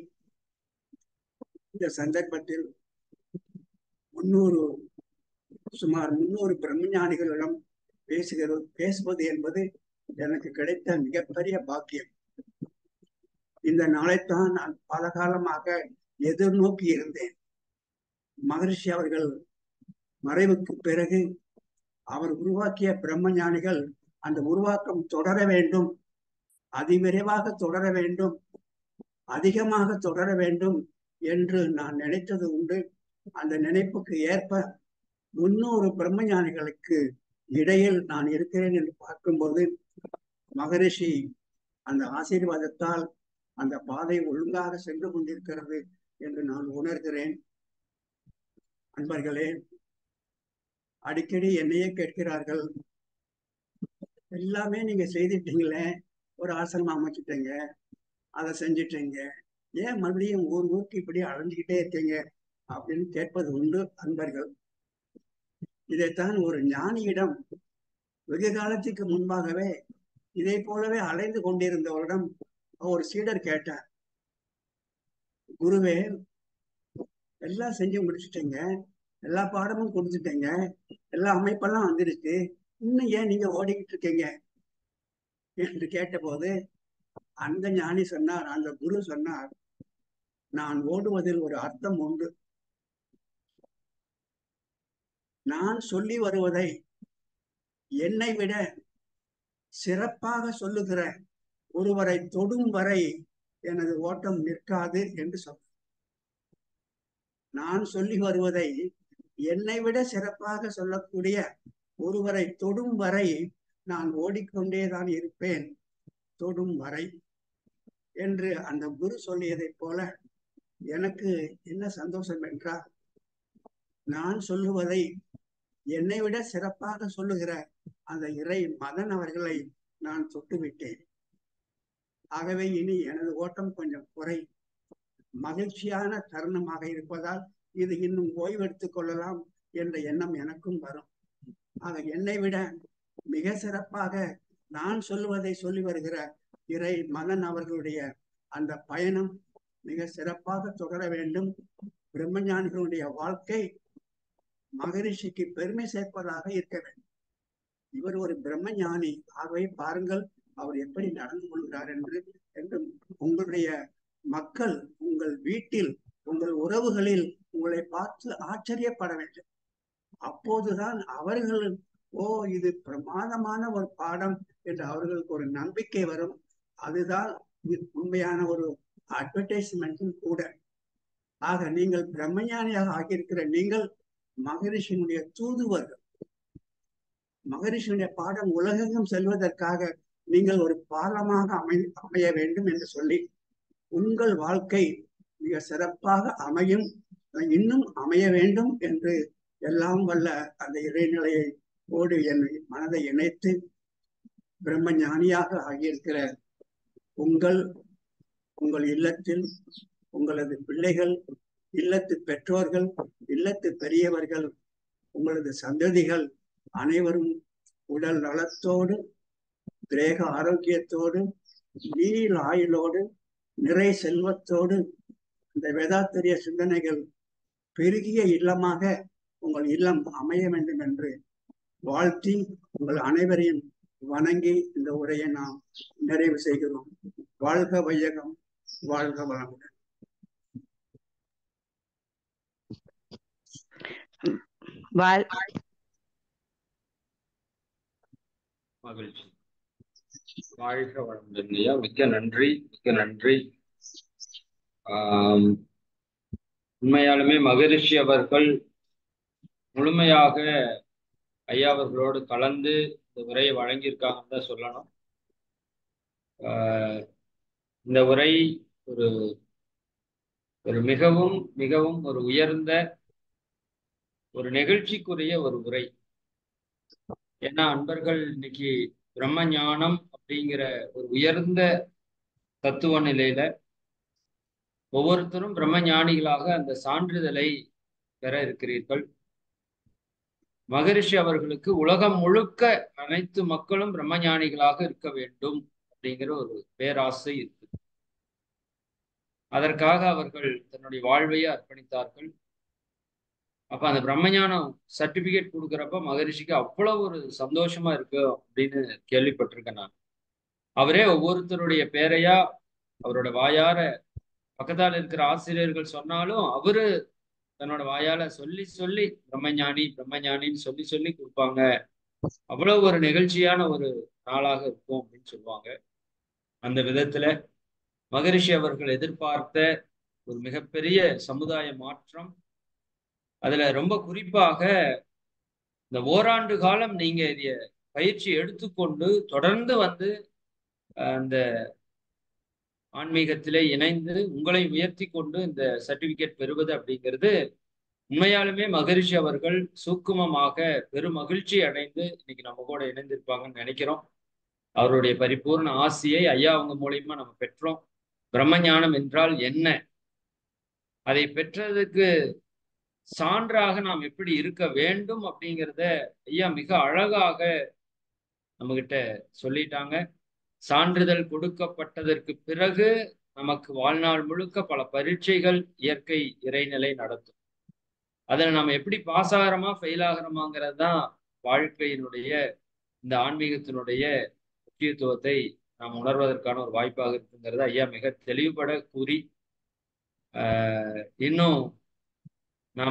இந்த சந்தர்ப்பத்தில் முன்னூறு சுமார் முன்னூறு பிரம்மஞானிகளிடம் பேசுகிறது பேசுவது என்பது எனக்கு கிடைத்த மிகப்பெரிய பாக்கியம் இந்த நாளைத்தான் நான் பல காலமாக எதிர்நோக்கி இருந்தேன் மகரிஷி அவர்கள் மறைவுக்கு பிறகு அவர் உருவாக்கிய பிரம்ம ஞானிகள் அந்த உருவாக்கம் தொடர வேண்டும் அதிவிரைவாக தொடர வேண்டும் அதிகமாக தொடர வேண்டும் என்று நான் நினைத்தது உண்டு அந்த நினைப்புக்கு ஏற்ப முன்னூறு பிரம்ம ஞானிகளுக்கு இடையில் நான் இருக்கிறேன் என்று பார்க்கும்போது மகரிஷி அந்த ஆசீர்வாதத்தால் அந்த பாதை ஒழுங்காக சென்று கொண்டிருக்கிறது என்று நான் உணர்கிறேன் அன்பர்களே அடிக்கடி என்னையே கேட்கிறார்கள் எல்லாமே நீங்க செய்துட்டீங்களே ஒரு ஆசிரமம் அமைச்சிட்டீங்க அதை செஞ்சிட்டீங்க ஏன் மறுபடியும் ஊர் ஊருக்கு இப்படி அலைஞ்சுக்கிட்டே இருக்கீங்க அப்படின்னு கேட்பது உண்டு அன்பர்கள் இதைத்தான் ஒரு ஞானியிடம் வெகு காலத்துக்கு முன்பாகவே இதை போலவே அலைந்து கொண்டிருந்தவரிடம் ஒரு சீடர் கேட்டார் குருவே எல்லாம் செஞ்சு முடிச்சுட்டீங்க எல்லா பாடமும் கொடுத்துட்டீங்க எல்லா அமைப்பெல்லாம் வந்துருச்சு இன்னும் ஏன் நீங்க ஓடிக்கிட்டு இருக்கீங்க என்று கேட்டபோது அந்த ஞானி சொன்னார் அந்த குரு சொன்னார் நான் ஓடுவதில் ஒரு அர்த்தம் உண்டு நான் சொல்லி வருவதை என்னை விட சிறப்பாக சொல்லுகிற ஒருவரை தொடும் வரை எனது ஓட்டம் நிற்காது என்று சொன்னார் நான் சொல்லி வருவதை என்னை விட சிறப்பாக சொல்லக்கூடிய ஒருவரை தொடும் வரை நான் ஓடிக்கொண்டேதான் இருப்பேன் தொடும் வரை என்று அந்த குரு சொல்லியதைப் போல எனக்கு என்ன சந்தோஷம் என்றால் நான் சொல்லுவதை என்னை விட சிறப்பாக சொல்லுகிற அந்த இறை மதன் அவர்களை நான் தொட்டுவிட்டேன் ஆகவே இனி எனது ஓட்டம் கொஞ்சம் குறை மகிழ்ச்சியான தருணமாக இருப்பதால் இது இன்னும் ஓய்வெடுத்துக் கொள்ளலாம் என்ற எண்ணம் எனக்கும் வரும் ஆக என்னை விட மிக சிறப்பாக நான் சொல்லுவதை சொல்லி வருகிற இறை மதன் அவர்களுடைய அந்த பயணம் மிக சிறப்பாக தொடர வேண்டும் பிரம்மஞானிகளுடைய வாழ்க்கை மகரிஷிக்கு பெருமை சேர்ப்பதாக இருக்க வேண்டும் இவர் ஒரு பிரம்மஞானி ஆகவே பாருங்கள் அவர் எப்படி நடந்து கொள்கிறார் என்று என்று உங்களுடைய மக்கள் உங்கள் வீட்டில் உங்கள் உறவுகளில் உங்களை பார்த்து ஆச்சரியப்பட வேண்டும் அப்போதுதான் அவர்கள் ஓ இது பிரமாதமான ஒரு பாடம் என்று அவர்களுக்கு ஒரு நம்பிக்கை வரும் அதுதான் உண்மையான ஒரு அட்வர்டைஸ்மெண்ட்டும் கூட ஆக நீங்கள் பிரம்மஞானியாக ஆகியிருக்கிற நீங்கள் மகரிஷியினுடைய தூதுவர்கள் மகரிஷியுடைய பாடம் உலகெங்கும் செல்வதற்காக நீங்கள் ஒரு பாலமாக அமை அமைய வேண்டும் என்று சொல்லி உங்கள் வாழ்க்கை மிக சிறப்பாக அமையும் இன்னும் அமைய வேண்டும் என்று எல்லாம் வல்ல அந்த இறைநிலையை ஓடு என் மனதை இணைத்து பிரம்ம ஞானியாக ஆகியிருக்கிற உங்கள் உங்கள் இல்லத்தில் உங்களது பிள்ளைகள் இல்லத்து பெற்றோர்கள் இல்லத்து பெரியவர்கள் உங்களது சந்ததிகள் அனைவரும் உடல் நலத்தோடு கிரேக ஆரோக்கியத்தோடு நீள் ஆயுளோடு நிறை செல்வத்தோடு இந்த வேதாத்திரிய சிந்தனைகள் பெருகிய இல்லமாக உங்கள் இல்லம் அமைய வேண்டும் என்று வாழ்த்தி உங்கள் அனைவரையும் வணங்கி இந்த உரையை நாம் நிறைவு செய்கிறோம் வாழ்க வையகம் வாழ்க வளமுடன் வாழ் மகிழ்ச்சி வாழ்க வளமுடன் ஐயா மிக்க நன்றி மிக்க நன்றி ஆம், உண்மையாலுமே மகரிஷி அவர்கள் முழுமையாக ஐயா அவர்களோடு கலந்து இந்த உரையை வழங்கியிருக்காங்கன்னு தான் சொல்லணும் ஆஹ், இந்த உரை ஒரு ஒரு மிகவும் மிகவும் ஒரு உயர்ந்த ஒரு நெகிழ்ச்சிக்குரிய ஒரு உரை ஏன்னா அன்பர்கள் இன்னைக்கு பிரம்ம ஞானம் அப்படிங்கிற ஒரு உயர்ந்த தத்துவ நிலையில ஒவ்வொருத்தரும் பிரம்ம ஞானிகளாக அந்த சான்றிதழை பெற இருக்கிறீர்கள் மகரிஷி அவர்களுக்கு உலகம் முழுக்க அனைத்து மக்களும் பிரம்ம ஞானிகளாக இருக்க வேண்டும் அப்படிங்கிற ஒரு பேராசை இருக்கு அதற்காக அவர்கள் தன்னுடைய வாழ்வையே அர்ப்பணித்தார்கள் அப்ப அந்த பிரம்மஞானம் சர்டிபிகேட் கொடுக்குறப்ப மகரிஷிக்கு அவ்வளவு ஒரு சந்தோஷமா இருக்கு அப்படின்னு கேள்விப்பட்டிருக்கேன் நான் அவரே ஒவ்வொருத்தருடைய பேரையா அவரோட வாயார பக்கத்தால் இருக்கிற ஆசிரியர்கள் சொன்னாலும் அவரு தன்னோட வாயால சொல்லி சொல்லி பிரம்மஞானி பிரம்மஞானின்னு சொல்லி சொல்லி கொடுப்பாங்க அவ்வளவு ஒரு நிகழ்ச்சியான ஒரு நாளாக இருக்கும் அப்படின்னு சொல்லுவாங்க அந்த விதத்துல மகரிஷி அவர்கள் எதிர்பார்த்த ஒரு மிகப்பெரிய சமுதாய மாற்றம் அதுல ரொம்ப குறிப்பாக இந்த ஓராண்டு காலம் நீங்க இதைய பயிற்சி எடுத்துக்கொண்டு தொடர்ந்து வந்து அந்த ஆன்மீகத்திலே இணைந்து உங்களை உயர்த்தி கொண்டு இந்த சர்டிபிகேட் பெறுவது அப்படிங்கிறது உண்மையாலுமே மகரிஷி அவர்கள் சூக்குமமாக பெரும் மகிழ்ச்சி அடைந்து இன்னைக்கு நம்ம கூட இணைந்திருப்பாங்கன்னு நினைக்கிறோம் அவருடைய பரிபூர்ண ஆசியை ஐயா அவங்க மூலியமா நம்ம பெற்றோம் பிரம்மஞானம் என்றால் என்ன அதை பெற்றதுக்கு சான்றாக நாம் எப்படி இருக்க வேண்டும் அப்படிங்கிறத ஐயா மிக அழகாக நம்ம கிட்ட சொல்லிட்டாங்க சான்றிதழ் கொடுக்கப்பட்டதற்கு பிறகு நமக்கு வாழ்நாள் முழுக்க பல பரீட்சைகள் இயற்கை இறைநிலை நடத்தும் அதில் நம்ம எப்படி பாஸ் ஆகிறோமா ஃபெயில் ஆகிறோமாங்கிறது தான் வாழ்க்கையினுடைய இந்த ஆன்மீகத்தினுடைய முக்கியத்துவத்தை நாம் உணர்வதற்கான ஒரு வாய்ப்பாக இருக்குங்கிறத ஐயா மிக தெளிவுபட கூறி ஆஹ் இன்னும் நாம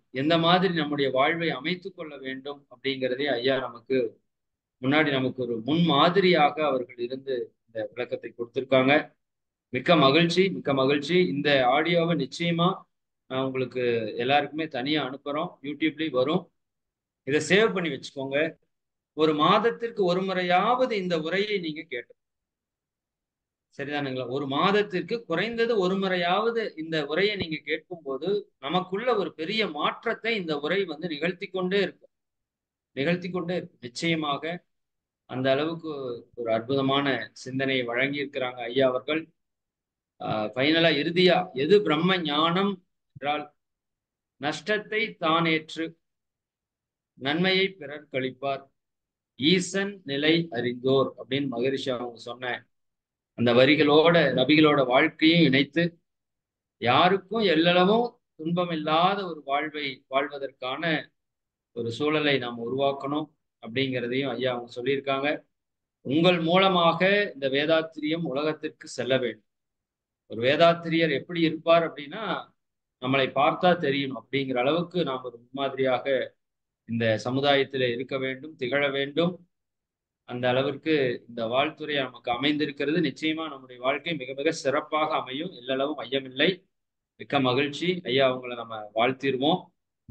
எந்த மாதிரி நம்முடைய வாழ்வை அமைத்துக் கொள்ள வேண்டும் அப்படிங்கிறதே ஐயா நமக்கு முன்னாடி நமக்கு ஒரு முன் மாதிரியாக அவர்கள் இருந்து இந்த விளக்கத்தை கொடுத்திருக்காங்க மிக்க மகிழ்ச்சி மிக்க மகிழ்ச்சி இந்த ஆடியோவை நிச்சயமா நான் உங்களுக்கு எல்லாருக்குமே தனியா அனுப்புறோம் யூடியூப்லயும் வரும் இதை சேவ் பண்ணி வச்சுக்கோங்க ஒரு மாதத்திற்கு ஒரு முறையாவது இந்த உரையை நீங்க கேட்டு சரிதானுங்களா ஒரு மாதத்திற்கு குறைந்தது ஒரு முறையாவது இந்த உரையை நீங்க கேட்கும் போது நமக்குள்ள ஒரு பெரிய மாற்றத்தை இந்த உரை வந்து நிகழ்த்தி கொண்டே இருக்கும் நிகழ்த்தி கொண்டே இருக்கும் நிச்சயமாக அந்த அளவுக்கு ஒரு அற்புதமான சிந்தனையை வழங்கி இருக்கிறாங்க ஐயா அவர்கள் ஃபைனலா இறுதியா எது பிரம்ம ஞானம் என்றால் நஷ்டத்தை தானேற்று நன்மையை பிறர் கழிப்பார் ஈசன் நிலை அறிந்தோர் அப்படின்னு மகரிஷி அவங்க சொன்ன அந்த வரிகளோட நபிகளோட வாழ்க்கையும் இணைத்து யாருக்கும் எல்லளவும் துன்பம் இல்லாத ஒரு வாழ்வை வாழ்வதற்கான ஒரு சூழலை நாம் உருவாக்கணும் அப்படிங்கிறதையும் ஐயா அவங்க சொல்லியிருக்காங்க உங்கள் மூலமாக இந்த வேதாத்திரியம் உலகத்திற்கு செல்ல வேண்டும் ஒரு வேதாத்திரியர் எப்படி இருப்பார் அப்படின்னா நம்மளை பார்த்தா தெரியும் அப்படிங்கிற அளவுக்கு நாம் ஒரு முன்மாதிரியாக இந்த சமுதாயத்தில் இருக்க வேண்டும் திகழ வேண்டும் அந்த அளவிற்கு இந்த வாழ்த்துறை நமக்கு அமைந்திருக்கிறது நிச்சயமா நம்முடைய வாழ்க்கை மிக மிக சிறப்பாக அமையும் எல்லளவும் ஐயமில்லை மிக்க மகிழ்ச்சி ஐயா அவங்கள நம்ம வாழ்த்திடுவோம்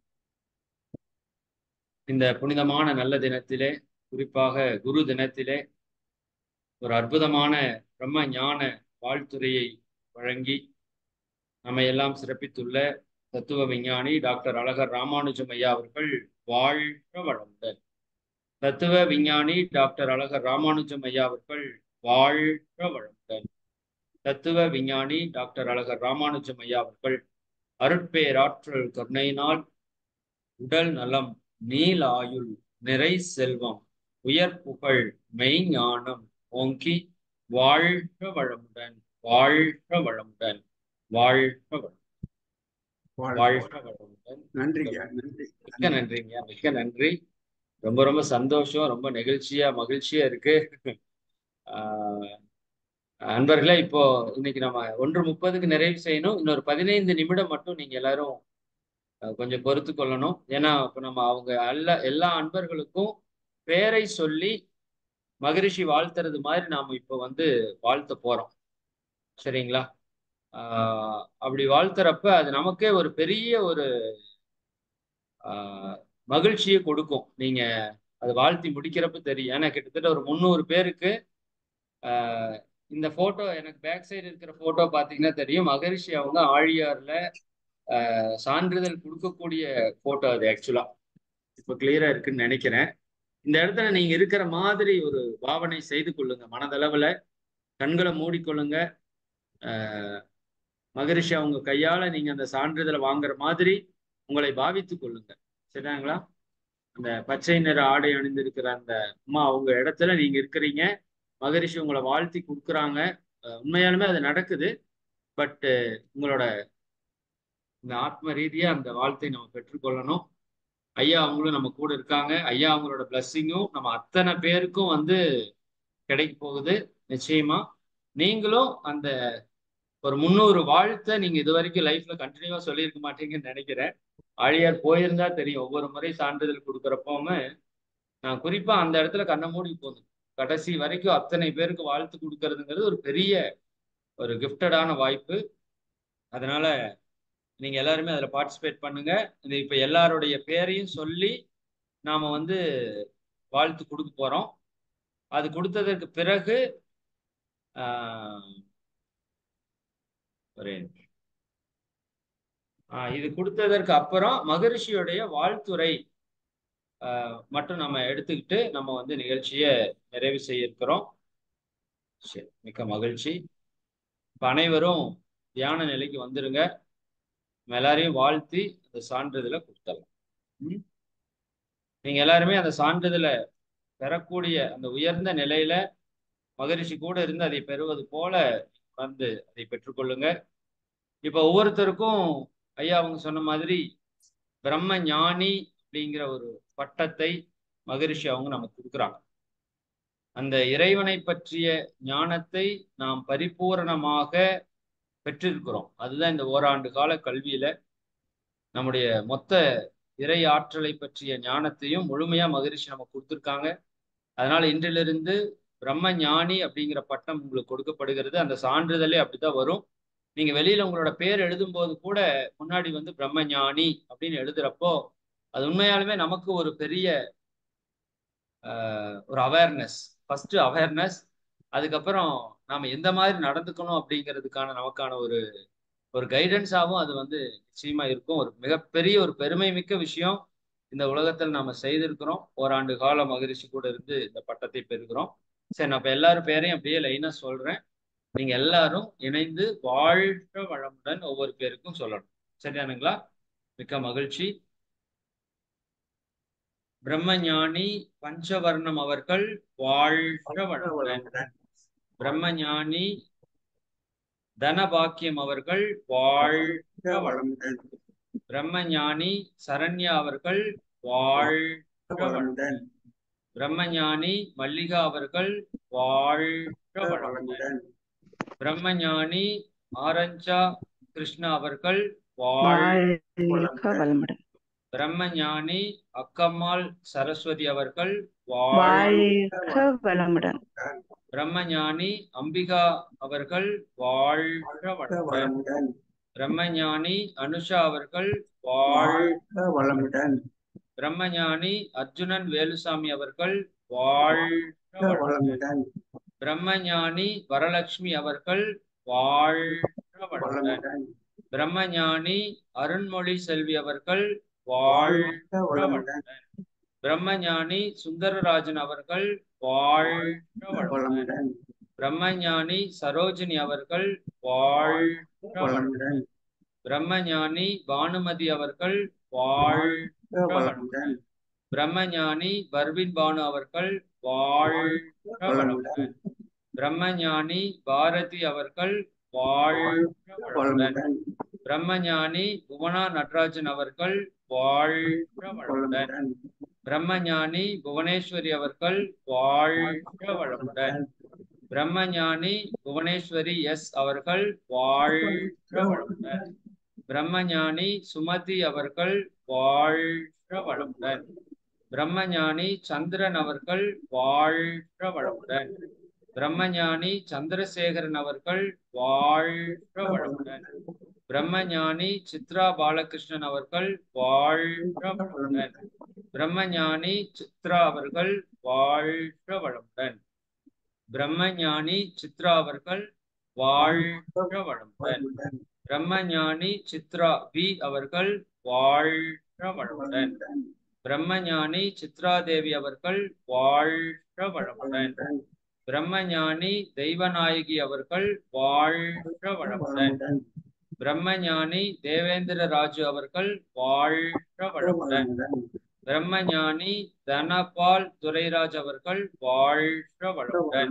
இந்த புனிதமான நல்ல தினத்திலே குறிப்பாக குரு தினத்திலே ஒரு அற்புதமான பிரம்ம ஞான வாழ்த்துறையை வழங்கி நம்ம எல்லாம் சிறப்பித்துள்ள தத்துவ விஞ்ஞானி டாக்டர் அழகர் ராமானுஜம் ஐயா அவர்கள் வாழ்க வளமுடன் தத்துவ விஞ்ஞானி டாக்டர் அழகர் ராமானுஜம் ஐயா அவர்கள் வாழ்க வளமுடன் தத்துவ விஞ்ஞானி டாக்டர் அழகர் ராமானுஜம் ஐயா அவர்கள் அருட்பேராற்றல் கருணையினால் உடல் நலம் நீல் ஆயுள் நிறை செல்வம் உயர் புகழ் மெய்ஞானம் ஓங்கி வாழ்க வளமுடன் வாழ்க வளமுடன் வாழ்க வளம் வாழ்க வளமுடன் நன்றிங்க நன்றி மிக்க நன்றிங்க மிக்க நன்றி ரொம்ப ரொம்ப சந்தோஷம் ரொம்ப நெகிழ்ச்சியா மகிழ்ச்சியா இருக்கு ஆஹ் அன்பர்களே இப்போ இன்னைக்கு நம்ம ஒன்று முப்பதுக்கு நிறைவு செய்யணும் இன்னொரு பதினைந்து நிமிடம் மட்டும் நீங்க எல்லாரும் கொஞ்சம் பொறுத்து கொள்ளணும் ஏன்னா இப்போ நம்ம அவங்க அல்ல எல்லா அன்பர்களுக்கும் பேரை சொல்லி மகரிஷி வாழ்த்துறது மாதிரி நாம இப்போ வந்து வாழ்த்த போறோம் சரிங்களா ஆஹ் அப்படி வாழ்த்துறப்ப அது நமக்கே ஒரு பெரிய ஒரு ஆஹ் மகிழ்ச்சியை கொடுக்கும் நீங்க அது வாழ்த்தி முடிக்கிறப்ப தெரியும் ஏன்னா கிட்டத்தட்ட ஒரு முந்நூறு பேருக்கு ஆஹ் இந்த போட்டோ எனக்கு பேக் சைடு இருக்கிற போட்டோ பார்த்தீங்கன்னா தெரியும் மகரிஷி அவங்க ஆழியார்ல சான்றிதழ் கொடுக்கக்கூடிய போட்டோ அது ஆக்சுவலா இப்போ கிளியரா இருக்குன்னு நினைக்கிறேன் இந்த இடத்துல நீங்க இருக்கிற மாதிரி ஒரு பாவனை செய்து கொள்ளுங்க மனதளவுல கண்களை மூடிக்கொள்ளுங்க ஆஹ் மகரிஷி அவங்க கையால நீங்க அந்த சான்றிதழை வாங்குற மாதிரி உங்களை பாவித்து கொள்ளுங்க சரிங்களா அந்த பச்சை நிற ஆடை அணிந்திருக்கிற அந்த அம்மா அவங்க இடத்துல நீங்க இருக்கிறீங்க மகரிஷி உங்களை வாழ்த்தி கொடுக்குறாங்க உண்மையாலுமே அது நடக்குது பட் உங்களோட இந்த ஆத்ம ரீதியா அந்த வாழ்த்தை நம்ம பெற்றுக்கொள்ளணும் ஐயா அவங்களும் நம்ம கூட இருக்காங்க ஐயா அவங்களோட பிளஸ்ஸிங்கும் நம்ம அத்தனை பேருக்கும் வந்து கிடைக்க போகுது நிச்சயமா நீங்களும் அந்த ஒரு முந்நூறு வாழ்த்தை நீங்க இது வரைக்கும் லைஃப்ல கண்டினியூவா சொல்லியிருக்க மாட்டீங்கன்னு நினைக்கிறேன் ஆழியார் போயிருந்தா தெரியும் ஒவ்வொரு முறை சான்றிதழ் கொடுக்குறப்போமே நான் குறிப்பா அந்த இடத்துல கண்ணை மூடி போதும் கடைசி வரைக்கும் அத்தனை பேருக்கு வாழ்த்து கொடுக்கறதுங்கிறது ஒரு பெரிய ஒரு கிஃப்டடான வாய்ப்பு அதனால நீங்க எல்லாருமே அதில் பார்ட்டிசிபேட் பண்ணுங்க இது இப்போ எல்லாருடைய பேரையும் சொல்லி நாம வந்து வாழ்த்து கொடுக்க போறோம் அது கொடுத்ததற்கு பிறகு ஒரே இது கொடுத்ததற்கு அப்புறம் மகரிஷியுடைய வாழ்த்துறை மட்டும் நம்ம எடுத்துக்கிட்டு நம்ம வந்து நிகழ்ச்சியை நிறைவு செய்ய இருக்கிறோம் சரி மிக்க மகிழ்ச்சி இப்போ அனைவரும் தியான நிலைக்கு வந்துருங்க நம்ம எல்லாரையும் வாழ்த்தி அந்த சான்றிதழை கொடுத்துடலாம் நீங்க எல்லாருமே அந்த சான்றிதழை பெறக்கூடிய அந்த உயர்ந்த நிலையில மகரிஷி கூட இருந்து அதை பெறுவது போல வந்து அதை பெற்றுக்கொள்ளுங்க இப்ப ஒவ்வொருத்தருக்கும் ஐயா அவங்க சொன்ன மாதிரி பிரம்ம ஞானி அப்படிங்கிற ஒரு பட்டத்தை மகரிஷி அவங்க நமக்கு கொடுக்குறாங்க அந்த இறைவனை பற்றிய ஞானத்தை நாம் பரிபூரணமாக பெற்றிருக்கிறோம் அதுதான் இந்த ஓராண்டு கால கல்வியில நம்முடைய மொத்த இறை ஆற்றலை பற்றிய ஞானத்தையும் முழுமையா மகரிஷி நமக்கு கொடுத்துருக்காங்க அதனால இன்றிலிருந்து பிரம்ம ஞானி அப்படிங்கிற பட்டம் உங்களுக்கு கொடுக்கப்படுகிறது அந்த சான்றிதழே அப்படிதான் வரும் நீங்க வெளியில உங்களோட பேர் எழுதும்போது கூட முன்னாடி வந்து பிரம்ம ஞானி அப்படின்னு எழுதுறப்போ அது உண்மையாலுமே நமக்கு ஒரு பெரிய ஆஹ், ஒரு அவேர்னஸ் ஃபர்ஸ்ட் அவேர்னஸ் அதுக்கப்புறம் நாம எந்த மாதிரி நடந்துக்கணும் அப்படிங்கிறதுக்கான நமக்கான ஒரு ஒரு கைடன்ஸாகவும் அது வந்து நிச்சயமா இருக்கும் ஒரு மிகப்பெரிய ஒரு பெருமை மிக்க விஷயம் இந்த உலகத்தில் நாம செய்திருக்கிறோம் ஓராண்டு கால மகரிஷி கூட இருந்து இந்த பட்டத்தை பெறுகிறோம் சரி நான் இப்ப எல்லாரும் பேரையும் அப்படியே லைனா சொல்றேன் நீங்க எல்லாரும் இணைந்து வாழ்க வளமுடன் ஒவ்வொரு பேருக்கும் சொல்லணும் சரியானுங்களா மிக்க மகிழ்ச்சி பிரம்மஞானி பஞ்சவர்ணம் அவர்கள் வாழ்க வளமுடன் பிரம்மஞானி தனபாக்கியம் அவர்கள் வாழ்க வளமுடன் பிரம்மஞானி சரண்யா அவர்கள் வாழ்க வளமுடன் பிரம்மஞானி மல்லிகா அவர்கள் வாழ்க வளமுடன் பிரம்மஞானி ஆரஞ்சா கிருஷ்ணா அவர்கள் வாழ்க வாழ்க வளமுடன் பிரம்மஞானி அக்கம்மாள் சரஸ்வதி அவர்கள் வாழ்க வாழ்க வளமுடன் பிரம்மஞானி அம்பிகா அவர்கள் வாழ்க வளமுடன் பிரம்மஞானி அனுஷா அவர்கள் வாழ்க வளமுடன் பிரம்மஞானி அர்ஜுனன் வேலுசாமி அவர்கள் வாழ்க வளமுடன் பிரம்மஞானி வரலட்சுமி அவர்கள் வாழ்க வளமுடன் பிரம்மஞானி அருண்மொழி செல்வி அவர்கள் வாழ்க வளமுடன் பிரம்மஞானி சுந்தரராஜன் அவர்கள் வாழ்க வளமுடன் பிரம்மஞானி சரோஜினி அவர்கள் வாழ்க வளமுடன் பிரம்மஞானி பானுமதி அவர்கள் வாழ்க வளமுடன் பிரம்மஞானி பர்வின் பானு அவர்கள் வாழ்க வளமுடன் பிரம்மஞானி பாரதி அவர்கள் வாழ்க வளமுடன் பிரம்மஞானி புவனா நடராஜன் அவர்கள் வாழ்க வளமுடன் பிரம்மஞானி புவனேஸ்வரி அவர்கள் வாழ்க வளமுடன் பிரம்மஞானி புவனேஸ்வரி எஸ் அவர்கள் வாழ்க வளமுடன் பிரம்மஞானி சுமதி அவர்கள் வாழ்க வளமுடன் பிரம்மஞானி சந்திரன் அவர்கள் வாழ்க வளமுடன் பிரம்மஞானி சந்திரசேகரன் அவர்கள் வாழ்க வளமுடன் பிரம்மஞானி சித்ரா பாலகிருஷ்ணன் அவர்கள் வாழ்க வளமுடன் பிரம்மஞானி சித்ரா அவர்கள் வாழ்க வளமுடன் பிரம்மஞானி சித்ரா அவர்கள் வாழ்க வளமுடன் பிரம்மஞானி சித்ரா பி அவர்கள் வாழ்க வளமுடன் பிரம்மஞானி சித்ராதேவி அவர்கள் வாழ்க வளமுடன் பிரம்மஞானி தெய்வநாயகி அவர்கள் வாழ்க வளமுடன் பிரம்மஞானி தேவேந்திர ராஜு அவர்கள் வாழ்க வளமுடன் பிரம்மஞானி தனபால் துரைராஜ் அவர்கள் வாழ்க வளமுடன்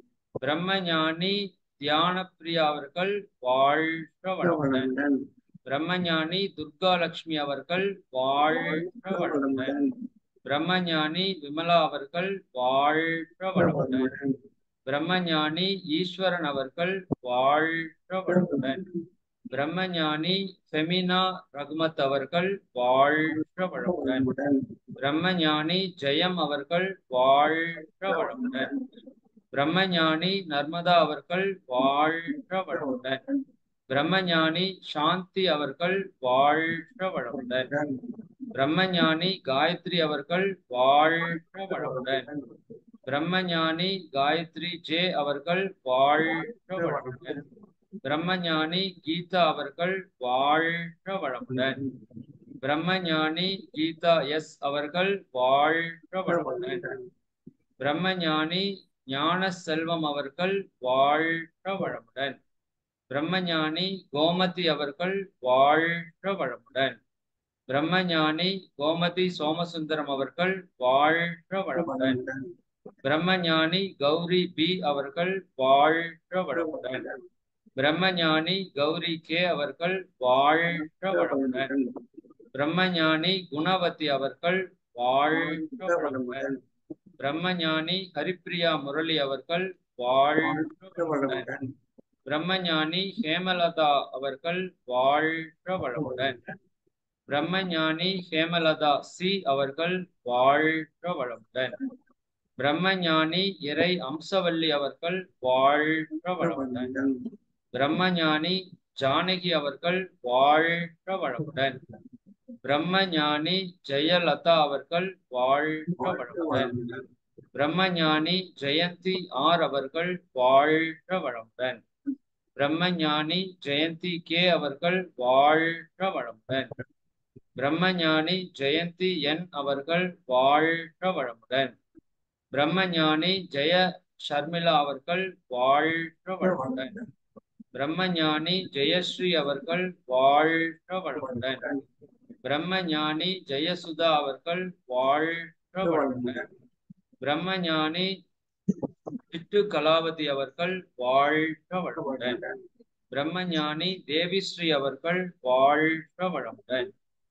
பிரம்மஞானி தியானப்பிரியா அவர்கள் வாழ்க வளமுடன் பிரம்மஞானி துர்கா லட்சுமி அவர்கள் வாழ்க வளமுடன் பிரம்மஞானி விமலா அவர்கள் வாழ்க வளமுடன் பிரம்மஞானி ஈஸ்வரன் அவர்கள் வாழ்க வளமுடன் பிரம்மஞானி ஃபெமினா ரகுமத் அவர்கள் வாழ்க வளமுடன் பிரம்மஞானி ஜெயம் அவர்கள் வாழ்க வளமுடன் பிரம்மஞானி நர்மதா அவர்கள் வாழ்க வளமுடன் பிரம்மஞானி சாந்தி அவர்கள் வாழ்க வளமுடன் பிரம்மஞானி காயத்ரி அவர்கள் வாழ்க வளமுடன் பிரம்மஞானி காயத்ரி ஜே அவர்கள் வாழ்க வளமுடன் பிரம்மஞானி கீதா அவர்கள் வாழ்க வளமுடன் பிரம்மஞானி கீதா எஸ் அவர்கள் வாழ்க வளமுடன் பிரம்மஞானி ஞான செல்வம் அவர்கள் வாழ்க வளமுடன் பிரம்மஞானி கோமதி அவர்கள் வாழ்க வளமுடன் பிரம்மஞானி கோமதி சோமசுந்தரம் அவர்கள் வாழ்க வளமுடன் பிரம்மஞானி கௌரி பி அவர்கள் வாழ்க வளமுடன் பிரம்மஞானி கௌரி கே அவர்கள் வாழ்க வளமுடன் பிரம்மஞானி குணவதி அவர்கள் வாழ்க வளமுடன் பிரம்மஞானி ஹரிப்பிரியா முரளி அவர்கள் வாழ்க வளமுடன் பிரம்மஞானி ஹேமலதா அவர்கள் வாழ்க வளமுடன் பிரம்மஞானி ஹேமலதா சி அவர்கள் வாழ்க வளமுடன் பிரம்மஞானி இறை அம்சவல்லி அவர்கள் வாழ்க வளமுடன் பிரம்மஞானி ஜானகி அவர்கள் வாழ்க வளமுடன் பிரம்மஞானி ஜெயலதா அவர்கள் வாழ்க வளமுடன் பிரம்மஞானி ஜெயந்தி ஆர் அவர்கள் வாழ்க வளமுடன் பிரம்மஞானி ஜெயந்தி கே அவர்கள் வாழ்க வளமுடன் பிரம்மஞானி ஜெயந்தி என் அவர்கள் வாழ்க வளமுடன் பிரம்மஞானி ஜெய ஷர்மிளா அவர்கள் வாழ்க வளமுடன் பிரம்மஞானி ஜெயஸ்ரீ அவர்கள் வாழ்க வளமுடன் பிரம்மஞானி ஜெயசுதா அவர்கள் வாழ்க வளமுடன் பிரம்மஞானி சிட்டு கலாவதி அவர்கள் வாழ்க வளமுடன் பிரம்மஞானி தேவிஸ்ரீ அவர்கள் வாழ்க வளமுடன்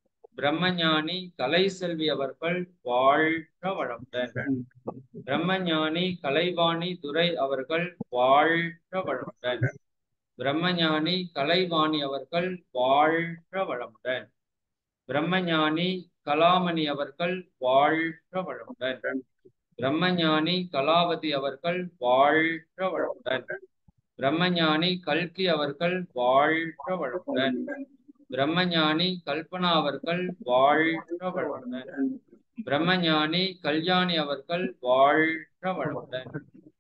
பிரம்மஞானி கலைசெல்வி அவர்கள் வாழ்க வளமுடன் பிரம்மஞானி கலைவாணி துரை அவர்கள் வாழ்க வளமுடன் பிரம்மஞானி கலைவாணி அவர்கள் வாழ்க வளமுடன் பிரம்மஞானி கலாமணி அவர்கள் வாழ்க வளமுடன் பிரம்மஞானி கலாவதி அவர்கள் வாழ்க வளமுடன் பிரம்மஞானி கல்கி அவர்கள் வாழ்க வளமுடன் பிரம்மஞானி கல்பனா அவர்கள் வாழ்க வளமுடன் பிரம்மஞானி கல்யாணி அவர்கள் வாழ்க வளமுடன்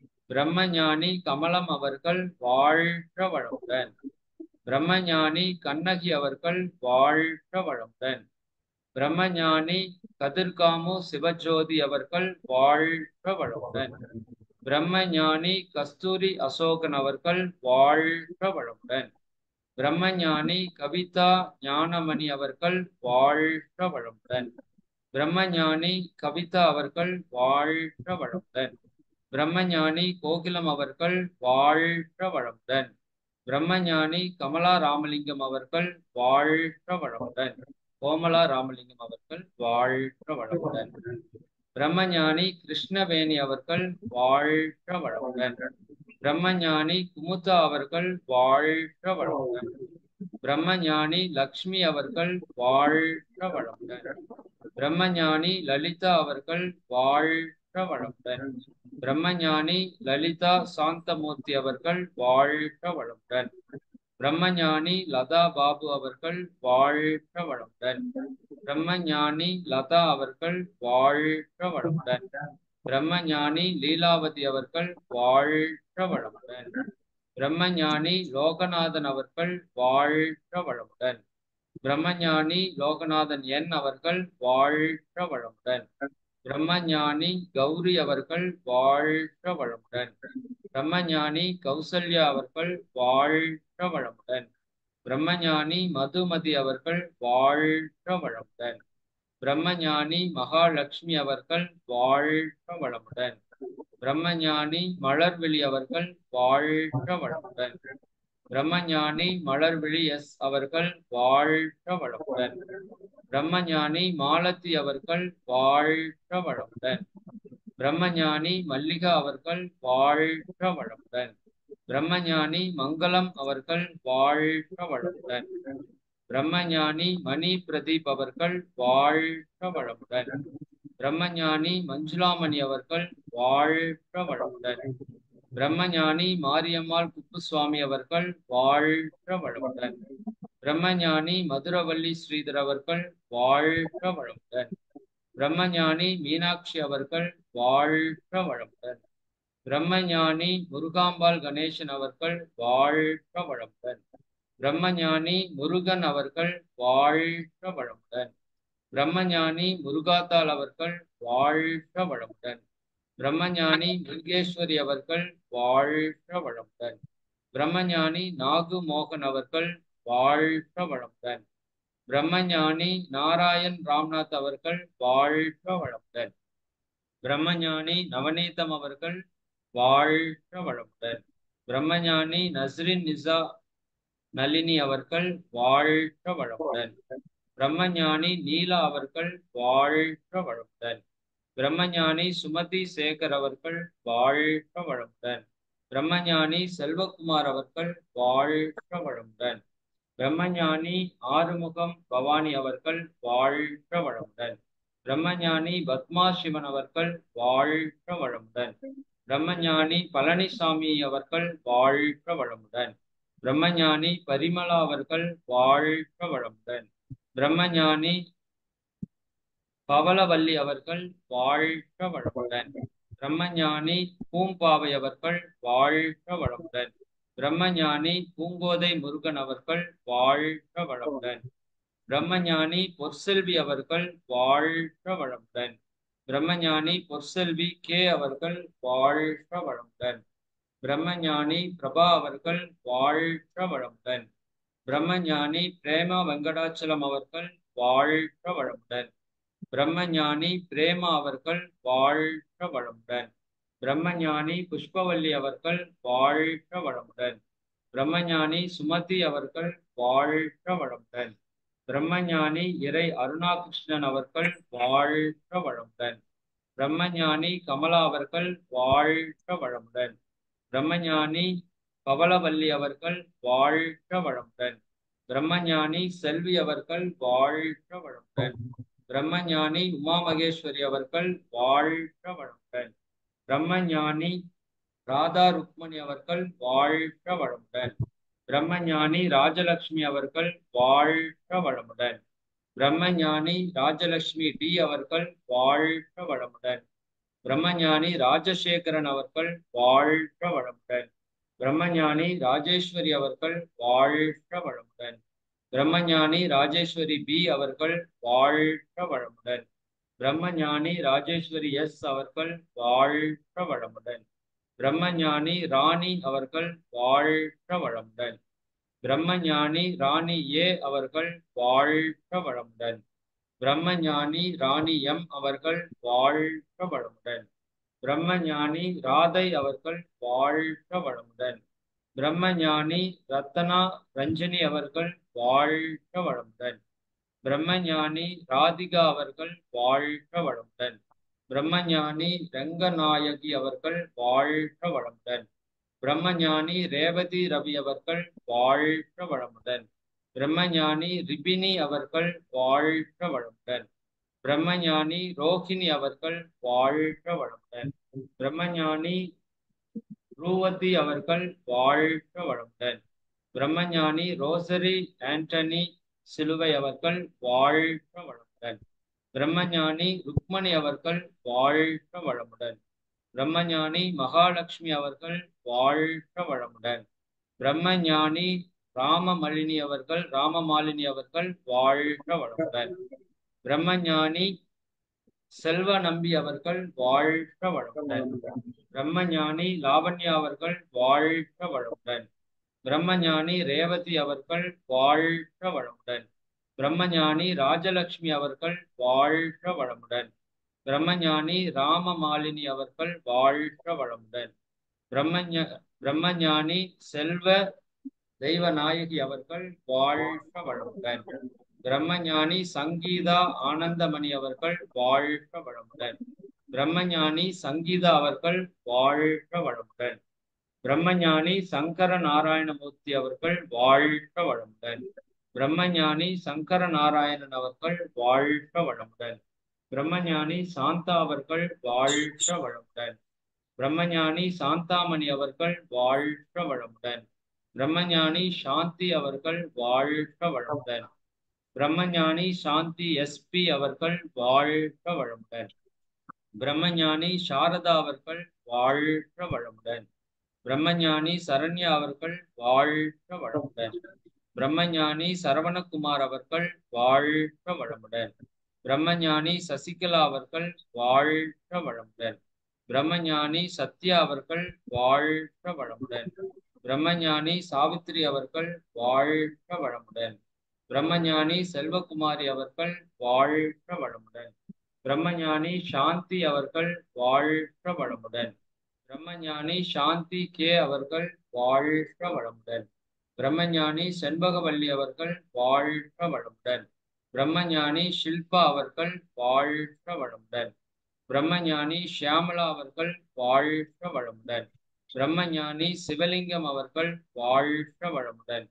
பிரம்மஞானி கமலம் அவர்கள் வாழ்க வளமுடன் பிரம்மஞானி கண்ணகி அவர்கள் வாழ்க வளமுடன் பிரம்மஞானி கதிர்காமு சிவஜோதி அவர்கள் வாழ்க வளமுடன் பிரம்மஞானி கஸ்தூரி அசோகன் அவர்கள் வாழ்க வளமுடன் பிரம்மஞானி கவிதா ஞானமணி அவர்கள் வாழ்க வளமுடன் பிரம்மஞானி கவிதா அவர்கள் வாழ்க வளமுடன் பிரம்மஞானி கோகிலம் அவர்கள் வாழ்க வளமுடன் பிரம்மஞானி கமலா ராமலிங்கம் அவர்கள் வாழ்க வளமுடன் கோமலா ராமலிங்கம் அவர்கள் வாழ்க வளமுடன் பிரம்மஞானி கிருஷ்ணவேணி அவர்கள் வாழ்க வளமுடன் பிரம்மஞானி குமுதா அவர்கள் வாழ்க வளமுடன் பிரம்மஞானி லக்ஷ்மி அவர்கள் வாழ்க வளமுடன் பிரம்மஞானி லலிதா அவர்கள் வாழ்க வளமுடன் பிரம்மஞானி லலிதா சாந்தமூர்த்தி அவர்கள் வாழ்க வளமுடன் பிரம்மஞானி லதா பாபு அவர்கள் வாழ்க வளமுடன் பிரம்மஞானி லதா அவர்கள் வாழ்க வளமுடன் பிரம்மஞானி லீலாவதி அவர்கள் வாழ்க வளமுடன் பிரம்மஞானி லோகநாதன் அவர்கள் வாழ்க வளமுடன் பிரம்மஞானி லோகநாதன் என் அவர்கள் வாழ்க வளமுடன் பிரம்மஞானி கௌரி அவர்கள் வாழ்க வளமுடன் பிரம்மஞானி கௌசல்யா அவர்கள் வாழ்க வளமுடன் பிரம்மஞானி மதுமதி அவர்கள் வாழ்க வளமுடன் பிரம்மஞானி மகாலட்சுமி அவர்கள் வாழ்க வளமுடன் பிரம்மஞானி மலர்விழி அவர்கள் வாழ்க வளமுடன் பிரம்மஞானி மலர்விழி எஸ் அவர்கள் வாழ்க வளமுடன் பிரம்மஞானி மாலத்தி அவர்கள் வாழ்க வளமுடன் பிரம்மஞானி மல்லிகா அவர்கள் வாழ்க வளமுடன் பிரம்மஞானி மங்களம் அவர்கள் வாழ்க வளமுடன் பிரம்மஞானி மணி பிரதீப் அவர்கள் வாழ்க வளமுடன் பிரம்மஞானி மஞ்சுளாமணி அவர்கள் வாழ்க வளமுடன் பிரம்மஞானி மாரியம்மாள் குப்புசுவாமி அவர்கள் வாழ்க வளமுடன் பிரம்மஞானி மதுரவல்லி ஸ்ரீதர் அவர்கள் வாழ்க வளமுடன் பிரம்மஞானி மீனாட்சி அவர்கள் வாழ்க வளமுடன் பிரம்மஞானி முருகாம்பாள் கணேசன் அவர்கள் வாழ்க வளமுடன் பிரம்மஞானி முருகன் அவர்கள் வாழ்க வளமுடன் பிரம்மஞானி முருகாத்தாள் அவர்கள் வாழ்க வளமுடன் பிரம்மஞானி முருகேஸ்வரி அவர்கள் வாழ்க வளமுடன் பிரம்மஞானி நாகு மோகன் அவர்கள் வாழ்க வளமுடன் பிரம்மஞானி நாராயண் ராம்நாத் அவர்கள் வாழ்க வளமுடன் பிரம்மஞானி நவநீதம் அவர்கள் வாழ்க வளமுடன் பிரம்மஞானி நஸ்ரின் நிசா நளினி அவர்கள் வாழ்க வளமுடன் பிரம்மஞானி நீலா அவர்கள் வாழ்க வளமுடன் பிரம்மஞானி சுமதி சேகர் அவர்கள் வாழ்க வளமுடன் பிரம்மஞானி செல்வகுமார் அவர்கள் வாழ்க வளமுடன் பிரம்மஞானி ஆறுமுகம் பவானி அவர்கள் வாழ்க வளமுடன் பிரம்மஞானி பத்மா சிவன் அவர்கள் வாழ்க வளமுடன் பிரம்மஞானி பழனிசாமி அவர்கள் வாழ்க வளமுடன் பிரம்மஞானி பரிமளா அவர்கள் வாழ்க வளமுடன் பிரம்மஞானி பவளவல்லி அவர்கள் வாழ்க வளமுடன் பிரம்மஞானி பூம்பாவை அவர்கள் வாழ்க வளமுடன் பிரம்மஞானி பூங்கோதை முருகன் அவர்கள் வாழ்க வளமுடன் பிரம்மஞானி பொற்செல்வி அவர்கள் வாழ்க வளமுடன் பிரம்மஞானி பொற்செல்வி கே அவர்கள் வாழ்க வளமுடன் பிரம்மஞானி பிரபா அவர்கள் வாழ்க வளமுடன் பிரம்மஞானி பிரேமா வெங்கடாச்சலம் அவர்கள் வாழ்க வளமுடன் பிரம்மஞானி பிரேமா அவர்கள் வாழ்க வளமுடன் பிரம்மஞானி புஷ்பவல்லி அவர்கள் வாழ்க வளமுடன் பிரம்மஞானி சுமதி அவர்கள் வாழ்க வளமுடன் பிரம்மஞானி இறை அருணாகிருஷ்ணன் அவர்கள் வாழ்க வளமுடன் பிரம்மஞானி கமலா அவர்கள் வாழ்க வளமுடன் பிரம்மஞானி பவளவல்லி அவர்கள் வாழ்க வளமுடன் பிரம்மஞானி செல்வி அவர்கள் வாழ்க வளமுடன் பிரம்மஞானி உமா மகேஸ்வரி அவர்கள் வாழ்க வளமுடன் பிரம்மஞானி ராதா ருக்மணி அவர்கள் வாழ்க வளமுடன் பிரம்மஞானி ராஜலட்சுமி அவர்கள் வாழ்க வளமுடன் பிரம்மஞானி ராஜலட்சுமி டி அவர்கள் வாழ்க வளமுடன் பிரம்மஞானி ராஜசேகரன் அவர்கள் வாழ்க வளமுடன் பிரம்மஞானி ராஜேஸ்வரி அவர்கள் வாழ்க வளமுடன் பிரம்மஞானி ராஜேஸ்வரி பி அவர்கள் வாழ்க வளமுடன் பிரம்மஞானி ராஜேஸ்வரி எஸ் அவர்கள் வாழ்க வளமுடன் பிரம்மஞானி ராணி அவர்கள் வாழ்க வளமுடன் பிரம்மஞானி ராணி ஏ அவர்கள் வாழ்க வளமுடன் பிரம்மஞானி ராணி எம் அவர்கள் வாழ்க வளமுடன் பிரம்மஞானி ராதை அவர்கள் வாழ்க வளமுடன் பிரம்மஞானி ரத்தனா ரஞ்சனி அவர்கள் வாழ்க வளமுடன் பிரம்மஞானி ராதிகா அவர்கள் வாழ்க வளமுடன் பிரம்மஞானி ரங்கநாயகி அவர்கள் வாழ்க வளமுடன் பிரம்மஞானி ரேவதி ரவி அவர்கள் வாழ்க வளமுடன் பிரம்மஞானி ரிபினி அவர்கள் வாழ்க வளமுடன் பிரம்மஞானி ரோஹிணி அவர்கள் வாழ்க வளமுடன் பிரம்மஞானி ரூவதி அவர்கள் வாழ்க வளமுடன் பிரம்மஞானி ரோசரி ஆண்டனி சிலுவை அவர்கள் வாழ்க வளமுடன் பிரம்மஞானி ருக்மணி அவர்கள் வாழ்க வளமுடன் பிரம்மஞானி மகாலட்சுமி அவர்கள் வாழ்க வளமுடன் பிரம்மஞானி ராமமலினி அவர்கள் ராமமாலினி அவர்கள் வாழ்க வளமுடன் பிரம்மஞானி செல்வ நம்பி அவர்கள் வாழ்க வளமுடன் பிரம்மஞானி லாவண்யா அவர்கள் வாழ்க வளமுடன் பிரம்மஞானி ரேவதி அவர்கள் வாழ்க வளமுடன் பிரம்மஞானி ராஜலட்சுமி அவர்கள் வாழ்க வளமுடன் பிரம்மஞானி ராமமாலினி அவர்கள் வாழ்க வளமுடன் பிரம்மஞ பிரம்மஞானி செல்வ தெய்வநாயகி அவர்கள் வாழ்க வளமுடன் பிரம்மஞானி சங்கீதா ஆனந்தமணி அவர்கள் வாழ்க வளமுடன் பிரம்மஞானி சங்கீதா அவர்கள் வாழ்க வளமுடன் பிரம்மஞானி சங்கர நாராயணமூர்த்தி அவர்கள் வாழ்க வளமுடன் பிரம்மஞானி சங்கர நாராயணன் அவர்கள் வாழ்க வளமுடன் பிரம்மஞானி சாந்தா அவர்கள் வாழ்க வளமுடன் பிரம்மஞானி சாந்தாமணி அவர்கள் வாழ்க வளமுடன் பிரம்மஞானி சாந்தி அவர்கள் வாழ்க வளமுடன் பிரம்மஞானி சாந்தி எஸ்பி அவர்கள் வாழ்க வளமுடன் பிரம்மஞானி சாரதா அவர்கள் வாழ்க வளமுடன் பிரம்மஞானி சரண்யா அவர்கள் வாழ்க வளமுடன் பிரம்மஞானி சரவணகுமார் அவர்கள் வாழ்க வளமுடன் பிரம்மஞானி சசிகலா அவர்கள் வாழ்க வளமுடன் பிரம்மஞானி சத்யா அவர்கள் வாழ்க வளமுடன் பிரம்மஞானி சாவித்ரி அவர்கள் வாழ்க வளமுடன் பிரம்மஞானி செல்வகுமாரி அவர்கள் வாழ்க வளமுடன் பிரம்மஞானி சாந்தி அவர்கள் வாழ்க வளமுடன் பிரம்மஞானி சாந்தி கே அவர்கள் வாழ்க வளமுடன் பிரம்மஞானி செண்பகவல்லி அவர்கள் வாழ்க வளமுடன் பிரம்மஞானி ஷில்பா அவர்கள் வாழ்க வளமுடன் பிரம்மஞானி ஷியாமலா அவர்கள் வாழ்க வளமுடன் பிரம்மஞானி சிவலிங்கம் அவர்கள் வாழ்க வளமுடன்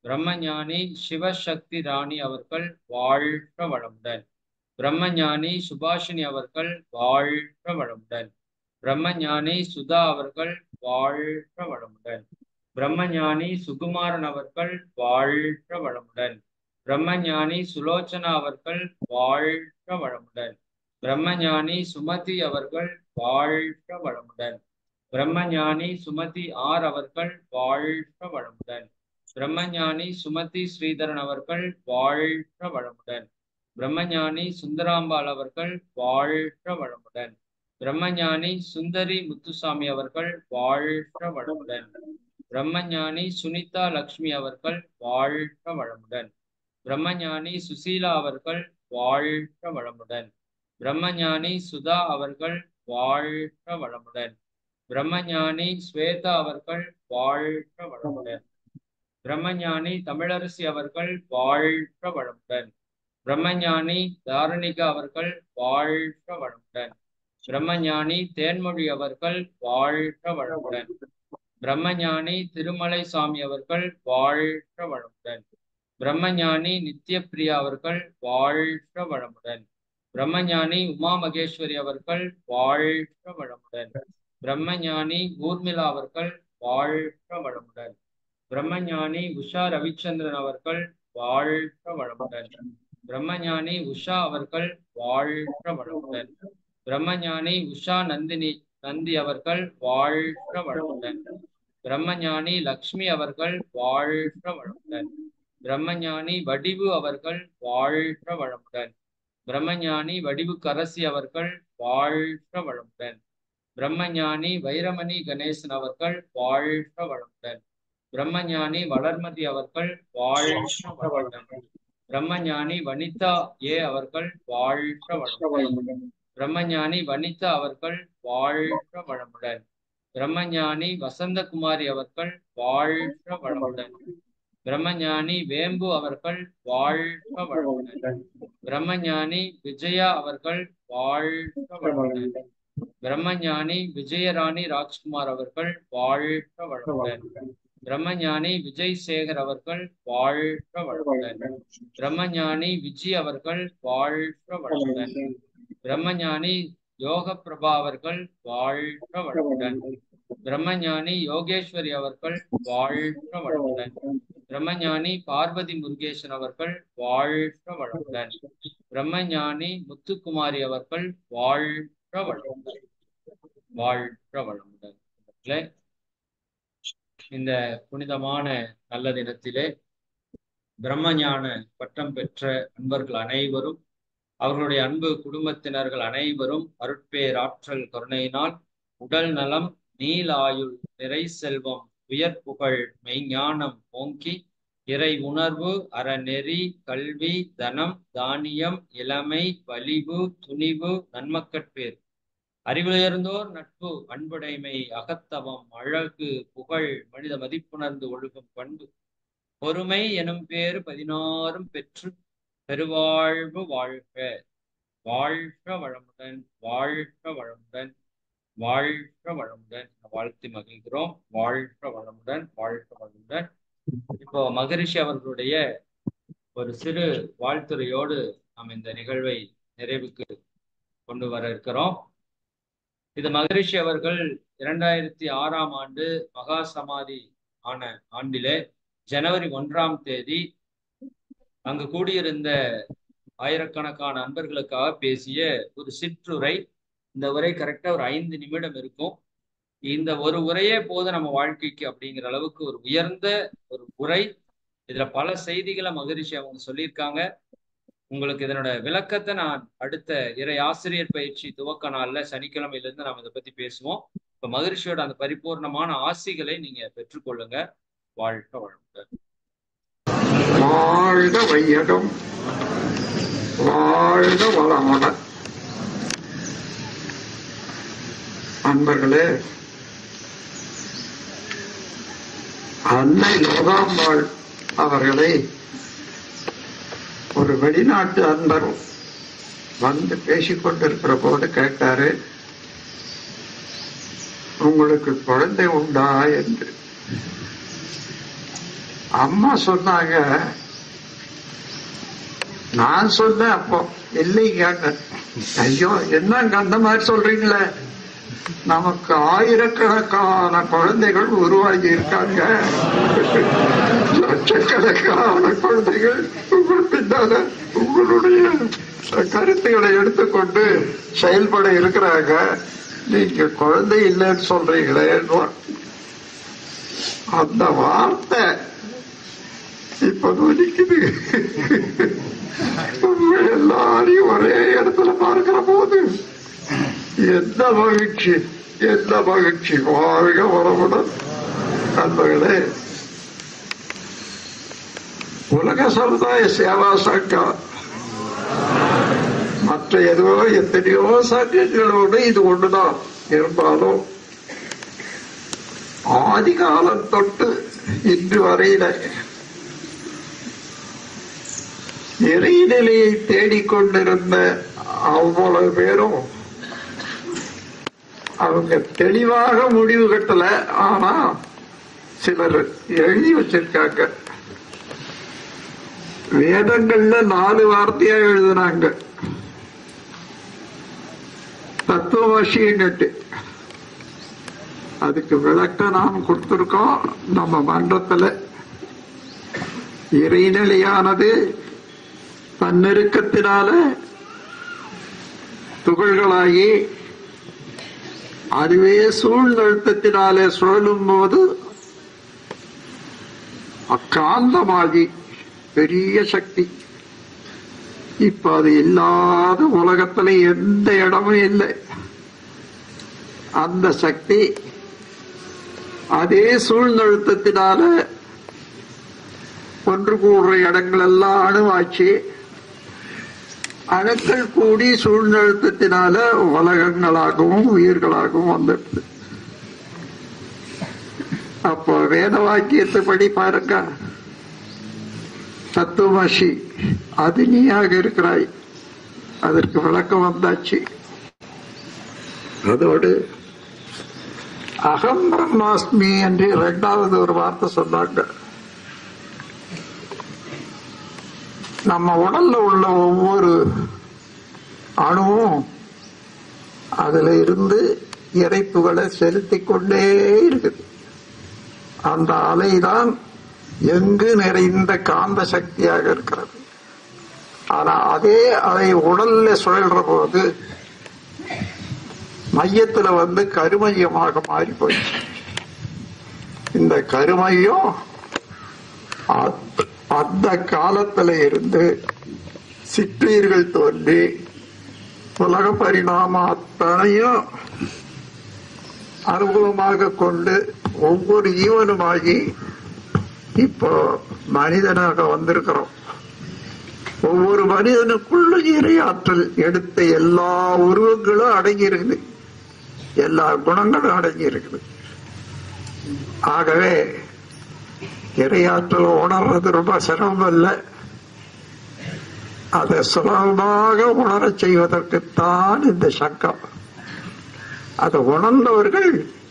பிரம்மஞானி சிவசக்தி ராணி அவர்கள் வாழ்க வளமுடன் பிரம்மஞானி சுபாஷினி அவர்கள் வாழ்க வளமுடன் பிரம்மஞானி சுதா அவர்கள் வாழ்க வளமுடன் பிரம்மஞானி சுகுமாரன் அவர்கள் வாழ்க வளமுடன் பிரம்மஞானி சுலோச்சனா அவர்கள் வாழ்க வளமுடன் பிரம்மஞானி சுமதி அவர்கள் வாழ்க வளமுடன் பிரம்மஞானி சுமதி ஆர் அவர்கள் வாழ்க வளமுடன் பிரம்மஞானி சுமதி ஸ்ரீதரன் அவர்கள் வாழ்க வளமுடன் பிரம்மஞானி சுந்தராம்பாள் அவர்கள் வாழ்க வளமுடன் பிரம்மஞானி சுந்தரி முத்துசாமி அவர்கள் வாழ்க வளமுடன் பிரம்மஞானி சுனிதா லக்ஷ்மி அவர்கள் வாழ்க வளமுடன் பிரம்மஞானி சுசீலா அவர்கள் வாழ்க வளமுடன் பிரம்மஞானி சுதா அவர்கள் வாழ்க வளமுடன் பிரம்மஞானி ஸ்வேதா அவர்கள் வாழ்க வளமுடன் பிரம்மஞானி தமிழரசி அவர்கள் வாழ்க வளமுடன் பிரம்மஞானி தாரணிகா அவர்கள் வாழ்க வளமுடன் பிரம்மஞானி தேன்மொழி அவர்கள் வாழ்க வளமுடன் பிரம்மஞானி திருமலை சாமி அவர்கள் வாழ்க வளமுடன் பிரம்மஞானி நித்யபிரியா அவர்கள் வாழ்க வளமுடன் பிரம்மஞானி உமா மகேஸ்வரி அவர்கள் வாழ்க வளமுடன் பிரம்மஞானி ஊர்மிளா அவர்கள் வாழ்க வளமுடன் பிரம்மஞானி உஷா ரவிச்சந்திரன் அவர்கள் வாழ்க வளமுடன் பிரம்மஞானி உஷா அவர்கள் வாழ்க வளமுடன் பிரம்மஞானி உஷா நந்தினி நந்தி அவர்கள் வாழ்க வளமுடன் பிரம்மஞானி லக்ஷ்மி அவர்கள் வாழ்க வளமுடன் பிரம்மஞானி வடிவு அவர்கள் வாழ்க வளமுடன் பிரம்மஞானி வடிவு கரசி அவர்கள் வாழ்க வளமுடன் பிரம்மஞானி வைரமணி கணேசன் அவர்கள் வாழ்க வளமுடன் பிரம்மஞானி வளர்மதி அவர்கள் வாழ்க வளமுடன் பிரம்மஞானி வனிதா ஏ அவர்கள் வாழ்க வளமுடன் பிரம்மஞானி வனிதா அவர்கள் வாழ்க வளமுடன் பிரம்மஞானி வசந்தகுமாரி அவர்கள் வாழ்க வளமுடன் பிரம்மஞானி வேம்பு அவர்கள் வாழ்க வளமுடன் பிரம்மஞானி விஜயா அவர்கள் வாழ்க வளமுடன் பிரம்மஞானி விஜயராணி ராஜ்குமார் அவர்கள் வாழ்க வளமுடன் பிரம்மஞானி விஜய் சேகர் அவர்கள் வாழ்க வளமுடன் பிரம்மஞானி விஜய் அவர்கள் வாழ்க வளமுடன் பிரம்மஞானி யோக பிரபா அவர்கள் வாழ்க வளமுடன் பிரம்மஞானி யோகேஸ்வரி அவர்கள் வாழ்க வளமுடன் பிரம்மஞானி பார்வதி முருகேசன் அவர்கள் வாழ்க வளமுடன் பிரம்மஞானி முத்துக்குமாரி அவர்கள் வாழ்க வளமுடன் வாழ்க வளமுடன் இந்த புனிதமான நல்ல தினத்திலே பிரம்மஞான பட்டம் பெற்ற அன்பர்கள் அனைவரும் அவர்களுடைய அன்பு குடும்பத்தினர்கள் அனைவரும் அருட்பேராற்றல் கருணையினால் உடல் நலம் நீலாயுள் நிறை செல்வம் உயர் புகழ் மெய்ஞானம் ஓங்கி இறை உணர்வு அறநெறி கல்வி தனம் தானியம் இளமை வலிவு துணிவு நன்மக்கட்பேர் அறிவுயர்ந்தோர் நட்பு அன்புடைமை அகத்தவம் அழகு புகழ் மனித மதிப்புணர்ந்து ஒழுகும் பண்பு பொறுமை எனும் பேறு பதினாறும் பெற்று பெருவாழ்வு வாழ்க வாழ்க வளமுடன் வாழ்க வளமுடன் வாழ்க வளமுடன் வாழ்த்தி மகிழ்கிறோம் வாழ்க வளமுடன் வாழ்க வளமுடன் இப்போ மகரிஷி அவர்களுடைய ஒரு சிறு வாழ்த்துறையோடு நாம் இந்த நிகழ்வை நிறைவுக்கு கொண்டு வர இருக்கிறோம் இது மகரிஷி அவர்கள் இரண்டாயிரத்தி ஆறாம் ஆண்டு மகா சமாதி ஆன ஆண்டிலே ஜனவரி ஒன்றாம் தேதி அங்கு கூடியிருந்த ஆயிரக்கணக்கான அன்பர்களுக்காக பேசிய ஒரு சிற்றுரை இந்த உரை கரெக்டா ஒரு ஐந்து நிமிடம் இருக்கும் இந்த ஒரு உரையே போதும் நம்ம வாழ்க்கைக்கு அப்படிங்கிற அளவுக்கு ஒரு உயர்ந்த ஒரு உரை இதுல பல செய்திகளை மகரிஷி அவங்க சொல்லியிருக்காங்க உங்களுக்கு இதனோட விளக்கத்தை நான் அடுத்த இறை ஆசிரியர் பயிற்சி துவக்க நாள்ல சனிக்கிழமையில இருந்து நாம் இதை பத்தி பேசுவோம் இப்ப மகரிஷியோட அந்த பரிபூர்ணமான ஆசிகளை நீங்க பெற்றுக்கொள்ளுங்க வாழ்க வளமுடன் வாழ்க வையகம் வாழ்க வளமுடன் அன்பர்களே அன்னை லோகாம்பாள் அவர்களை ஒரு வெளிநாட்டு அன்பர் வந்து பேசிக்கொண்டிருக்கிற போது கேட்டாரு உங்களுக்கு குழந்தை உண்டா என்று அம்மா சொன்னாங்க நான் சொன்னேன் அப்போ இல்லைங்க ஐயோ என்னங்க அந்த மாதிரி சொல்றீங்களே நமக்கு ஆயிரக்கணக்கான குழந்தைகள் உருவாகி இருக்காங்க லட்சக்கணக்கான குழந்தைகள் உங்கள் பின்னால உங்களுடைய கருத்துக்களை எடுத்துக்கொண்டு செயல்பட இருக்கிறாங்க நீங்க குழந்தை இல்லைன்னு சொல்றீங்களே அந்த வார்த்தை இப்ப நொடிக்குது உங்க எல்லாரையும் ஒரே இடத்துல பார்க்கிற போது எந்த மகிழ்ச்சி எந்த மகிழ்ச்சி வாழ்க வரவுடன் நண்பர்களே உலக சமுதாய சேவா சங்கம் மற்ற எதுவோ எத்தனையோ சங்கங்களோடு இது ஒண்ணுதான் இருந்தாலும் ஆதி காலம் தொட்டு இன்று வரையில இறைநிலையை தேடிக்கொண்டிருந்த அவ்வளவு பேரும் அவங்க தெளிவாக முடிவு கட்டல ஆனா சிலர் எழுதி வச்சிருக்காங்க வேதங்கள்ல நாலு வார்த்தையா எழுதுனாங்க தத்துவவாசியங்கட்டு அதுக்கு விளக்கம் நாம் கொடுத்திருக்கோம் நம்ம மன்றத்துல இறைநிலையானது தன்னெருக்கத்தினால துகள்களாகி அதுவே சூழ்நிறுத்தத்தினாலே சுழலும் போது அக்காந்தமாகி பெரிய சக்தி இப்ப அது இல்லாத உலகத்துல எந்த இடமும் இல்லை அந்த சக்தி அதே சூழ்நிறுத்தத்தினால ஒன்று கூடுற இடங்கள் எல்லாம் அணுவாச்சு அணுக்கள் கூடி சூழ்நிறுத்தத்தினால உலகங்களாகவும் உயிர்களாகவும் வந்துடுது அப்போ வேத வாக்கியத்தைப்படி பாருங்க தத்துவமசி அது நீயாக இருக்கிறாய் அதற்கு விளக்கம் வந்தாச்சு அதோடு அகம் பிரம்மாஸ்மி என்று இரண்டாவது ஒரு வார்த்தை சொன்னாங்க நம்ம உடல்ல உள்ள ஒவ்வொரு அணுவும் அதுல இருந்து இறைப்புகளை செலுத்தி கொண்டே இருக்குது அந்த அலைதான் எங்கு நிறைந்த காந்த சக்தியாக இருக்கிறது ஆனா அதே அலை உடல்ல சுழல்ற போது மையத்துல வந்து கருமையமாக மாறி போயிடுச்சு இந்த கருமையம் அ- அந்த காலத்துல இருந்து சிற்றீர்கள் தோன்றி உலக பரிணாமம் அத்தனையும் அனுபவமாக கொண்டு ஒவ்வொரு ஜீவனுமாகி இப்போ மனிதனாக வந்திருக்கிறோம் ஒவ்வொரு மனிதனுக்குள்ள இறையாற்றல் எடுத்த எல்லா உருவங்களும் அடங்கி இருக்குது எல்லா குணங்களும் அடங்கி இருக்குது ஆகவே இறையாற்றல் உணர்றது ரொம்ப சிரமம் இல்லை அதை சுலபமாக உணரச் செய்வதற்குத்தான் இந்த சங்கம் அதை உணர்ந்தவர்கள்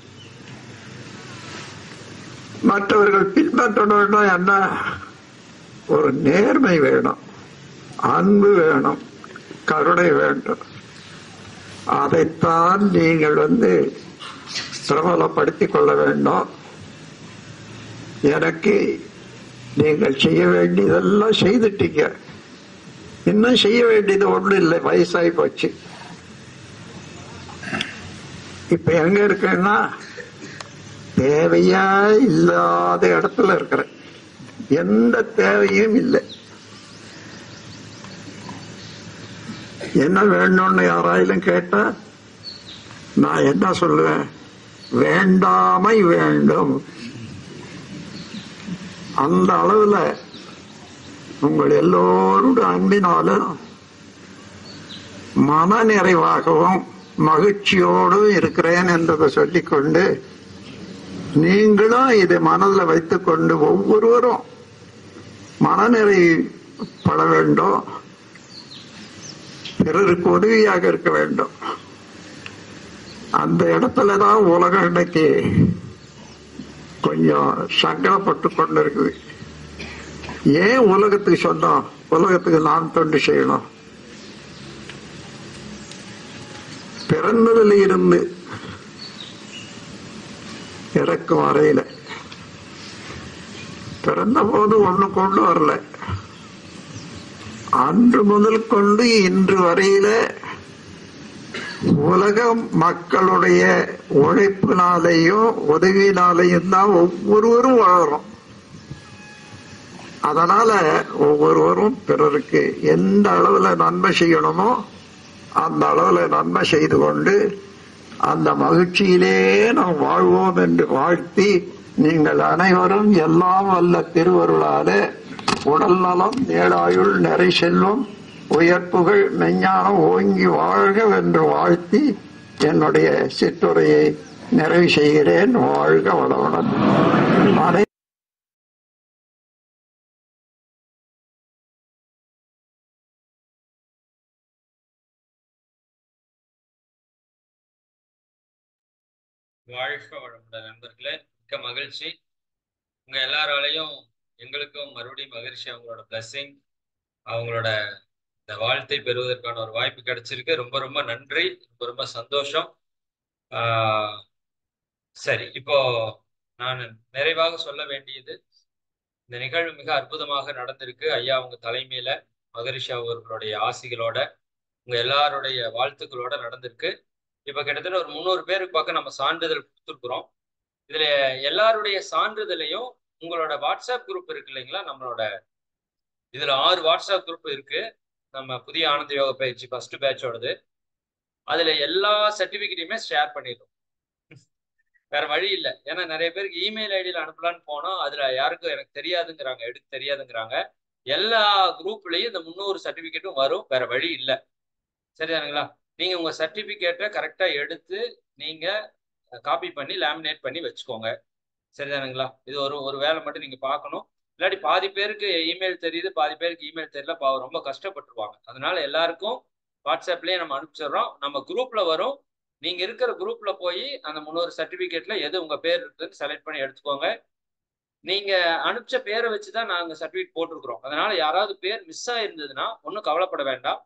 மற்றவர்கள் பின்பற்றணும்னா என்ன ஒரு நேர்மை வேணும் அன்பு வேணும் கருணை வேண்டும் அதைத்தான் நீங்கள் வந்து பிரபலப்படுத்திக் கொள்ள வேண்டும் எனக்கு நீங்கள் செய்ய வேண்டியதெல்லாம் செய்துட்டீங்க இன்னும் செய்ய வேண்டியது ஒண்ணும் இல்லை வயசாகி போச்சு இப்ப எங்க இருக்கேன்னா தேவையா இல்லாத இடத்துல இருக்கிறேன் எந்த தேவையும் இல்லை என்ன வேணும்னு யாராயிலும் கேட்டா நான் என்ன சொல்லுவேன் வேண்டாமை வேண்டும் அந்த அளவுல உங்கள் எல்லோருடைய அன்பினாலும் மன நிறைவாகவும் மகிழ்ச்சியோடும் இருக்கிறேன் என்றதை சொல்லிக்கொண்டு நீங்களும் இதை மனதில் வைத்துக்கொண்டு ஒவ்வொருவரும் மனநிறைப்பட வேண்டும் பிறருக்கு உதவியாக இருக்க வேண்டும் அந்த இடத்துல தான் உலகம் இன்னைக்கு கொஞ்சம் சங்கடப்பட்டு கொண்டு இருக்குது ஏன் உலகத்துக்கு சொன்னோம் உலகத்துக்கு நாம் தொண்டு செய்யணும் பிறந்ததுல இருந்து இறக்கும் வரையில பிறந்த போது ஒண்ணு கொண்டு வரல அன்று முதல் கொண்டு இன்று வரையில உலக மக்களுடைய உழைப்பினாலேயும் உதவியினாலேயும் தான் ஒவ்வொருவரும் வாழறோம் அதனால ஒவ்வொருவரும் பிறருக்கு எந்த அளவுல நன்மை செய்யணுமோ அந்த அளவுல நன்மை செய்து கொண்டு அந்த மகிழ்ச்சியிலே நாம் வாழ்வோம் என்று வாழ்த்தி நீங்கள் அனைவரும் எல்லாம் வல்ல திருவருளாலே உடல் நலம் நேடாயுள் நிறை செல்வம் உயர்ப்புகள் மெஞ்ஞானம் ஓங்கி வாழ்க என்று வாழ்த்தி என்னுடைய சிற்றுரையை நிறைவு செய்கிறேன் வாழ்க வளவளன் அனை வாழ்க வளமுடன் நண்பர்களே மிக்க மகிழ்ச்சி உங்க எல்லாராலையும் எங்களுக்கும் மறுபடியும் மகிழ்ச்சி அவங்களோட பிளஸ்ஸிங் அவங்களோட இந்த வாழ்த்தை பெறுவதற்கான ஒரு வாய்ப்பு கிடைச்சிருக்கு ரொம்ப ரொம்ப நன்றி ரொம்ப ரொம்ப சந்தோஷம் ஆஹ் சரி இப்போ நான் நிறைவாக சொல்ல வேண்டியது இந்த நிகழ்வு மிக அற்புதமாக நடந்திருக்கு ஐயா அவங்க தலைமையில மகரிஷி அவர்களுடைய ஆசிகளோட உங்க எல்லாருடைய வாழ்த்துக்களோட நடந்திருக்கு இப்ப கிட்டத்தட்ட ஒரு முந்நூறு பேருக்கு பக்கம் நம்ம சான்றிதழ் கொடுத்துருக்குறோம் இதுல எல்லாருடைய சான்றிதழையும் உங்களோட வாட்ஸ்அப் குரூப் இருக்கு இல்லைங்களா நம்மளோட இதுல ஆறு வாட்ஸ்அப் குரூப் இருக்கு நம்ம புதிய ஆனந்த யோக பயிற்சி ஃபர்ஸ்ட் பேட்சோடது அதுல எல்லா சர்டிபிகேட்டையுமே ஷேர் பண்ணிடுறோம் வேற வழி இல்லை ஏன்னா நிறைய பேருக்கு இமெயில் ஐடியில அனுப்பலான்னு போனோம் அதுல யாருக்கும் எனக்கு தெரியாதுங்கிறாங்க எடுக்க தெரியாதுங்கிறாங்க எல்லா குரூப்லயும் இந்த முந்நூறு சர்டிபிகேட்டும் வரும் வேற வழி இல்லை சரிதானுங்களா நீங்க உங்க சர்டிபிகேட்டை கரெக்டா எடுத்து நீங்க காப்பி பண்ணி லேமினேட் பண்ணி வச்சுக்கோங்க சரிதானுங்களா இது ஒரு ஒரு வேலை மட்டும் நீங்க பார்க்கணும் இல்லாட்டி பாதி பேருக்கு இமெயில் தெரியுது பாதி பேருக்கு இமெயில் தெரியல பாவம் ரொம்ப கஷ்டப்பட்டுருவாங்க அதனால எல்லாருக்கும் வாட்ஸ்அப்லயே நம்ம அனுப்பிச்சிடுறோம் நம்ம குரூப்ல வரும் நீங்க இருக்கிற குரூப்ல போய் அந்த முந்நூறு சர்டிபிகேட்ல எது உங்க பேர் இருக்குன்னு செலக்ட் பண்ணி எடுத்துக்கோங்க நீங்க அனுப்பிச்ச பேரை வச்சுதான் நாங்க சர்டிபிகேட் போட்டிருக்கிறோம் அதனால யாராவது பேர் மிஸ் ஆயிருந்ததுன்னா ஒன்றும் கவலைப்பட வேண்டாம்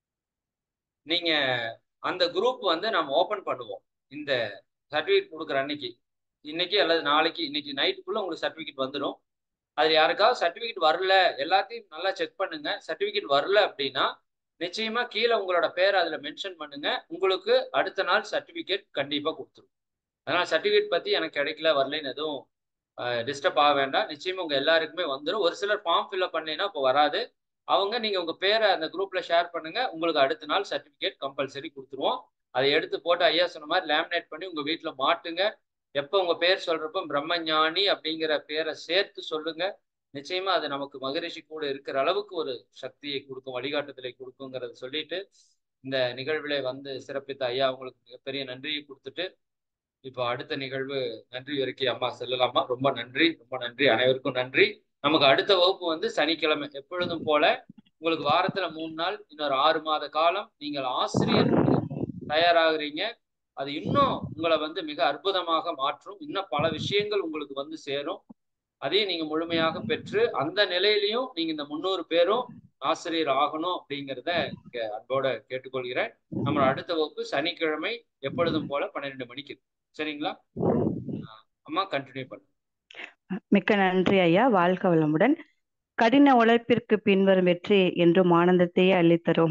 நீங்க அந்த குரூப் வந்து நம்ம ஓபன் பண்ணுவோம் இந்த சர்டிபிகேட் கொடுக்குற அன்னைக்கு இன்னைக்கு அல்லது நாளைக்கு இன்னைக்கு நைட்டுக்குள்ள உங்களுக்கு சர்டிபிகேட் வந்துடும் அது யாருக்காவது சர்டிபிகேட் வரல எல்லாத்தையும் நல்லா செக் பண்ணுங்க சர்டிபிகேட் வரல அப்படின்னா நிச்சயமா கீழே உங்களோட பேர் அதுல மென்ஷன் பண்ணுங்க உங்களுக்கு அடுத்த நாள் சர்டிபிகேட் கண்டிப்பா கொடுத்துரும் அதனால சர்டிபிகேட் பத்தி எனக்கு கிடைக்கல வரலன்னு எதுவும் டிஸ்டர்ப் ஆக வேண்டாம் நிச்சயமா உங்க எல்லாருக்குமே வந்துடும் ஒரு சிலர் ஃபார்ம் ஃபில்அப் பண்ணலைன்னா இப்போ வராது அவங்க நீங்க உங்க பேரை அந்த குரூப்ல ஷேர் பண்ணுங்க உங்களுக்கு அடுத்த நாள் சர்டிபிகேட் கம்பல்சரி கொடுத்துருவோம் அதை எடுத்து போட்டு ஐயா சொன்ன மாதிரி லேமினேட் பண்ணி உங்க வீட்டுல மாட்டுங்க எப்போ உங்க பேர் சொல்றப்போ பிரம்மஞானி அப்படிங்கிற பேரை சேர்த்து சொல்லுங்க நிச்சயமா அது நமக்கு மகரிஷி கூட இருக்கிற அளவுக்கு ஒரு சக்தியை கொடுக்கும் வழிகாட்டுதலை கொடுக்குங்கிறத சொல்லிட்டு இந்த நிகழ்விலே வந்து சிறப்பித்த ஐயா அவங்களுக்கு மிகப்பெரிய நன்றியை கொடுத்துட்டு இப்போ அடுத்த நிகழ்வு நன்றி வரைக்கும் அம்மா செல்லலாமா ரொம்ப நன்றி ரொம்ப நன்றி அனைவருக்கும் நன்றி நமக்கு அடுத்த வகுப்பு வந்து சனிக்கிழமை எப்பொழுதும் போல உங்களுக்கு வாரத்துல மூணு நாள் இன்னொரு ஆறு மாத காலம் நீங்கள் ஆசிரியர் தயாராகிறீங்க அது இன்னும் உங்களை வந்து மிக அற்புதமாக மாற்றும் இன்னும் பல விஷயங்கள் உங்களுக்கு வந்து சேரும் அதையும் நீங்க முழுமையாக பெற்று அந்த நிலையிலையும் நீங்க இந்த முன்னூறு பேரும் ஆசிரியர் ஆகணும் அப்படிங்கிறத இங்க அன்போட கேட்டுக்கொள்கிறேன் நம்ம அடுத்த வகுப்பு சனிக்கிழமை எப்பொழுதும் போல பன்னிரெண்டு மணிக்கு சரிங்களா அம்மா கண்டினியூ பண்ணு மிக்க நன்றி ஐயா வாழ்க வளமுடன் கடின உழைப்பிற்கு பின்வரும் வெற்றி என்றும் ஆனந்தத்தையே அள்ளித்தரும்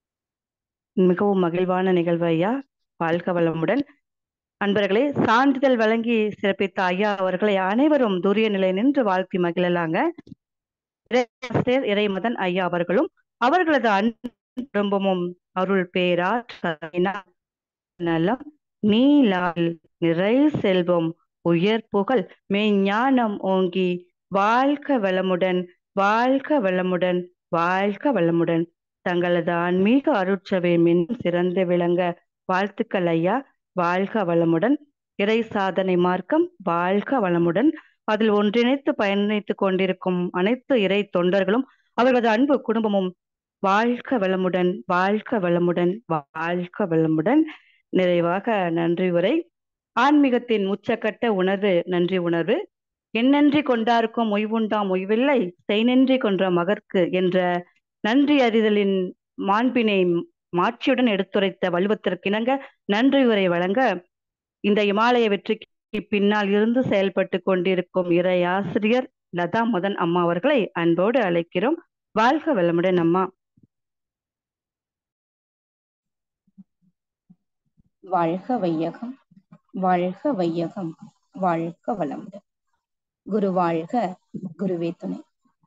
மிகவும் மகிழ்வான நிகழ்வு ஐயா வாழ்க வளமுடன் அன்பர்களே சான்றிதழ் வழங்கி சிறப்பித்த ஐயா அவர்களை அனைவரும் துரிய நிலை நின்று வாழ்த்தி மகிழலாங்க இறையாசிரியர் இறைமதன் ஐயா அவர்களும் அவர்களது அன்பு குடும்பமும் அருள் பேரா நலம் நீலால் நிறை செல்வம் உயர் புகழ் மெய்ஞானம் ஓங்கி வாழ்க வளமுடன் வாழ்க வளமுடன் வாழ்க வளமுடன் தங்களது ஆன்மீக அருட்சவை மின்னும் சிறந்து விளங்க வாழ்த்துக்கள் ஐயா வாழ்க வளமுடன் இறை சாதனை மார்க்கம் வாழ்க வளமுடன் அதில் ஒன்றிணைத்து பயணித்துக் கொண்டிருக்கும் அனைத்து இறை தொண்டர்களும் அவர்களது அன்பு குடும்பமும் வாழ்க வளமுடன் வாழ்க வளமுடன் வாழ்க வளமுடன் நிறைவாக நன்றி உரை ஆன்மீகத்தின் உச்சக்கட்ட உணர்வு நன்றி உணர்வு எண்ணன்றி கொண்டார்க்கும் உய்வுண்டாம் உய்வில்லை செய்நன்றி கொன்ற மகற்கு என்ற நன்றி அறிதலின் மாண்பினை மாட்சியுடன் எடுத்துரைத்த வலுவத்திற்கிணங்க நன்றி உரை வழங்க இந்த இமாலய வெற்றிக்கு பின்னால் இருந்து செயல்பட்டு கொண்டிருக்கும் இறை ஆசிரியர் லதா மதன் அம்மா அவர்களை அன்போடு அழைக்கிறோம் வாழ்க வளமுடன் அம்மா வாழ்க வையகம் வாழ்க வையகம் வாழ்க வளமுடன் குரு வாழ்க குருவே துணை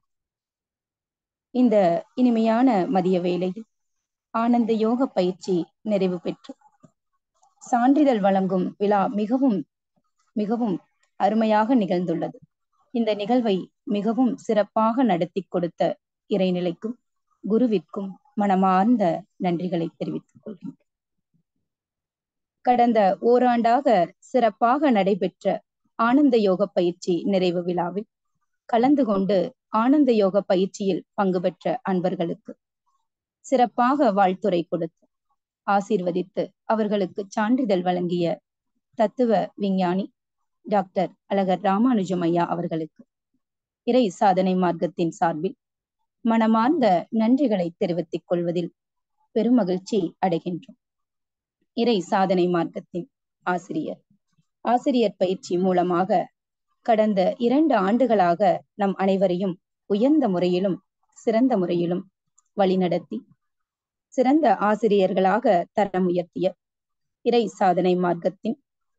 இந்த இனிமையான மதிய வேளையில் ஆனந்த யோக பயிற்சி நிறைவு பெற்று சான்றிதழ் வழங்கும் விழா மிகவும் மிகவும் அருமையாக நிகழ்ந்துள்ளது இந்த நிகழ்வை மிகவும் சிறப்பாக நடத்தி கொடுத்த இறைநிலைக்கும் குருவிற்கும் மனமார்ந்த நன்றிகளை தெரிவித்துக் கொள்கின்றேன் கடந்த ஓராண்டாக சிறப்பாக நடைபெற்ற ஆனந்த யோக பயிற்சி நிறைவு விழாவில் கலந்து கொண்டு ஆனந்த யோக பயிற்சியில் பங்கு பெற்ற அன்பர்களுக்கு சிறப்பாக வாழ்த்துரை கொடுத்து ஆசீர்வதித்து அவர்களுக்கு சான்றிதழ் வழங்கிய தத்துவ விஞ்ஞானி டாக்டர் அழகர் ராமானுஜம் ஐயா அவர்களுக்கு இறை சாதனை மார்க்கத்தின் சார்பில் மனமார்ந்த நன்றிகளை தெரிவித்துக் கொள்வதில் பெருமகிழ்ச்சி அடைகின்றோம் இறை சாதனை மார்க்கத்தின் ஆசிரியர் ஆசிரியர் பயிற்சி மூலமாக கடந்த இரண்டு ஆண்டுகளாக நம் அனைவரையும் உயர்ந்த முறையிலும் சிறந்த முறையிலும் வழிநடத்தி சிறந்த ஆசிரியர்களாக தரம் உயர்த்திய இறை சாதனை மார்க்கத்தின்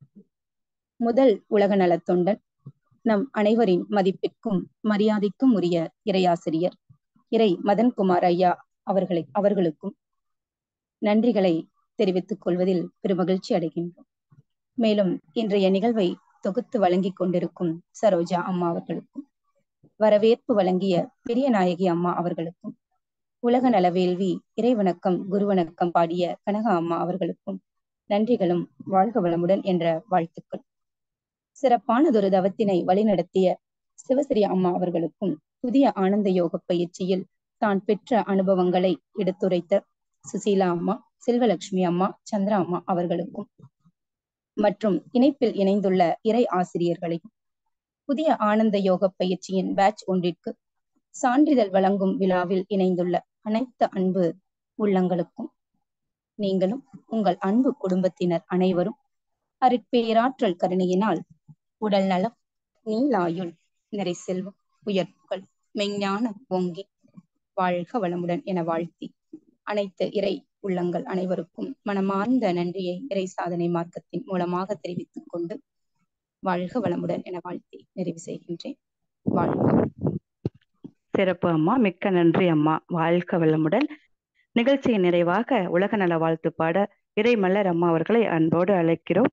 முதல் உலக நலத்தொண்டன் நம் அனைவரின் மதிப்பிற்கும் மரியாதைக்கும் உரிய இறையாசிரியர் இறை மதன்குமார் ஐயா அவர்களை அவர்களுக்கும் நன்றிகளை தெரிவித்துக் கொள்வதில் பெருமகிழ்ச்சி அடைகின்றோம் மேலும் இன்றைய நிகழ்வை தொகுத்து வழங்கிக் கொண்டிருக்கும் சரோஜா அம்மா அவர்களுக்கும் வரவேற்பு வழங்கிய பெரிய நாயகி அம்மா அவர்களுக்கும் உலக நலவேள்வி இறைவணக்கம் குருவணக்கம் பாடிய கனகா அம்மா அவர்களுக்கும் நன்றிகளும் வாழ்க வளமுடன் என்ற வாழ்த்துக்கள் சிறப்பானதொரு தவத்தினை வழிநடத்திய சிவஸ்ரீ அம்மா அவர்களுக்கும் புதிய ஆனந்த யோக பயிற்சியில் தான் பெற்ற அனுபவங்களை எடுத்துரைத்த சுசீலா அம்மா செல்வலட்சுமி அம்மா சந்திரா அம்மா அவர்களுக்கும் மற்றும் இணைப்பில் இணைந்துள்ள இறை ஆசிரியர்களையும் புதிய ஆனந்த யோக பயிற்சியின் பேட்ச் ஒன்றிற்கு சான்றிதழ் வழங்கும் விழாவில் இணைந்துள்ள அனைத்து அன்பு உள்ளங்களுக்கும் நீங்களும் உங்கள் அன்பு குடும்பத்தினர் அனைவரும் அருட்பேராற்றல் கருணையினால் உடல் நலம் நீலாயுள் நிறை செல்வம் உயர்ப்புகள் மெஞ்ஞானம் ஓங்கி வாழ்க வளமுடன் என வாழ்த்தி அனைத்து இறை உள்ளங்கள் அனைவருக்கும் மனமார்ந்த நன்றியை இறை சாதனை மார்க்கத்தின் மூலமாக தெரிவித்துக் கொண்டு வாழ்க வளமுடன் என வாழ்த்தி நிறைவு செய்கின்றேன் வாழ்க சிறப்பு அம்மா மிக்க நன்றி அம்மா வாழ்க வளமுடன் நிகழ்ச்சியின் நிறைவாக உலக நல வாழ்த்து பாட இறை மல்லர் அம்மா அவர்களை அன்போடு அழைக்கிறோம்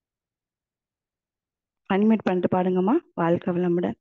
அன்மிட் பண்ணிட்டு பாடுங்கம்மா வாழ்க வளமுடன்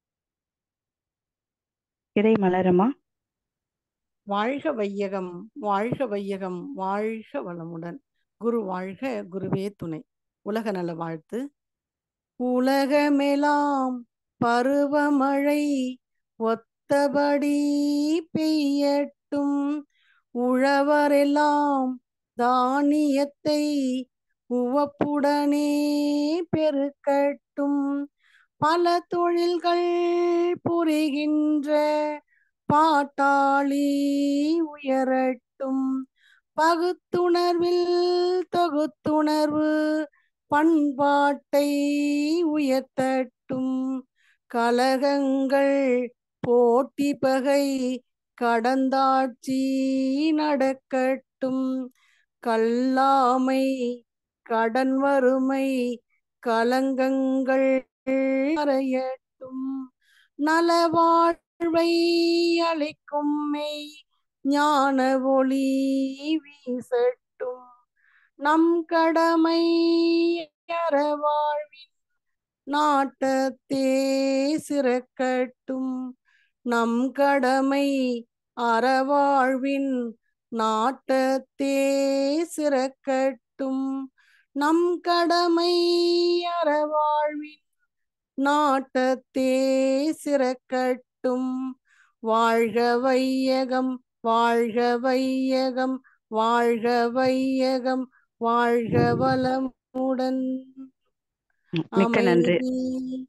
இறை மலரம்மா வாழ்க வையகம் வாழ்க வையகம் வாழ்க வளமுடன் குரு வாழ்க குருவே துணை உலக நல வாழ்த்து உலகமெல்லாம் பருவமழை ஒத்தபடி பெய்யட்டும் உழவரெல்லாம் தானியத்தை உவப்புடனே பெருக்கட்டும் பல தொழில்கள் புரிகின்ற பாட்டாளி உயரட்டும் பகுத்துணர்வில் தொகுத்துணர்வு பண்பாட்டை உயர்த்தட்டும் கலகங்கள் போட்டி பகை கடந்தாட்சி நடக்கட்டும் கல்லாமை கடன் வறுமை கலங்கங்கள் மறையட்டும் நலவாழ்வை அளிக்கும் மெய் ஞான ஒளி வீசட்டும் நம் கடமை அறவாழ்வின் நாட்டத்தே சிறக்கட்டும் நம் கடமை அறவாழ்வின் நாட்டத்தே சிறக்கட்டும் நம் கடமை அறவாழ்வின் நாட்டத்தே சிறக்கட்டும் வாழ்க வையகம் வாழ்க வையகம் வாழ்க வையகம் வாழ்க வளமுடன் மிக்க நன்றி அமைதி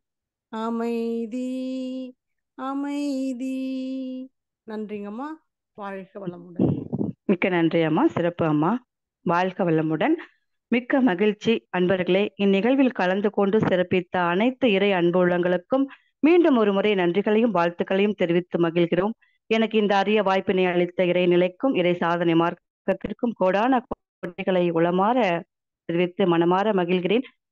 அமைதி அமைதி நன்றிங்கம்மா வாழ்க வளமுடன் மிக்க நன்றி அம்மா சிறப்பு அம்மா வாழ்க வளமுடன் மிக்க மகிழ்ச்சி அன்பர்களே இந்நிகழ்வில் கலந்து கொண்டு சிறப்பித்த அனைத்து இறை அன்பு உள்ளங்களுக்கும் மீண்டும் ஒரு முறை நன்றிகளையும் வாழ்த்துக்களையும் தெரிவித்து மகிழ்கிறோம் எனக்கு இந்த அரிய வாய்ப்பினை அளித்த இறைநிலைக்கும் இறை சாதனை மார்க்கத்திற்கும் கோடான கொடைகளை உளமாற தெரிவித்து மனமாற மகிழ்கிறேன்